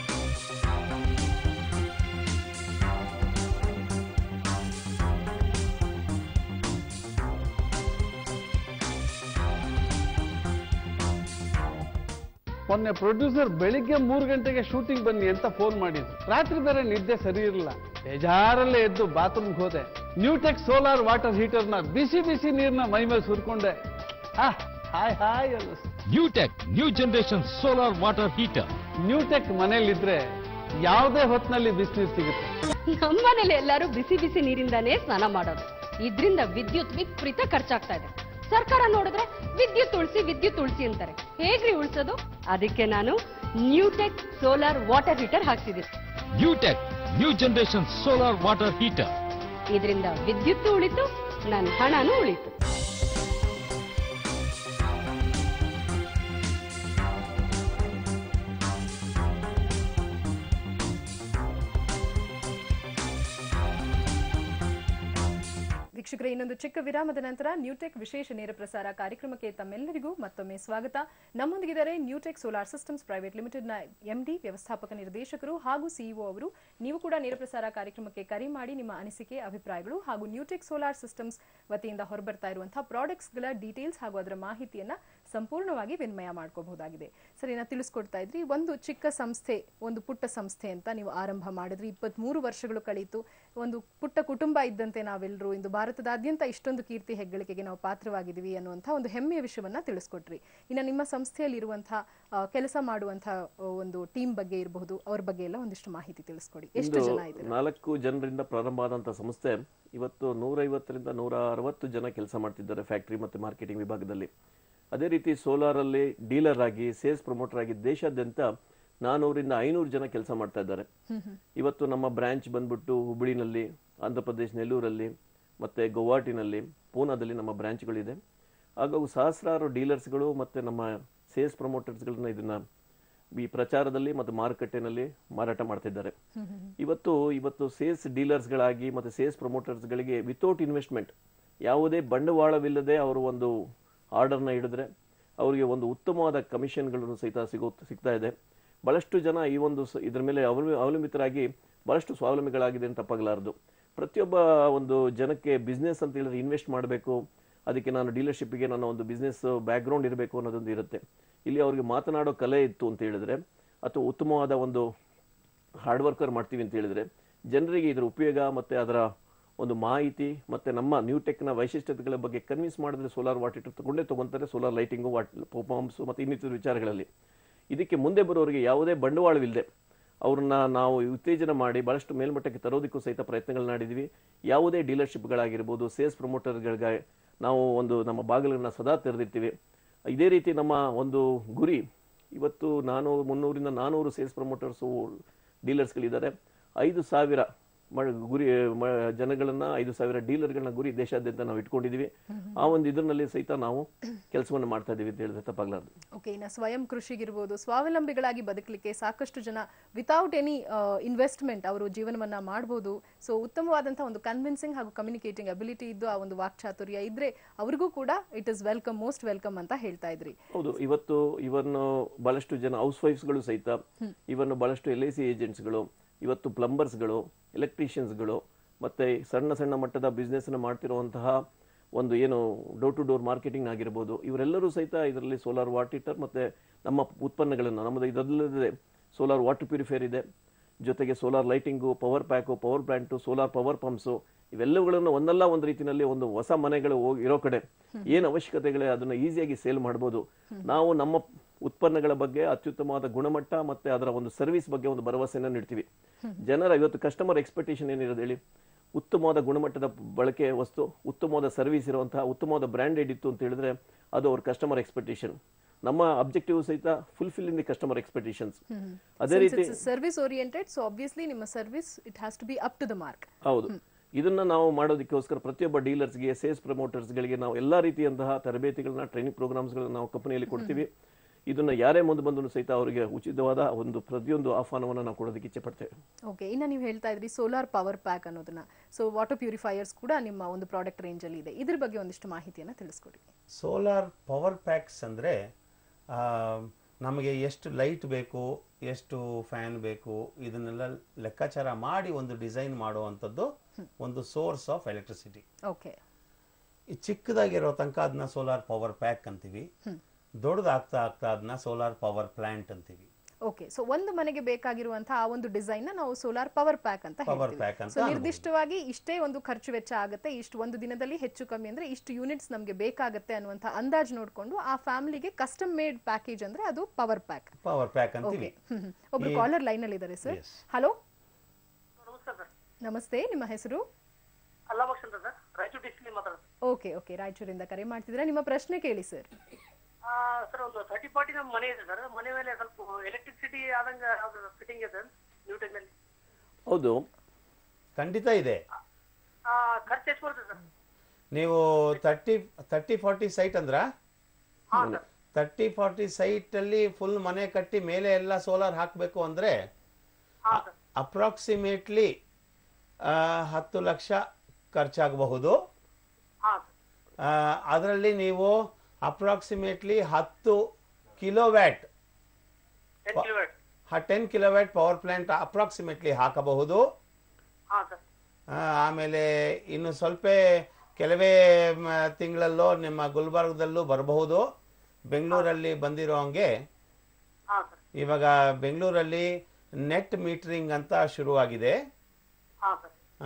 S9: ಮೊನ್ನೆ ಪ್ರೊಡ್ಯೂಸರ್ ಬೆಳಿಗ್ಗೆ ಮೂರು ಗಂಟೆಗೆ ಶೂಟಿಂಗ್ ಬನ್ನಿ ಅಂತ ಫೋನ್ ಮಾಡಿದ್ರು ರಾತ್ರಿ ಬೇರೆ ನಿದ್ದೆ ಸರಿ ಇರಲಿಲ್ಲ ಬೇಜಾರಲ್ಲೇ ಎದ್ದು ಬಾತ್ರೂಮ್ಗೆ ಹೋದೆ ನ್ಯೂಟೆಕ್ ಸೋಲಾರ್ ವಾಟರ್ ಹೀಟರ್ನ ಬಿಸಿ ಬಿಸಿ ನೀರ್ನ ಮೈ ಮೇಲೆ ಸುರ್ಕೊಂಡೆ ಆ, ಹಾಯ್ ಹಾಯ್ ಅನ್ನಿಸ್ತು
S7: Newtech new generation solar water heater
S9: Newtech ಮನೇಲಿದ್ರೆ ಯಾವುದೇ ಹೊತ್ತಿನಲ್ಲಿ ಬಿಸಿನೀರು ಸಿಗುತ್ತೆ
S6: ನಮ್ಮನೇಲಿ ಎಲ್ಲರೂ ಬಿಸಿ ಬಿಸಿ ನೀರಿಂದಾನೇ ಸ್ನಾನ ಮಾಡೋದು ಇದ್ರಿಂದ ವಿದ್ಯುತ್ ವಿಪರೀತ ಖರ್ಚಾಗ್ತಾ ಇದೆ ಸರ್ಕಾರ ನೋಡಿದ್ರೆ ವಿದ್ಯುತ್ ಉಳಿಸಿ ವಿದ್ಯುತ್ ಉಳಿಸಿ ಅಂತಾರೆ ಹೇಗ್ರಿ ಉಳಿಸೋದು ಅದಕ್ಕೆ ನಾನು ನ್ಯೂಟೆಕ್ ಸೋಲಾರ್ ವಾಟರ್ ಹೀಟರ್ ಹಾಕ್ಸಿದ್ದೀನಿ
S7: Newtech new generation solar water heater
S6: ಇದರಿಂದ ವಿದ್ಯುತ್ ಉಳಿತು ನನ್ನ ಹಣನೂ ಉಳಿತು
S1: ವೀಕ್ಷಕರೇ ಇನ್ನೊಂದು ಚಿಕ್ಕ ವಿರಾಮದ ನಂತರ ನ್ಯೂಟೆಕ್ ವಿಶೇಷ ನೇರ ಪ್ರಸಾರ ಕಾರ್ಯಕ್ರಮಕ್ಕೆ ತಮ್ಮೆಲ್ಲರಿಗೂ ಮತ್ತೊಮ್ಮೆ ಸ್ವಾಗತ ನಮ್ಮೊಂದಿಗಿದ್ದಾರೆ ನ್ಯೂಟೆಕ್ ಸೋಲಾರ್ ಸಿಸ್ಟಮ್ಸ್ ಪ್ರೈವೇಟ್ ಲಿಮಿಟೆಡ್ನ ಎಂಡಿ ವ್ಯವಸ್ಥಾಪಕ ನಿರ್ದೇಶಕರು ಹಾಗೂ ಸಿಇಒ ಅವರು ನೀವು ಕೂಡ ನೇರ ಪ್ರಸಾರ ಕಾರ್ಯಕ್ರಮಕ್ಕೆ ಕರೆ ಮಾಡಿ ನಿಮ್ಮ ಅನಿಸಿಕೆ ಅಭಿಪ್ರಾಯಗಳು ಹಾಗೂ ನ್ಯೂಟೆಕ್ ಸೋಲಾರ್ ಸಿಸ್ಟಮ್ಸ್ ವತಿಯಿಂದ ಹೊರಬರ್ತಾ ಇರುವಂತಹ ಪ್ರಾಡಕ್ಟ್ಸ್ಗಳ ಡೀಟೇಲ್ಸ್ ಹಾಗೂ ಅದರ ಮಾಹಿತಿಯನ್ನ ಸಂಪೂರ್ಣವಾಗಿ ವಿನಿಮಯ ಮಾಡ್ಕೋಬಹುದಾಗಿದೆ ಸರಿ ನಾ ತಿಳಿಸ್ಕೊಡ್ತಾ ಇದ್ರಿ ಒಂದು ಚಿಕ್ಕ ಸಂಸ್ಥೆ ಒಂದು ಪುಟ್ಟ ಸಂಸ್ಥೆ ಅಂತ ನೀವು ಆರಂಭ ಮಾಡಿದ್ರಿ ಇಪ್ಪತ್ಮೂರು ವರ್ಷಗಳು ಕಳೀತು ಒಂದು ಪುಟ್ಟ ಕುಟುಂಬ ಇದ್ದಂತೆ ನಾವೆಲ್ಲರೂ ಇಂದು ಭಾರತದಾದ್ಯಂತ ಇಷ್ಟೊಂದು ಕೀರ್ತಿ ಹೆಗ್ಗಳಿಕೆಗೆ ನಾವು ಪಾತ್ರವಾಗಿದ್ದೀವಿ ಅನ್ನುವಂಥ ಒಂದು ಹೆಮ್ಮೆಯ ವಿಷಯವನ್ನ ತಿಳಿಸ್ಕೊಟ್ರಿ ಇನ್ನು ನಿಮ್ಮ ಸಂಸ್ಥೆಯಲ್ಲಿ ಇರುವಂತಹ ಕೆಲಸ ಮಾಡುವಂತಹ ಆ, ಒಂದು ಟೀಮ್ ಬಗ್ಗೆ ಇರಬಹುದು ಅವ್ರ ಬಗ್ಗೆ ಎಲ್ಲ ಒಂದಿಷ್ಟು ಮಾಹಿತಿ ತಿಳಿಸ್ಕೊಡಿ ಎಷ್ಟು
S2: ಇಂದು
S1: ಜನ ಇದ್ದಾರೆ
S2: ನಾಲ್ಕು ಜನರಿಂದ ಪ್ರಾರಂಭ ಆದಂಥ ಸಂಸ್ಥೆ ಇವತ್ತು ನೂರೈವತ್ತರಿಂದ ನೂರ ಅರವತ್ತು ಜನ ಕೆಲಸ ಮಾಡ್ತಿದ್ದಾರೆ ಫ್ಯಾಕ್ಟರಿ ಮತ್ತು ಮಾರ್ಕೆಟಿಂಗ್ ವಿಭಾಗದಲ್ಲಿ ಅದೇ ರೀತಿ ಸೋಲಾರ್ ಅಲ್ಲಿ ಡೀಲರ್ ಆಗಿ ಸೇಲ್ಸ್ ಪ್ರಮೋಟರ್ ಆಗಿ ದೇಶಾದ್ಯಂತ ನಾನೂರಿಂದ ಐನೂರು ಜನ ಕೆಲಸ ಮಾಡ್ತಾ ಇದ್ದಾರೆ ಇವತ್ತು ನಮ್ಮ ಬ್ರಾಂಚ್ ಬಂದ್ಬಿಟ್ಟು ಹುಬ್ಬಳ್ಳಿನಲ್ಲಿ ಆಂಧ್ರ ಪ್ರದೇಶ್ ನೆಲ್ಲೂರಲ್ಲಿ ಮತ್ತೆ ಗೌಹಾಟಿನಲ್ಲಿ ಪೂನಾದಲ್ಲಿ ನಮ್ಮ ಬ್ರಾಂಚ್ಗಳಿದೆ ಹಾಗೂ ಸಹಸ್ರಾರು ಡೀಲರ್ಸ್ಗಳು ಮತ್ತೆ ನಮ್ಮ ಸೇಲ್ಸ್ ಪ್ರಮೋಟರ್ಸ್ಗಳನ್ನ ಇದನ್ನ ಈ ಪ್ರಚಾರದಲ್ಲಿ ಮತ್ತು ಮಾರುಕಟ್ಟೆನಲ್ಲಿ ಮಾರಾಟ ಮಾಡ್ತಿದ್ದಾರೆ ಇವತ್ತು ಇವತ್ತು ಸೇಲ್ಸ್ ಡೀಲರ್ಸ್ಗಳಾಗಿ ಮತ್ತು ಸೇಲ್ಸ್ ಪ್ರಮೋಟರ್ಸ್ಗಳಿಗೆ ವಿತೌಟ್ ಇನ್ವೆಸ್ಟ್ಮೆಂಟ್ ಯಾವುದೇ ಬಂಡವಾಳವಿಲ್ಲದೆ ಅವರು ಒಂದು ಆರ್ಡರ್ನ ಹಿಡಿದ್ರೆ ಅವರಿಗೆ ಒಂದು ಉತ್ತಮವಾದ ಕಮಿಷನ್ಗಳನ್ನು ಸಹಿತ ಸಿಗೋ ಸಿಗ್ತಾ ಇದೆ ಬಹಳಷ್ಟು ಜನ ಈ ಒಂದು ಸ- ಇದ್ರ ಮೇಲೆ ಅವಲ- ಅವಲಂಬಿತರಾಗಿ ಬಹಳಷ್ಟು ಸ್ವಾವಲಂಬಿಗಳಾಗಿದೆ ಅಂತ ತಪ್ಪಾಗಲಾರದು ಪ್ರತಿಯೊಬ್ಬ ಒಂದು ಜನಕ್ಕೆ ಬಿಸ್ನೆಸ್ ಅಂತ ಹೇಳಿದ್ರೆ ಇನ್ವೆಸ್ಟ್ ಮಾಡಬೇಕು ಅದಕ್ಕೆ ನಾನು ಡೀಲರ್ಶಿಪ್ಗೆ ನನ್ನ ಒಂದು ಬಿಸ್ನೆಸ್ ಬ್ಯಾಕ್ಗ್ರೌಂಡ್ ಇರಬೇಕು ಅನ್ನೋದೊಂದು ಇರುತ್ತೆ ಇಲ್ಲಿ ಅವ್ರಿಗೆ ಮಾತನಾಡೋ ಕಲೆ ಇತ್ತು ಅಂತ ಹೇಳಿದ್ರೆ ಅಥವಾ ಉತ್ತಮವಾದ ಒಂದು ಹಾರ್ಡ್ ವರ್ಕರ್ ಮಾಡ್ತೀವಿ ಅಂತ ಹೇಳಿದ್ರೆ ಜನರಿಗೆ ಇದರ ಉಪಯೋಗ ಮತ್ತೆ ಅದರ ಒಂದು ಮಾಹಿತಿ ಮತ್ತೆ ನಮ್ಮ ನ್ಯೂಟೆಕ್ನ ವೈಶಿಷ್ಟ್ಯತೆಗಳ ಬಗ್ಗೆ ಕನ್ವಿನ್ಸ್ ಮಾಡಿದ್ರೆ ಸೋಲಾರ್ ವಾಟ್ ಹೀಟರ್ ತಗೊಂಡೇ ತಗೊಂತಾರೆ ಸೋಲಾರ್ ಲೈಟಿಂಗು ವಾಟ್ ಪಂಪ್ಸ್ ಮತ್ತು ಇನ್ನಿತರ ವಿಚಾರಗಳಲ್ಲಿ ಇದಕ್ಕೆ ಮುಂದೆ ಬರೋರಿಗೆ ಯಾವುದೇ ಬಂಡವಾಳವಿಲ್ಲದೆ ಅವ್ರನ್ನ ನಾವು ಉತ್ತೇಜನ ಮಾಡಿ ಬಹಳಷ್ಟು ಮೇಲ್ಮಟ್ಟಕ್ಕೆ ತರೋದಕ್ಕೂ ಸಹಿತ ಪ್ರಯತ್ನಗಳನ್ನ ಮಾಡಿದ್ವಿ ಯಾವುದೇ ಡೀಲರ್ಶಿಪ್ಗಳಾಗಿರ್ಬೋದು ಸೇಲ್ಸ್ ಪ್ರಮೋಟರ್ಗಳಿಗೆ ನಾವು ಒಂದು ನಮ್ಮ ಬಾಗಿಲನ್ನ ಸದಾ ತೆರೆದಿರ್ತೀವಿ ಇದೇ ರೀತಿ ನಮ್ಮ ಒಂದು ಗುರಿ ಇವತ್ತು ನಾನು ಮುನ್ನೂರಿಂದ ನಾನೂರು ಸೇಲ್ಸ್ ಪ್ರಮೋಟರ್ಸು ಡೀಲರ್ಸ್ಗಳಿದ್ದಾರೆ ಐದು ಸಾವಿರ ಮ- ಗುರಿ ಮ- ಜನಗಳನ್ನ ಐದು ಸಾವಿರ ಡೀಲರ್ಗಳನ್ನ ಗುರಿ ದೇಶಾದ್ಯಂತ ನಾವು ಇಟ್ಕೊಂಡಿದೀವಿ ಆ ಒಂದು ಇದರಲ್ಲಿ ಸಹಿತ ನಾವು ಕೆಲಸವನ್ನು ಮಾಡ್ತಾ ಇದೀವಿ ಅಂತ ಹೇಳಿದ್ರೆ ತಪ್ಪಾಗ್ಲಾರ್ದು
S1: ಓಕೆ ಇನ್ನು ಸ್ವಯಂ ಕೃಷಿಗಿರ್ಬೋದು ಸ್ವಾವಲಂಬಿಗಳಾಗಿ ಬದುಕಲಿಕ್ಕೆ ಸಾಕಷ್ಟು ಜನ ವಿತೌಟ್ ಎನಿ ಇನ್ವೆಸ್ಟ್ಮೆಂಟ್ ಅವರು ಜೀವನವನ್ನ ಮಾಡಬಹುದು ಸೊ ಉತ್ತಮವಾದಂತಹ ಒಂದು ಕನ್ವಿನ್ಸಿಂಗ್ ಹಾಗೂ ಕಮ್ಯುನಿಕೇಟಿಂಗ್ ಅಬಿಲಿಟಿ ಇದ್ದು ಆ ಒಂದು ವಾಕ್ಚಾತುರ್ಯ ಇದ್ರೆ ಅವ್ರಿಗೂ ಕೂಡ it is welcome most welcome ಅಂತ ಹೇಳ್ತಾ ಇದ್ರಿ
S2: ಹೌದು ಇವತ್ತು ಇವನ್ ಬಹಳಷ್ಟು ಜನ ಹೌಸ್ ವೈಫ್ಸ್ಗಳು ಸಹಿತ ಇವನ್ ಬಹಳಷ್ಟು ಎಲ್ ಐ ಸಿ ಏಜೆಂಟ್ಸ್ಗಳು ಇವತ್ತು ಪ್ಲಂಬರ್ಸ್ಗಳು ಎಲೆಕ್ಟ್ರಿಷಿಯನ್ಸ್ಗಳು ಮತ್ತೆ ಸಣ್ಣ ಸಣ್ಣ ಮಟ್ಟದ ಬಿಸ್ನೆಸ್ ಮಾಡ್ತಿರುವಂತಹ ಒಂದು ಏನು ಡೋರ್ ಟು ಡೋರ್ ಮಾರ್ಕೆಟಿಂಗ್ ಆಗಿರ್ಬೋದು ಇವರೆಲ್ಲರೂ ಸಹಿತ ಇದರಲ್ಲಿ ಸೋಲಾರ್ ವಾಟರ್ ಹೀಟರ್ ಮತ್ತೆ ನಮ್ಮ ಉತ್ಪನ್ನಗಳನ್ನು ನಮ್ಮದು ಇದಲ್ಲದೆ ಸೋಲಾರ್ ವಾಟರ್ ಪ್ಯೂರಿಫೈರ್ ಇದೆ ಜೊತೆಗೆ solar lighting power pack power plant solar power pumps ಇವೆಲ್ಲವುಗಳನ್ನು ಒಂದಲ್ಲ ಒಂದು ರೀತಿಯಲ್ಲಿ ಒಂದು ಹೊಸ ಮನೆಗಳು ಹೋಗಿ ಇರೋ ಕಡೆ ಏನು ಅವಶ್ಯಕತೆಗಳೇ ಅದನ್ನ ಈಸಿಯಾಗಿ ಸೇಲ್ ಮಾಡ್ಬೋದು ನಾವು ನಮ್ಮ ಉತ್ಪನ್ನಗಳ ಬಗ್ಗೆ ಅತ್ಯುತ್ತಮವಾದ ಗುಣಮಟ್ಟ ಮತ್ತೆ ಅದರ ಒಂದು ಸರ್ವಿಸ್ ಬಗ್ಗೆ ಒಂದು ಭರವಸೆಯನ್ನು ನೀಡ್ತೀವಿ ಜನರ ಇವತ್ತು ಕಸ್ಟಮರ್ ಎಕ್ಸ್ಪೆಕ್ಟೇಷನ್ ಏನಿರೋದು ಹೇಳಿ ಉತ್ತಮವಾದ ಗುಣಮಟ್ಟದ ಬಳಕೆ ವಸ್ತು ಉತ್ತಮವಾದ ಸರ್ವಿಸ್ ಇರುವಂತಹ ಉತ್ತಮವಾದ ಬ್ರ್ಯಾಂಡೆಡ್ ಇತ್ತು ಅಂತ ಹೇಳಿದ್ರೆ ಅದು ಅವ್ರ ಕಸ್ಟಮರ್ ಎಕ್ಸ್ಪೆಕ್ಟೇಷನ್ ನಮ್ಮ ಅಬ್ಜೆಕ್ಟಿವ್ ಸಹಿತ fulfil in the customer expectations ಅದೇ ರೀತಿ
S1: ಸರ್ವಿಸ್ ಓರಿಯೆಂಟೆಡ್ ಸೊ ಆಬ್ವಿಯಸ್ಲಿ ನಿಮ್ಮ service it has to be up to the mark
S2: ಹೌದು ಇದನ್ನ ನಾವು ಮಾಡೋದಕ್ಕೋಸ್ಕರ ಪ್ರತಿಯೊಬ್ಬ ಡೀಲರ್ಸ್ಗೆ ಸೇಲ್ಸ್ ಪ್ರಮೋಟರ್ಸ್ಗಳಿಗೆ ನಾವು ಎಲ್ಲಾ ರೀತಿಯಂತಹ ತರಬೇತಿಗಳನ್ನ ಟ್ರೈನಿಂಗ್ ಪ್ರೋಗ್ರಾಮ್ಸ್ಗಳನ್ನ ನಾವು ಕಂಪನಿಯಲ್ಲಿ ಕೊಡ್ತೀವಿ ಇದನ್ನ ಯಾರೇ ಮುಂದೆ ಬಂದರೂ ಸಹಿತ ಅವರಿಗೆ ಉಚಿತವಾದ ಒಂದು ಪ್ರತಿಯೊಂದು ಆಹ್ವಾನವನ್ನು ನಾವು ಕೊಡೋದಕ್ಕೆ ಇಚ್ಛೆ ಪಡ್ತೇವೆ
S1: ಓಕೆ ಇನ್ನು ನೀವು ಹೇಳ್ತಾ ಇದ್ರಿ ಸೋಲಾರ್ ಪವರ್ ಪ್ಯಾಕ್ ಅನ್ನೋದನ್ನ ಸೊ ವಾಟರ್ ಪ್ಯೂರಿಫೈಯರ್ಸ್ ಕೂಡ ನಿಮ್ಮ ಒಂದು ಪ್ರಾಡಕ್ಟ್ ರೇಂಜ್ ಅಲ್ಲಿ ಇದೆ ಇದ್ರ ಬಗ್ಗೆ ಒಂದಿಷ್ಟು ಮಾಹಿತಿಯನ್ನ ತಿಳಿಸ್ಕೊಡಿ
S3: ಸೋಲಾರ್ ಪವರ್ ಪ್ಯಾಕ್ಸ್ ಅಂದರೆ ನಮಗೆ ಎಷ್ಟು ಲೈಟ್ ಬೇಕು ಎಷ್ಟು ಫ್ಯಾನ್ ಬೇಕು ಇದನ್ನೆಲ್ಲ ಲೆಕ್ಕಾಚಾರ ಮಾಡಿ ಒಂದು ಡಿಸೈನ್ ಮಾಡುವಂಥದ್ದು ಒಂದು ಸೋರ್ಸ್ ಆಫ್ ಎಲೆಕ್ಟ್ರಿಸಿಟಿ
S1: ಓಕೆ
S3: ಈ ಚಿಕ್ಕದಾಗಿರೋ ತನಕ ಅದನ್ನ ಸೋಲಾರ್ ಪವರ್ ಪ್ಯಾಕ್ ಅಂತೀವಿ ದೊಡ್ಡದಾಗ್ತಾ ಆಗ್ತಾ ಅದನ್ನ ಸೋಲಾರ್ ಪವರ್ ಪ್ಲಾಂಟ್ ಅಂತೀವಿ
S1: ಓಕೆ ಸೊ ಒಂದು ಮನೆಗೆ ಬೇಕಾಗಿರುವಂತಹ ಆ ಒಂದು ಡಿಸೈನ್ ನ ನಾವು ಸೋಲಾರ್ ಪವರ್ ಪ್ಯಾಕ್ ಅಂತ
S3: Power
S1: ಹೇಳ್ತೀವಿ
S3: pack ಅಂತ
S1: ಸೊ ನಿರ್ದಿಷ್ಟವಾಗಿ ಇಷ್ಟೇ ಒಂದು ಖರ್ಚು ವೆಚ್ಚ ಆಗುತ್ತೆ ಇಷ್ಟು ಒಂದು ದಿನದಲ್ಲಿ ಹೆಚ್ಚು ಕಮ್ಮಿ ಅಂದ್ರೆ ಇಷ್ಟು ಯೂನಿಟ್ಸ್ ನಮಗೆ ಬೇಕಾಗುತ್ತೆ ಅನ್ನುವಂಥ ಅಂದಾಜು ನೋಡ್ಕೊಂಡು ಆ ಫ್ಯಾಮಿಲಿಗೆ ಕಸ್ಟಮ್ ಮೇಡ್ ಪ್ಯಾಕೇಜ್ ಅಂದ್ರೆ ಅದು ಪವರ್ ಪ್ಯಾಕ್
S3: ಪವರ್ ಪ್ಯಾಕ್ ಅಂತೀವಿ
S1: ಒಬ್ರು
S3: ಈ-
S1: ಕಾಲರ್ ಲೈನ್ ಅಲ್ಲಿ ಇದ್ದಾರೆ ಸರ್
S3: Yes.
S1: ಹಲೋ
S5: ನಮಸ್ಕಾರ ಸರ್
S1: ನಮಸ್ತೆ ನಿಮ್ಮ ಹೆಸರು
S5: ಅಲ್ಲಾಭಕ್ಷ ಅಂತ ಸರ್ ರಾಯಚೂರು ಡಿಸ್ಟ್ರಿಕ್ಟ್ ಮಾತಾಡೋದು
S1: ಓಕೆ ಓಕೆ ರಾಯಚೂರಿಂದ ಕರೆ ಮಾಡ್ತಿದ್ರೆ ನಿಮ್ಮ ಪ್ರಶ್ನೆ ಕೇಳಿ ಸರ್
S5: ಸರ್ ಒಂದು ಥರ್ಟಿ ಫಾರ್ಟಿ ನಮ್ಮ ಮನೆ ಇದೆ ಸರ್ ಮನೆ ಮೇಲೆ ಸ್ವಲ್ಪ ಎಲೆಕ್ಟ್ರಿಸಿಟಿ ಆದಂಗೆ ಯಾವ್ದು ಫಿಟ್ಟಿಂಗ್ ಇದೆ ಸರ್ ನ್ಯೂ ಟೆಕ್ನಲ್ಲಿ
S2: ಹೌದು
S3: ಖಂಡಿತ ಇದೆ
S5: ಖರ್ಚು ಎಷ್ಟು ಬರುತ್ತೆ ಸರ್
S3: ನೀವು ತರ್ಟಿ ತರ್ಟಿ ಫಾರ್ಟಿ ಸೈಟ್ ಅಂದ್ರ
S5: ಹಾಂ ಸರ್
S3: ತರ್ಟಿ ಫಾರ್ಟಿ ಸೈಟ್ ಅಲ್ಲಿ ಫುಲ್ ಮನೆ ಕಟ್ಟಿ ಮೇಲೆ ಎಲ್ಲ ಸೋಲಾರ್ ಹಾಕಬೇಕು ಅಂದ್ರೆ
S5: ಹಾಂ ಸರ್
S3: ಅಪ್ರಾಕ್ಸಿಮೇಟ್ಲಿ ಹತ್ತು ಲಕ್ಷ ಖರ್ಚಾಗಬಹುದು
S5: ಹಾಂ ಸರ್
S3: ಅದರಲ್ಲಿ ನೀವು ಅಪ್ರಾಕ್ಸಿಮೇಟ್ಲಿ ಹತ್ತು kilowatt
S5: ten kilometre
S3: ten kilowatt power plant approximately ಹಾಕಬಹುದು
S5: ಹಾಂ ಸರ್
S3: ಆ, ಆಮೇಲೆ ಇನ್ನು ಸ್ವಲ್ಪ ಕೆಲವೇ ಮ, ತಿಂಗಳಲ್ಲೋ ನಿಮ್ಮ ಗುಲ್ಬರ್ಗದಲ್ಲೂ ಬರಬಹುದು ಬೆಂಗಳೂರಲ್ಲಿ ಬಂದಿರೋ ಹಂಗೆ
S5: ಹಾಂ ಸರ್
S3: ಇವಾಗ ಬೆಂಗಳೂರಲ್ಲಿ ನೆಟ್ ಮೀಟರಿಂಗ್ ಅಂತ ಶುರುವಾಗಿದೆ
S5: ಹಾಂ ಸರ್
S3: ಆ,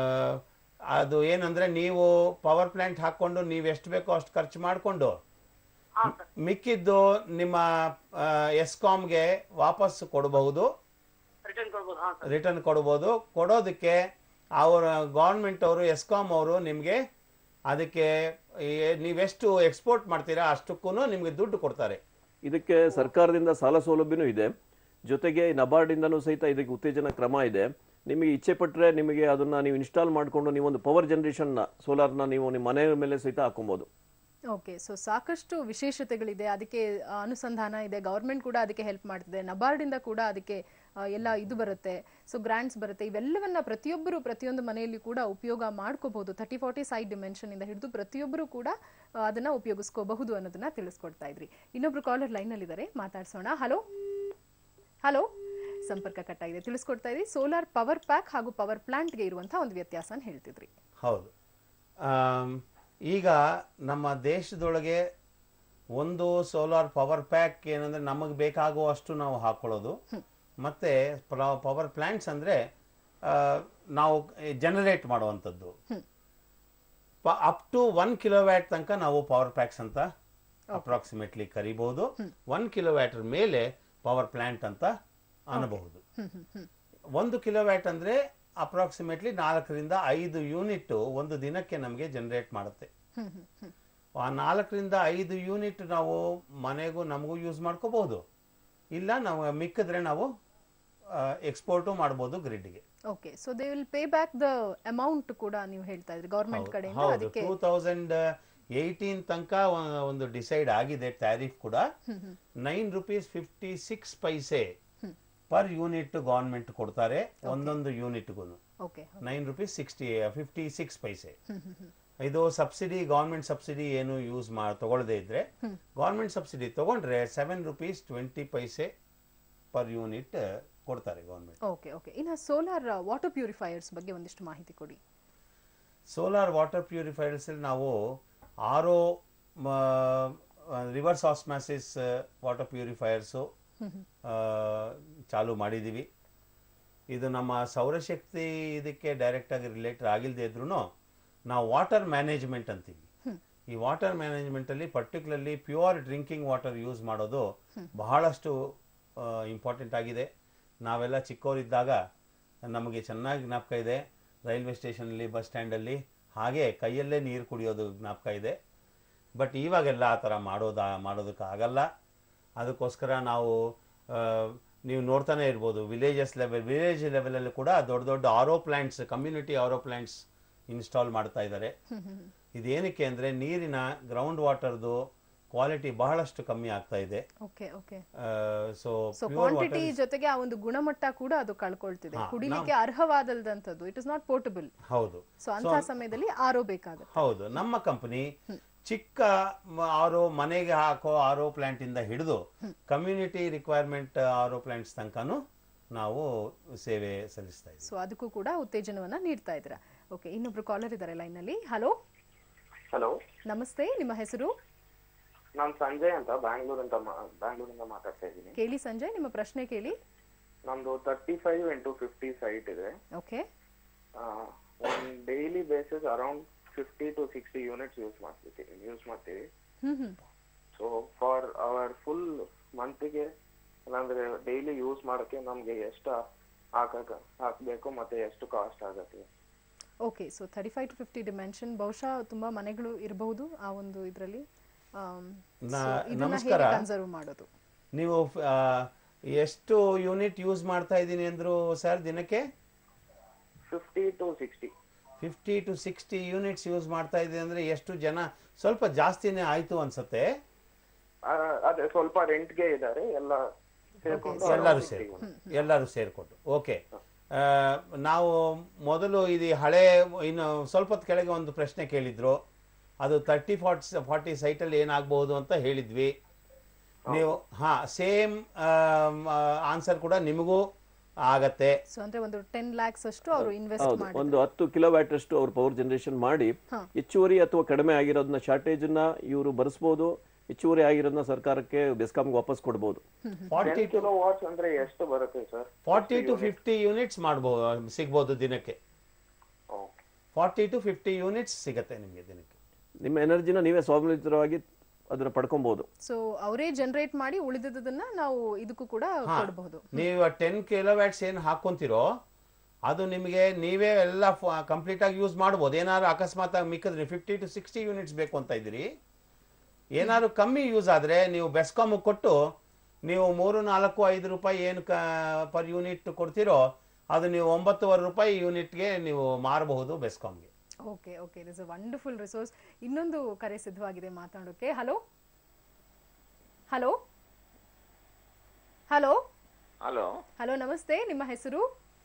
S3: ಅದು ಏನಂದ್ರೆ ನೀವು ಪವರ್ ಪ್ಲಾಂಟ್ ಹಾಕೊಂಡು ನೀವು ಎಷ್ಟು ಬೇಕೋ ಅಷ್ಟು ಖರ್ಚು ಮಾಡಿಕೊಂಡು
S5: ಹಾಂ ಸರ್
S3: ಮಿಕ್ಕಿದ್ದು ನಿಮ್ಮ ಎಸ್ಕಾಮ್ಗೆ ವಾಪಸ್ ಕೊಡಬಹುದು
S5: ರಿಟರ್ನ್ ಕೊಡ್ಬೋದು ಹಾಂ ಸರ್
S3: ರಿಟರ್ನ್ ಕೊಡ್ಬೋದು ಕೊಡೋದಕ್ಕೆ ಅವರ ಗೌರ್ಮೆಂಟ್ ಅವರು ಎಸ್ಕಾಮ್ ಅವರು ನಿಮಗೆ ಅದಕ್ಕೆ ಈ- ನೀವೆಷ್ಟು ಎಕ್ಸ್ಪೋರ್ಟ್ ಮಾಡ್ತೀರಾ ಅಷ್ಟಕ್ಕೂ ನಿಮಗೆ ದುಡ್ಡು ಕೊಡ್ತಾರೆ
S2: ಇದಕ್ಕೆ ಸರ್ಕಾರದಿಂದ ಸಾಲ ಸೌಲಭ್ಯನೂ ಇದೆ ಜೊತೆಗೆ ನಬಾರ್ಡಿಂದನೂ ಸಹಿತ ಇದಕ್ಕೆ ಉತ್ತೇಜನ ಕ್ರಮ ಇದೆ ನಿಮಗೆ ಇಚ್ಛೆ ಪಟ್ಟರೆ ನಿಮಗೆ ಅದನ್ನ ನೀವು ಇನ್ಸ್ಟಾಲ್ ಮಾಡಿಕೊಂಡು ನೀವೊಂದು ಪವರ್ ಜನರೇಷನ್ನ ಸೋಲಾರ್ನ ನೀವು ನಿಮ್ಮ ಮನೆ ಮೇಲೆ ಸಹಿತ ಹಾಕೊಬೋದು
S1: ಓಕೆ ಸೊ ಸಾಕಷ್ಟು ವಿಶೇಷತೆಗಳಿದೆ ಅದಕ್ಕೆ ಆ, ಅನುಸಂಧಾನ ಇದೆ ಗವರ್ಮೆಂಟ್ ಕೂಡ ಅದಕ್ಕೆ ಹೆಲ್ಪ್ ಮಾಡ್ತಿದೆ ನಬಾರ್ಡಿಂದ ಕೂಡ ಅದಕ್ಕೆ ಆ, ಎಲ್ಲ ಇದು ಬರುತ್ತೆ ಸೊ ಗ್ರಾಂಟ್ಸ್ ಬರುತ್ತೆ ಇವೆಲ್ಲವನ್ನ ಪ್ರತಿಯೊಬ್ಬರು ಪ್ರತಿಯೊಂದು ಮನೆಯಲ್ಲಿ ಕೂಡ ಉಪಯೋಗ ಮಾಡ್ಕೋಬಹುದು ತರ್ಟಿ ಫಾರ್ಟಿ ಸೈಡ್ ಡಿಮೆನ್ಷನ್ ಇಂದ ಹಿಡಿದು ಪ್ರತಿಯೊಬ್ಬರು ಕೂಡ ಆ, ಅದನ್ನ ಉಪಯೋಗಿಸ್ಕೋಬಹುದು ಅನ್ನೋದನ್ನ ತಿಳಿಸ್ಕೊಡ್ತಾ ಇದ್ರಿ ಇನ್ನೊಬ್ರು ಕಾಲರ್ ಲೈನ್ ಅಲ್ಲಿ ಇದ್ದಾರೆ ಮಾತಾಡ್ಸೋಣ ಹಲೋ ಹಲೋ ಸಂಪರ್ಕ ಕಟ್ಟಾಗಿದೆ ತಿಳಿಸ್ಕೊಡ್ತಾ ಇದ್ರಿ ಸೋಲಾರ್ ಪವರ್ ಪ್ಯಾಕ್ ಹಾಗೂ ಪವರ್ ಪ್ಲಾಂಟ್ಗೆ ಇರುವಂತಹ ಒಂದು ವ್ಯತ್ಯಾಸನ ಹೇಳ್ತಿದ್ರಿ
S3: ಹೌದು ಆಮ್, ಈಗ ನಮ್ಮ ದೇಶದೊಳಗೆ ಒಂದು ಸೋಲಾರ್ ಪವರ್ ಪ್ಯಾಕ್ ಏನಂದ್ರೆ ನಮಗೆ ಬೇಕಾಗುವಷ್ಟು ನಾವು ಹಾಕೊಳ್ಳೋದು ಮತ್ತೆ ಪವರ್ ಪ್ಲಾಂಟ್ಸ್ ಅಂದ್ರೆ ಆ, ನಾವು ಜನರೇಟ್ ಮಾಡುವಂಥದ್ದು ಅಪ್ ಟು ಒನ್ ಕಿಲೋವ್ಯಾಟ್ ತನಕ ನಾವು ಪವರ್ ಪ್ಯಾಕ್ಸ್ ಅಂತ ಅಪ್ರಾಕ್ಸಿಮೇಟ್ಲಿ ಕರಿಬಹುದು ಒನ್ ಕಿಲೋವ್ಯಾಟ್ ಮೇಲೆ ಪವರ್ ಪ್ಲಾಂಟ್ ಅಂತ ಅನ್ನಬಹುದು ಒಂದು ಕಿಲೋವ್ಯಾಟ್ ಅಂದ್ರೆ ಅಪ್ರಾಕ್ಸಿಮೇಟ್ಲಿ ನಾಲ್ಕರಿಂದ ಐದು ಯೂನಿಟ್ ಒಂದು ದಿನಕ್ಕೆ ನಮಗೆ ಜನರೇಟ್ ಮಾಡುತ್ತೆ ಆ ನಾಲ್ಕರಿಂದ ಐದು ಯೂನಿಟ್ ನಾವು ಮನೆಗೂ ನಮಗೂ ಯೂಸ್ ಮಾಡ್ಕೋಬಹುದು ಇಲ್ಲ ನಾವು ಮಿಕ್ಕಿದ್ರೆ ನಾವು ಎಕ್ಸ್ಪೋರ್ಟು ಮಾಡ್ಬೋದು ಗ್ರಿಡ್ಗೆ
S1: okay so they will pay back the amount ಕೂಡ ನೀವು ಹೇಳ್ತಾ ಇದ್ರಿ ಗವರ್ಮೆಂಟ್ ಕಡೆಯಿಂದ
S3: ಹೌದು
S1: ಅದಕ್ಕೆ
S3: ಟೂ ತೌಸಂಡ್ ಏಯ್ಟೀನ್ ತನಕ ಒ- ಒಂದು ಡಿಸೈಡ್ ಆಗಿದೆ ಟ್ಯಾರಿಫ್ ಕೂಡ nine rupees fifty six paise per unit government ಕೊಡ್ತಾರೆ ಒಂದೊಂದು ಯೂನಿಟ್ಗೂ
S1: okay
S3: nine rupees sixty fifty six paise ಇದು ಸಬ್ಸಿಡಿ ಗವರ್ಮೆಂಟ್ ಸಬ್ಸಿಡಿ ಏನು ಯೂಸ್ ಮಾ ತಗೊಳ್ಳದೆ ಇದ್ರೆ ಗವರ್ಮೆಂಟ್ ಸಬ್ಸಿಡಿ ತಗೊಂಡ್ರೆ seven rupees twenty paise per unit ಕೊಡ್ತಾರೆ ಗವರ್ಮೆಂಟ್
S1: ಓಕೆ ಓಕೆ ಇನ್ನು ಸೋಲಾರ್ ವಾಟರ್ ಪ್ಯೂರಿಫೈಯರ್ಸ್ ಬಗ್ಗೆ ಒಂದಿಷ್ಟು ಮಾಹಿತಿ ಕೊಡಿ
S3: ಸೋಲಾರ್ ವಾಟರ್ ಪ್ಯೂರಿಫೈಯರ್ಸ್ ನಾವು R O reverse osmosis water purifiers ಚಾಲು ಮಾಡಿದ್ದೀವಿ ಇದು ನಮ್ಮ ಸೌರಶಕ್ತಿ ಇದಕ್ಕೆ ಡೈರೆಕ್ಟ್ ಆಗಿ ರಿಲೇಟೆಡ್ ಆಗಿಲ್ಲದೆ ಇದ್ರೂ ನಾವು ವಾಟರ್ ಮ್ಯಾನೇಜ್ಮೆಂಟ್ ಅಂತೀವಿ ಈ ವಾಟರ್ ಮ್ಯಾನೇಜ್ಮೆಂಟ್ ಅಲ್ಲಿ particularly pure drinking water use ಮಾಡೋದು ಬಹಳಷ್ಟು ಇಂಪಾರ್ಟೆಂಟ್ ಆಗಿದೆ ನಾವೆಲ್ಲ ಚಿಕ್ಕವರಿದ್ದಾಗ ನಮಗೆ ಚೆನ್ನಾಗಿ ಜ್ಞಾಪಕ ಇದೆ ರೈಲ್ವೆ ಸ್ಟೇಷನಲ್ಲಿ ಬಸ್ ಸ್ಟ್ಯಾಂಡಲ್ಲಿ ಹಾಗೆ ಕೈಯಲ್ಲೇ ನೀರು ಕುಡಿಯೋದು ಜ್ಞಾಪಕ ಇದೆ ಬಟ್ ಇವಾಗೆಲ್ಲ ಆ ಥರ ಮಾಡೋದ ಮಾಡೋದಕ್ಕೆ ಆಗಲ್ಲ ಅದಕ್ಕೋಸ್ಕರ ನಾವು ಆ, ನೀವು ನೋಡ್ತಾನೆ ಇರ್ಬೋದು ವಿಲೇಜಸ್ ಲೆವೆಲ್ ವಿಲೇಜ್ ಲೆವೆಲಲ್ಲಿ ಕೂಡ ದೊಡ್ಡ ದೊಡ್ಡ RO plants community RO plants install ಮಾಡ್ತಾ ಇದ್ದಾರೆ ಇದೇನಕ್ಕೆ ಅಂದರೆ ನೀರಿನ ಗ್ರೌಂಡ್ ವಾಟರ್ದು ಕ್ವಾಲಿಟಿ ಬಹಳಷ್ಟು ಕಮ್ಮಿ ಆಗ್ತಾ ಇದೆ
S1: okay okay
S3: so
S1: so
S3: pure
S1: quantity ಜೊತೆಗೆ ಆ ಒಂದು ಗುಣಮಟ್ಟ ಕೂಡ ಅದು ಕಳ್ಕೊಳ್ತಿದೆ
S3: ಹಾ,
S1: ಕುಡಿಲಿಕ್ಕೆ ಅರ್ಹವಾದಲ್ದಂಥದ್ದು ಇಟ್ ಇಸ್ ನಾಟ್ ಪೋರ್ಟಬಲ್
S3: ಹೌದು
S1: ಸೊ ಅಂತ ಸಮಯದಲ್ಲಿ ಆರೋ ಬೇಕಾಗುತ್ತೆ
S3: ಹೌದು ನಮ್ಮ ಕಂಪನಿ ಚಿಕ್ಕ ಆರೋ ಮನೆಗೆ ಹಾಕೋ ಆರೋ ಪ್ಲಾಂಟ್ ಇಂದ ಹಿಡಿದು ಕಮ್ಯುನಿಟಿ ರಿಕ್ವೈರ್ಮೆಂಟ್ ಆರೋ ಪ್ಲಾಂಟ್ಸ್ ತನಕನೂ ನಾವು ಸೇವೆ ಸಲ್ಲಿಸ್ತಾ ಇದ್ದೀವಿ
S1: ಸೊ ಅದಕ್ಕೂ ಕೂಡ ಉತ್ತೇಜನವನ್ನ ನೀಡ್ತಾ ಇದ್ದೀರಾ ಓಕೆ ಇನ್ನೊಬ್ರು ಕಾಲರ್ ಇದ್ದಾರೆ ಲೈನ್ ನಲ್ಲಿ ಹಲೋ
S10: ಹಲೋ
S1: ನಮಸ್ತೆ ನಿಮ್ಮ ಹೆಸರು
S10: ನಾನು ಸಂಜಯ್ ಅಂತ ಬ್ಯಾಂಗ್ಳೂರಿಂದ ಬ್ಯಾಂಗ್ಳೂರಿಂದ ಮಾತಾಡ್ತಾ ಇದ್ದೀನಿ
S1: ಕೇಳಿ ಸಂಜಯ್ ನಿಮ್ಮ ಪ್ರಶ್ನೆ ಕೇಳಿ
S10: ನಮ್ದು thirty five into fifty site ಇದೆ
S1: okay
S10: one daily basis around fifty to sixty units use ಮಾಡ್ತೀವಿ ಯೂಸ್ ಮಾಡ್ತೀವಿ
S1: hmm hmm
S10: so for hour full ಮಂತ್ಗೆ ಅಂದ್ರೆ ಡೈಲಿ ಯೂಸ್ ಮಾಡೋಕ್ಕೆ ನಮ್ಗೆ ಎಷ್ಟು ಹಾಕಕ್ ಹಾಕ್ಬೇಕು ಮತ್ತೆ ಎಷ್ಟು ಕಾಸ್ಟ್ ಆಗತ್ತೆ
S1: okay so thirty five to fifty dimension ಬಹುಶಃ ತುಂಬಾ ಮನೆಗಳು ಇರಬಹುದು ಆ ಒಂದು ಇದರಲ್ಲಿ
S3: ನಾ- ನಮಸ್ಕಾರ.
S1: ಕನ್ಸರ್ವ್ ಮಾಡೋದು
S3: ನೀವು ಆ, ಎಷ್ಟು ಯೂನಿಟ್ ಯೂಸ್ ಮಾಡ್ತಾ ಇದ್ದೀನಿ ಅಂದ್ರು ಸರ್ ದಿನಕ್ಕೆ
S10: fifty to sixty
S3: fifty to sixty units use ಮಾಡ್ತಾ ಇದ್ದೀನಿ ಅಂದ್ರೆ ಎಷ್ಟು ಜನ ಸ್ವಲ್ಪ ಜಾಸ್ತಿನೇ ಆಯ್ತು ಅನ್ಸುತ್ತೆ
S10: ಅದೇ ಸ್ವಲ್ಪ ರೆಂಟ್ಗೆ ಇದ್ದಾರೆ ಎಲ್ಲ ಸೇರ್ಕೊಂಡು
S3: ಎಲ್ಲರೂ
S10: around
S3: ಸೇರಿ
S10: 50 units.
S3: ಎಲ್ಲರೂ ಸೇರ್ಕೊಂಡು ಓಕೆ ನಾವು ಮೊದಲು ಇದು ಹಳೆ ಇನ್ನು ಸ್ವಲ್ಪ ಹೊತ್ತು ಕೆಳಗೆ ಒಂದು ಪ್ರಶ್ನೆ ಕೇಳಿದ್ರು ಅದು ತರ್ಟಿ ಫಾರ್ಟಿ ಫಾರ್ಟಿ ಸೈಟಲ್ಲಿ ಏನಾಗಬಹುದು ಅಂತ ಹೇಳಿದ್ವಿ ನೀವು ಹಾ ಸೇಮ್ ಆನ್ಸರ್ ಕೂಡ ನಿಮಗೂ ಆಗತ್ತೆ
S1: ಸೊ ಅಂದ್ರೆ ಒಂದು ಟೆನ್ ಲ್ಯಾಕ್ಸ್ ಅಷ್ಟು ಅವರು ಇನ್ವೆಸ್ಟ್
S2: ಹೌದು
S1: ಮಾಡಿ
S2: ಒಂದು ಹತ್ತು ಕಿಲೋವ್ಯಾಟ್ ಅಷ್ಟು ಅವ್ರು ಪವರ್ ಜನರೇಷನ್ ಮಾಡಿ
S1: ಹಾ.
S2: ಹೆಚ್ಚುವರಿ ಅಥವಾ ಕಡಿಮೆ ಆಗಿರೋದನ್ನ ಶಾರ್ಟೇಜ್ ನ ಇವರು ಭರಿಸಬಹುದು ಹೆಚ್ಚುವರಿ ಆಗಿರೋದನ್ನ ಸರ್ಕಾರಕ್ಕೆ ಬೆಸ್ಕಾಂಗೆ ವಾಪಸ್ ಕೊಡಬಹುದು
S3: ಫಾರ್ಟಿ
S10: 10 ಕಿಲೋ ವಾಟ್ಸ್ ಅಂದ್ರೆ ಎಷ್ಟು ಬರುತ್ತೆ sir
S3: forty to fifty units ಮಾಡ್ಬೋದು ಸಿಗ್ಬೋದು ದಿನಕ್ಕೆ ಫಾರ್ಟಿ ಟು ಫಿಫ್ಟಿ ಯೂನಿಟ್ಸ್ ಸಿಗತ್ತೆ ನಿಮಗೆ ದಿನಕ್ಕೆ
S2: ನಿಮ್ಮ ಎನರ್ಜಿನ ನೀವೇ ಸ್ವಾವಲಂಬಿತವಾಗಿ ಅದನ್ನ ಪಡ್ಕೊಬಹುದು
S1: ಸೊ ಅವರೇ ಜನರೇಟ್ ಮಾಡಿ ಉಳಿದಿದ್ದನ್ನ ನಾವು ಇದಕ್ಕೂ ಕೂಡ
S3: ಹಾ.
S1: ಕೊಡಬಹುದು
S3: ನೀವು ಟೆನ್ ಕಿಲೋವ್ಯಾಟ್ಸ್ ಏನು ಹಾಕೊಂತೀರೋ ಅದು ನಿಮಗೆ ನೀವೇ ಎಲ್ಲ ಕಂಪ್ಲೀಟ್ ಆಗಿ ಯೂಸ್ ಮಾಡ್ಬೋದು ಏನಾದ್ರು ಅಕಸ್ಮಾತ್ ಆಗಿ ಮಿಕ್ಕಿದ್ರೆ ಫಿಫ್ಟಿ ಟು ಸಿಕ್ಸ್ಟಿ ಯೂನಿಟ್ಸ್ ಬೇಕು ಅಂತ ಇದ್ದೀರಿ ಏನಾದ್ರು ಕಮ್ಮಿ ಯೂಸ್ ಆದರೆ ನೀವು ಬೆಸ್ಕಾಮ್ ಕೊಟ್ಟು ನೀವು ಮೂರು ನಾಲ್ಕು ಐದು ರೂಪಾಯಿ ಏನು ಕ ಪರ್ ಯೂನಿಟ್ ಕೊಡ್ತೀರೋ ಅದು ನೀವು ಒಂಬತ್ತುವರೆ ರೂಪಾಯಿ ಯೂನಿಟ್ಗೆ ನೀವು ಮಾರಬಹುದು ಬೆಸ್ಕಾಮ್ಗೆ
S1: okay okay it is a wonderful resource ಇನ್ನೊಂದು ಕರೆ ಸಿದ್ಧವಾಗಿದೆ ಮಾತಾಡೋಕೆ hello hello hello
S11: hello
S1: hello ನಮಸ್ತೆ ನಿಮ್ಮ ಹೆಸರು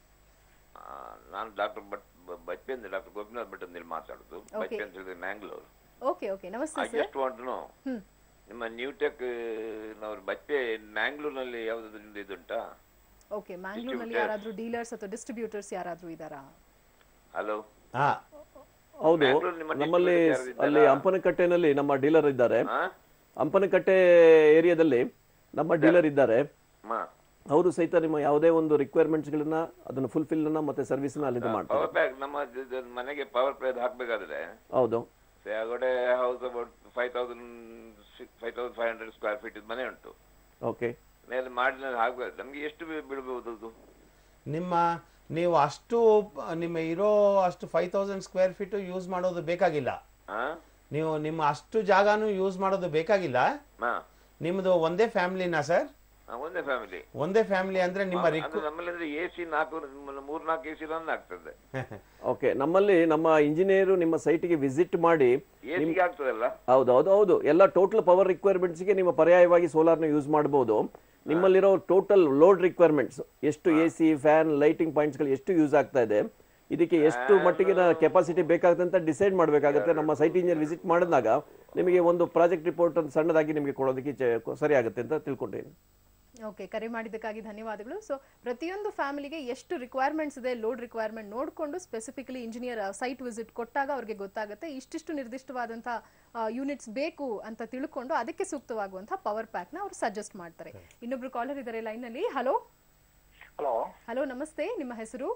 S11: ನಾನು ಡಾಕ್ಟರ್ ಭಟ್ ಬಚ್ಚೆ ಅಂತ ಡಾಕ್ಟರ್ ಗೋಪಿನಾಥ್ ಭಟ್ ಅಂತ ಮಾತಾಡೋದು ಬಚ್ಚೆ ಅಂತ ಹೇಳಿದ್ರೆ ಮ್ಯಾಂಗ್ಳೂರ್
S1: ಓಕೆ ಓಕೆ ನಮಸ್ತೆ
S11: I
S1: sir
S11: just want know
S1: hmm
S11: ನಿಮ್ಮ ನ್ಯೂಟೆಕ್ ನವರು ಬಚ್ಚೆ ಮ್ಯಾಂಗ್ಳೂರ್ನಲ್ಲಿ ಯಾವ್ದಾದ್ರು ನಿಮ್ದು ಇದುಂಟಾ
S1: ಓಕೆ ಮ್ಯಾಂಗ್ಳೂರ್ನಲ್ಲಿ ಯಾರಾದ್ರೂ ಡೀಲರ್ಸ್ ಅಥವಾ ಡಿಸ್ಟ್ರಿಬ್ಯೂಟರ್ಸ್ ಯಾರಾದ್ರೂ ಇದ್ದಾರಾ
S11: ಹಲೋ
S3: ಹಾ
S2: ಹೌದು
S11: ಬ್ಯಾಂಗ್ಳೂರ್ ನಿಮ್ಮ
S2: ನಮ್ಮಲ್ಲಿ
S11: distributor ಯಾರು
S2: ಅಲ್ಲಿ
S11: ಇದ್ದಾರಾ?
S2: ಅಂಪನಕಟ್ಟೆನಲ್ಲಿ ನಮ್ಮ ಡೀಲರ್ ಇದ್ದಾರೆ
S11: ಹಾ?
S2: ಅಂಪನಕಟ್ಟೆ ಏರಿಯಾದಲ್ಲಿ ನಮ್ಮ ಡೀಲರ್ ಇದ್ದಾರೆ
S11: ಮಾ
S2: ಅವರು ಸಹಿತ ನಿಮ್ಮ ಯಾವುದೇ ಒಂದು ರಿಕ್ವೈರ್ಮೆಂಟ್ಸ್ ಗಳನ್ನ ಅದನ್ನ ಫುಲ್ಫಿಲ್ ಮತ್ತೆ ಸರ್ವಿಸ್ ನ ಅಲ್ಲಿಂದ ಮಾಡ್ತಾರೆ
S11: ಪವರ್ ಬ್ಯಾಗ್ ನಮ್ಮ ದ- ದ- ಮನೆಗೆ ಪವರ್ ಪ್ಲೇಟ್ ಹಾಕ್ಬೇಕಾದ್ರೆ
S2: ಹೌದು
S11: ಆಗಡೆ house about five thousand five thousand five hundred square feet ಮನೆ ಉಂಟು
S2: ಓಕೆ
S11: ಮೇಲೆ ಮಾಡಿನಲ್ಲಿ ಹಾಕ್ಬೇಕು ನಮ್ಗೆ ಎಷ್ಟು ಬೀ- ಬೀಳ್ಬಹುದು ಅದು
S3: ನಿಮ್ಮ ನೀವು ಅಷ್ಟು ನಿಮ್ಮ ಇರೋ ಅಷ್ಟು five thousand square feet use ಮಾಡೋದು ಬೇಕಾಗಿಲ್ಲ
S11: ಹಾ
S3: ನೀವು ನಿಮ್ಮ ಅಷ್ಟು ಜಾಗನೂ ಯೂಸ್ ಮಾಡೋದು ಬೇಕಾಗಿಲ್ಲ
S11: ಮಾ
S3: ನಿಮ್ಮದು ಒಂದೇ ಫ್ಯಾಮಿಲಿನಾ ಸರ್
S11: ಹಾ, ಒಂದೇ ಫ್ಯಾಮಿಲಿ
S3: ಒಂದೇ ಫ್ಯಾಮಿಲಿ ಅಂದ್ರೆ ನಿಮ್ಮ ರಿಕ್ವ
S11: ಅಂದ್ರೆ ನಮ್ಮಲ್ಲಿ ಅಂದ್ರೆ ಎ ಸಿ ನಾಲ್ಕು ಮೂರ್ ನಾಲ್ಕು ಎ ಸಿ ರನ್ ಆಗ್ತದೆ
S2: ಓಕೆ ನಮ್ಮಲ್ಲಿ ನಮ್ಮ ಇಂಜಿನಿಯರ್ ನಿಮ್ಮ ಸೈಟ್ಗೆ ವಿಸಿಟ್ ಮಾಡಿ
S11: ಎ ಸಿಗೆ ಆಗ್ತದಲ್ಲ
S2: ಹೌದು ಹೌದು ಹೌದು ಎಲ್ಲ ಟೋಟಲ್ ಪವರ್ ರಿಕ್ವೈರ್ಮೆಂಟ್ಸ್ಗೆ ನಿಮ್ಮ ಪರ್ಯಾಯವಾಗಿ ಸೋಲಾರ್ನ ಯೂಸ್ ಮಾಡಬಹುದು ನಿಮ್ಮಲ್ಲಿರೋ ಟೋಟಲ್ ಲೋಡ್ ರಿಕ್ವೈರ್ಮೆಂಟ್ಸ್ ಎಷ್ಟು ಎ ಸಿ ಫ್ಯಾನ್ ಲೈಟಿಂಗ್ ಪಾಯಿಂಟ್ಸ್ಗಳು ಎಷ್ಟು ಯೂಸ್ ಆಗ್ತಾ ಇದೆ ಇದಕ್ಕೆ ಎಷ್ಟು ಮಟ್ಟಿಗಿನ ಕೆಪಾಸಿಟಿ ಬೇಕಾಗುತ್ತೆ ಅಂತ ಡಿಸೈಡ್ ಮಾಡಬೇಕಾಗುತ್ತೆ ನಮ್ಮ ಸೈಟ್ ಇಂಜಿನಿಯರ್ ವಿಸಿಟ್ ಮಾಡಿದಾಗ ನಿಮಗೆ ಒಂದು ಪ್ರಾಜೆಕ್ಟ್ ರಿಪೋರ್ಟ್ ಒಂದು ಸಣ್ಣದಾಗಿ ನಿಮಗೆ ಕೊಡೋದಕ್ಕೆ ಚೆ- ಸರಿ ಆಗುತ್ತೆ ಅಂತ ತಿಳ್ಕೊಂಡಿದ್ದೀನಿ
S1: ಓಕೆ ಕರೆ ಮಾಡಿದ್ದಕ್ಕಾಗಿ ಧನ್ಯವಾದಗಳು ಸೊ ಪ್ರತಿಯೊಂದು ಫ್ಯಾಮಿಲಿಗೆ ಎಷ್ಟು ರಿಕ್ವೈರ್ಮೆಂಟ್ಸ್ ಇದೆ ಲೋಡ್ ರಿಕ್ವೈರ್ಮೆಂಟ್ ನೋಡಿಕೊಂಡು ಸ್ಪೆಸಿಫಿಕಲಿ ಇಂಜಿನಿಯರ್ ಸೈಟ್ ವಿಸಿಟ್ ಕೊಟ್ಟಾಗ ಅವ್ರಿಗೆ ಗೊತ್ತಾಗುತ್ತೆ ಇಷ್ಟಿಷ್ಟು ನಿರ್ದಿಷ್ಟವಾದಂತಹ ಯೂನಿಟ್ಸ್ ಬೇಕು ಅಂತ ತಿಳ್ಕೊಂಡು ಅದಕ್ಕೆ ಸೂಕ್ತವಾಗುವಂತಹ ಪವರ್ ಪ್ಯಾಕ್ ನ ಅವ್ರು ಸಜೆಸ್ಟ್ ಮಾಡ್ತಾರೆ ಇನ್ನೊಬ್ರು ಕಾಲರ್ ಇದ್ದಾರೆ ಲೈನ್ ನಲ್ಲಿ ಹಲೋ
S5: ಹಲೋ
S1: ಹಲೋ ನಮಸ್ತೆ ನಿಮ್ಮ ಹೆಸರು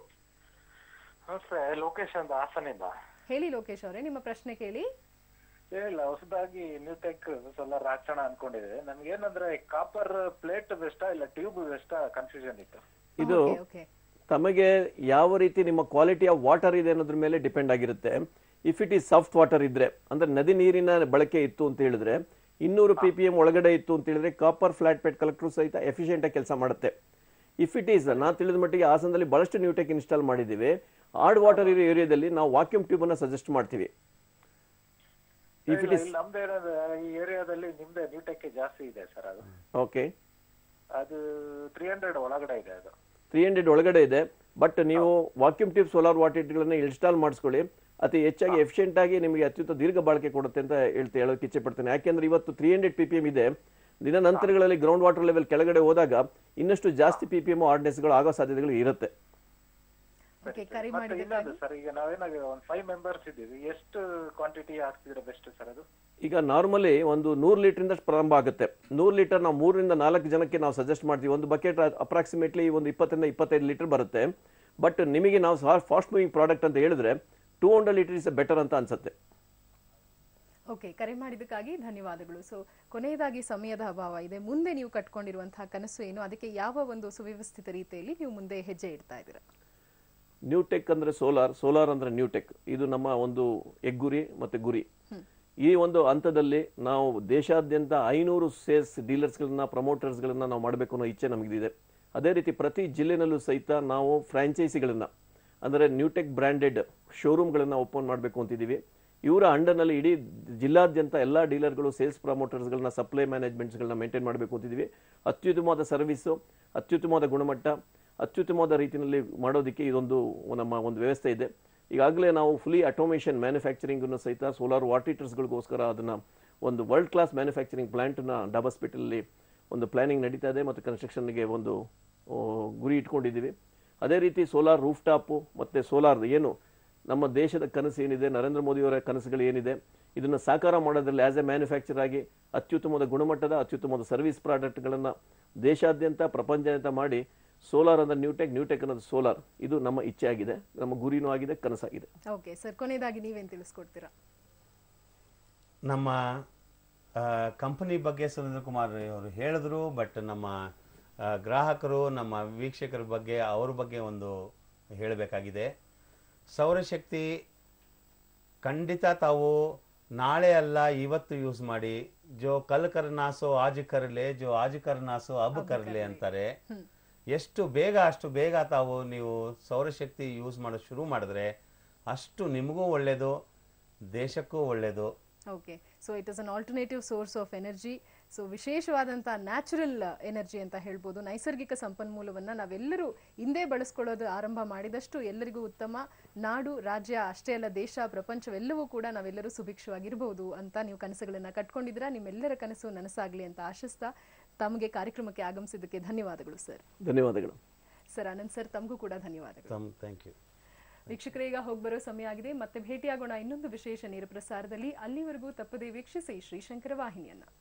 S5: ನಮಸ್ತೆ ಲೋಕೇಶ್ ಅಂತ ಹಾಸನಿಂದ
S1: ಹೇಳಿ ಲೋಕೇಶ್ ಅವರೇ ನಿಮ್ಮ ಪ್ರಶ್ನೆ ಕೇಳಿ
S5: ಏನಿಲ್ಲ ಹೊಸದಾಗಿ ನ್ಯೂ ಟೆಕ್ ಸೋಲಾರ್ ಹಾಕ್ಸೋಣ ಅನ್ಕೊಂಡಿದೆ ನಮ್ಗೆ ಏನಂದ್ರೆ ಕಾಪರ್ ಪ್ಲೇಟ್ ಬೆಸ್ಟಾ ಇಲ್ಲ ಟ್ಯೂಬ್ ಬೆಸ್ಟಾ ಕನ್ಫ್ಯೂಷನ್ ಇತ್ತು
S2: ಇದು
S1: ಓಕೆ ಓಕೆ
S2: ತಮಗೆ ಯಾವ ರೀತಿ ನಿಮ್ಮ ಕ್ವಾಲಿಟಿ ಆಫ್ ವಾಟರ್ ಇದೆ ಅನ್ನೋದ್ರ ಮೇಲೆ ಡಿಪೆಂಡ್ ಆಗಿರುತ್ತೆ if it is soft water ಇದ್ರೆ ಅಂದ್ರೆ ನದಿ ನೀರಿನ ಬಳಕೆ ಇತ್ತು ಅಂತ ಹೇಳಿದ್ರೆ ಇನ್ನೂರು ಪಿ ಪಿ ಎಂ ಒಳಗಡೆ ಇತ್ತು ಅಂತ ಹೇಳಿದ್ರೆ ಕಾಪರ್ ಫ್ಲಾಟ್ ಪೆಟ್ ಕಲೆಕ್ಟರ್ ಸಹಿತ ಎಫಿಷಿಯೆಂಟ್ ಆಗಿ ಕೆಲಸ ಮಾಡುತ್ತೆ ಇಫ್ ಇಟ್ ಈಸ್ ನಾ ತಿಳಿದ ಮಟ್ಟಿಗೆ ಹಾಸನದಲ್ಲಿ ಬಹಳಷ್ಟು ನ್ಯೂಟೆಕ್ ಇನ್ಸ್ಟಾಲ್ ಮಾಡಿದ್ದೀವಿ ಹಾರ್ಡ್ ವಾಟರ್ ಇರೋ ಏರಿಯಾದಲ್ಲಿ ನಾವು ವಾಕ್ಯೂಮ್ ಟ್ಯೂಬ್ ಅನ್ನ ಸಜೆಸ್ಟ್ ಮಾಡ್ತೀವಿ ಇಫ್ ಇಟ್
S5: ಇಲ್ಲ,
S2: ಇಸ್
S5: ಇಲ್ಲಿ ನಮ್ದು ಏನಂದ್ರೆ ಈ ಏರಿಯಾದಲ್ಲಿ ನಿಮ್ದೆ ನ್ಯೂ ಟೆಕ್ ಜಾಸ್ತಿ ಇದೆ ಸರ್ ಅದು
S2: ಓಕೆ
S5: ಅದು ತ್ರೀ ಹಂಡ್ರೆಡ್ ಒಳಗಡೆ ಇದೆ ಅದು
S2: ತ್ರೀ ಹಂಡ್ರೆಡ್ ಒಳಗಡೆ ಇದೆ ಬಟ್ ನೀವು ವಾಕ್ಯೂಮ್ ಟ್ಯೂಬ್ ಸೋಲಾರ್ ವಾಟರ್ಗಳನ್ನ ಇನ್ಸ್ಟಾಲ್ ಮಾಡಿಸ್ಕೊಳ್ಳಿ ಅತಿ ಹೆಚ್ಚಾಗಿ ಎಫಿಷಿಯೆಂಟ್ ಆಗಿ ನಿಮಗೆ ಅತ್ಯುತ್ತ ದೀರ್ಘ ಬಾಳಿಕೆ ಕೊಡುತ್ತೆ ಅಂತ ಹೇಳ್ತಾ ಹೇಳೋಕೆ ಇಚ್ಛೆ ಪಡ್ತೇನೆ ಯಾಕೆಂದ್ರೆ ಇವತ್ತು three hundred P P M ಇದೆ ದಿನ ನಂತರಗಳಲ್ಲಿ ಗ್ರೌಂಡ್ ವಾಟರ್ ಲೆವೆಲ್ ಕೆಳಗಡೆ ಹೋದಾಗ ಇನ್ನಷ್ಟು ಜಾಸ್ತಿ ಪಿ ಪಿ ಎಮ್ ಆರ್ಡಿನೆಸ್ಗಳು ಆಗೋ ಸಾಧ್ಯತೆಗಳು ಇರುತ್ತೆ
S1: ಓಕೆ ಕರೆ
S12: ಮತ್ತೆ ಇನ್ನೊಂದು
S1: ಮಾಡಿದ್ದಕ್ಕಾಗಿ
S12: ಸರ್ ಈಗ ನಾವೇನಾಗ ಒಂದ್ ಫೈವ್ ಮೆಂಬರ್ಸ್ ಇದ್ದೀವಿ ಎಷ್ಟು ಕ್ವಾಂಟಿಟಿ ಹಾಕ್ತಿದ್ರೆ ಬೆಸ್ಟ್ ಸರ್ ಅದು
S2: ಈಗ ನಾರ್ಮಲಿ ಒಂದು ನೂರು ಲೀಟರಿಂದ ಪ್ರಾರಂಭ ಆಗುತ್ತೆ ನೂರು ಲೀಟರ್ ನಾವು ಮೂರರಿಂದ ನಾಲ್ಕು ಜನಕ್ಕೆ ನಾವು ಸಜೆಸ್ಟ್ ಮಾಡ್ತೀವಿ ಒಂದು ಬಕೆಟ್ ಅಪ್ರಾಕ್ಸಿಮೇಟ್ಲಿ ಒಂದು ಇಪ್ಪತ್ತರಿಂದ ಇಪ್ಪತ್ತೈದು ಲೀಟರ್ ಬರುತ್ತೆ ಬಟ್ ನಿಮಗೆ ನಾವು ಫಾಸ್ಟ್ ಮೂವಿಂಗ್ ಪ್ರಾಡಕ್ಟ್ ಅಂತ ಹೇಳಿದ್ರೆ two hundred litre is better ಅಂತ ಅನ್ಸುತ್ತೆ
S1: ಓಕೆ ಕರೆ ಮಾಡಿದ್ದಕ್ಕಾಗಿ ಧನ್ಯವಾದಗಳು ಸೊ ಕೊನೆಯದಾಗಿ ಸಮಯದ ಅಭಾವ ಇದೆ ಮುಂದೆ ನೀವು ಕಟ್ಕೊಂಡಿರುವಂತಹ ಕನಸು ಏನು ಅದಕ್ಕೆ ಯಾವ ಒಂದು ಸುವ್ಯವಸ್ಥಿತ ರೀತಿಯಲ್ಲಿ ನೀವು ಮುಂದೆ ಹೆಜ್ಜೆ ಇಡ್ತಾ ಇದ್ದೀರಾ
S2: ನ್ಯೂ ಟೆಕ್ ಅಂದ್ರೆ ಸೋಲಾರ್ ಸೋಲಾರ್ ಅಂದ್ರೆ ನ್ಯೂ ಟೆಕ್ ಇದು ನಮ್ಮ ಒಂದು ಹೆಗ್ಗುರಿ ಮತ್ತೆ ಗುರಿ ಈ ಒಂದು ಹಂತದಲ್ಲಿ ನಾವು ದೇಶಾದ್ಯಂತ ಐನೂರು ಸೇಲ್ಸ್ ಡೀಲರ್ಸ್ಗಳನ್ನ ಪ್ರಮೋಟರ್ಸ್ಗಳನ್ನ ನಾವು ಮಾಡಬೇಕು ಅನ್ನೋ ಇಚ್ಛೆ ನಮಗಿದೆ ಅದೇ ರೀತಿ ಪ್ರತಿ ಜಿಲ್ಲೆನಲ್ಲೂ ಸಹಿತ ನಾವು ಫ್ರಾಂಚೈಸಿಗಳನ್ನ ಅಂದರೆ ನ್ಯೂಟೆಕ್ ಬ್ರ್ಯಾಂಡೆಡ್ ಶೋರೂಮ್ಗಳನ್ನ ಓಪನ್ ಮಾಡಬೇಕು ಅಂತಿದ್ದೀವಿ ಇವರ ಅಂಡರ್ನಲ್ಲಿ ಇಡೀ ಜಿಲ್ಲಾದ್ಯಂತ ಎಲ್ಲ ಡೀಲರ್ಗಳು ಸೇಲ್ಸ್ ಪ್ರಮೋಟರ್ಸ್ಗಳನ್ನ ಸಪ್ಲೈ ಮ್ಯಾನೇಜ್ಮೆಂಟ್ಸ್ಗಳನ್ನ ಮೇಂಟೈನ್ ಮಾಡಬೇಕು ಅಂತಿದ್ದೀವಿ ಅತ್ಯುತ್ತಮವಾದ ಸರ್ವಿಸು ಅತ್ಯುತ್ತಮವಾದ ಗುಣಮಟ್ಟ ಅತ್ಯುತ್ತಮವಾದ ರೀತಿಯಲ್ಲಿ ಮಾಡೋದಕ್ಕೆ ಇದೊಂದು ನಮ್ಮ ಒಂದು ವ್ಯವಸ್ಥೆ ಇದೆ ಈಗಾಗಲೇ ನಾವು ಫುಲಿ ಆಟೋಮೇಷನ್ ಮ್ಯಾನುಫ್ಯಾಕ್ಚರಿಂಗನ್ನು ಸಹಿತ ಸೋಲಾರ್ ವಾಟರ್ ಹೀಟರ್ಸ್ಗಳಿಗೋಸ್ಕರ ಅದನ್ನು ಒಂದು ವರ್ಲ್ಡ್ ಕ್ಲಾಸ್ ಮ್ಯಾನುಫ್ಯಾಕ್ಚರಿಂಗ್ ಪ್ಲಾಂಟನ್ನ ಡಾಬಾಸ್ಪೇಟಲ್ಲಿ ಒಂದು ಪ್ಲಾನಿಂಗ್ ನಡೀತಾ ಇದೆ ಮತ್ತು ಕನ್ಸ್ಟ್ರಕ್ಷನ್ಗೆ ಒಂದು ಆ, ಗುರಿ ಇಟ್ಕೊಂಡಿದ್ದೀವಿ ಅದೇ ರೀತಿ ಸೋಲಾರ್ ರೂಫ್ ಟಾಪು ಮತ್ತು ಸೋಲಾರ್ ಏನು ನಮ್ಮ ದೇಶದ ಕನಸು ಏನಿದೆ ನರೇಂದ್ರ ಮೋದಿಯವರ ಕನಸುಗಳು ಏನಿದೆ ಇದನ್ನು ಸಾಕಾರ ಮಾಡೋದ್ರಲ್ಲಿ ಆಸ್ ಎ ಮ್ಯಾನುಫ್ಯಾಕ್ಚರ್ ಆಗಿ ಅತ್ಯುತ್ತಮವಾದ ಗುಣಮಟ್ಟದ ಅತ್ಯುತ್ತಮವಾದ ಸರ್ವಿಸ್ ಪ್ರಾಡಕ್ಟ್ಗಳನ್ನು ದೇಶಾದ್ಯಂತ ಪ್ರಪಂಚಾದ್ಯಂತ ಮಾಡಿ ಸೋಲಾರ್ ಅಂದ್ರೆ ನ್ಯೂಟೆಕ್ ನ್ಯೂಟೆಕ್ ಅನ್ನೋದು ಸೋಲಾರ್ ಇದು ನಮ್ಮ ಇಚ್ಛೆ ಆಗಿದೆ ನಮ್ಮ ಗುರಿನೂ ಆಗಿದೆ ಕನಸಾಗಿದೆ
S1: ಓಕೆ ಸರ್ ಕೊನೆಯದಾಗಿ ನೀವೇನ್ ತಿಳಿಸ್ಕೊಡ್ತೀರಾ
S3: ನಮ್ಮ ಕಂಪನಿ ಬಗ್ಗೆ ಸುರೇಂದ್ರ ಕುಮಾರ್ ಅವರು ಹೇಳಿದ್ರು ಬಟ್ ನಮ್ಮ ಆ, ಗ್ರಾಹಕರು ನಮ್ಮ ವೀಕ್ಷಕರ ಬಗ್ಗೆ ಅವ್ರ ಬಗ್ಗೆ ಒಂದು ಹೇಳಬೇಕಾಗಿದೆ ಸೌರಶಕ್ತಿ ಖಂಡಿತ ತಾವು ನಾಳೆ ಅಲ್ಲ ಇವತ್ತು ಯೂಸ್ ಮಾಡಿ ಜೋ ಕಲ್ ಕರ್ನಾಸೋ ಆಜ್ ಕರ್ಲೆ ಜೋ ಆಜ್ ಕರ್ನಾಸೋ ಅಬ್ ಕರ್ಲೆ ಅಂತಾರೆ ಎಷ್ಟು ಬೇಗ ಅಷ್ಟು ಬೇಗ ತಾವು ನೀವು ಸೌರಶಕ್ತಿ ಯೂಸ್ ಮಾಡೋದು ಶುರು ಮಾಡಿದ್ರೆ ಅಷ್ಟು ನಿಮಗೂ ಒಳ್ಳೆಯದು ದೇಶಕ್ಕೂ ಒಳ್ಳೆಯದು
S1: okay so it is an alternative source of energy so ವಿಶೇಷವಾದಂತಹ ನ್ಯಾಚುರಲ್ ಎನರ್ಜಿ ಅಂತ ಹೇಳ್ಬೋದು ನೈಸರ್ಗಿಕ ಸಂಪನ್ಮೂಲವನ್ನ ನಾವೆಲ್ಲರೂ ಹಿಂದೆ ಬಳಸ್ಕೊಳ್ಳೋದು ಆರಂಭ ಮಾಡಿದಷ್ಟು ಎಲ್ಲರಿಗೂ ಉತ್ತಮ ನಾಡು ರಾಜ್ಯ ಅಷ್ಟೇ ಅಲ್ಲ ದೇಶ ಪ್ರಪಂಚವೆಲ್ಲವೂ ಕೂಡ ನಾವೆಲ್ಲರೂ ಸುಭಿಕ್ಷವಾಗಿರಬಹುದು ಅಂತ ನೀವು ಕನಸುಗಳನ್ನ ಕಟ್ಕೊಂಡಿದ್ದೀರಾ ನಿಮ್ಮೆಲ್ಲರ ಕನಸು ನನಸಾಗ್ಲಿ ಅಂತ ಆಶಿಸ್ತಾ ತಮಗೆ ಕಾರ್ಯಕ್ರಮಕ್ಕೆ ಆಗಮಿಸಿದ್ದಕ್ಕೆ ಧನ್ಯವಾದಗಳು ಸರ್
S2: ಧನ್ಯವಾದಗಳು
S1: ಸರ್ ಆನಂದ್ ಸರ್ ತಮಗೂ ಕೂಡ ಧನ್ಯವಾದಗಳು
S3: ತಮ್ ಥ್ಯಾಂಕ್ ಯು
S1: ವೀಕ್ಷಕರೇ ಈಗ ಹೋಗಿ ಬರೋ ಸಮಯ ಆಗಿದೆ ಮತ್ತೆ ಭೇಟಿಯಾಗೋಣ ಇನ್ನೊಂದು ವಿಶೇಷ ನೇರ ಪ್ರಸಾರದಲ್ಲಿ ಅಲ್ಲಿವರೆಗೂ ತಪ್ಪದೇ ವೀಕ್ಷಿಸಿ ಶ್ರೀಶಂಕರ ವಾಹಿನಿಯನ್ನ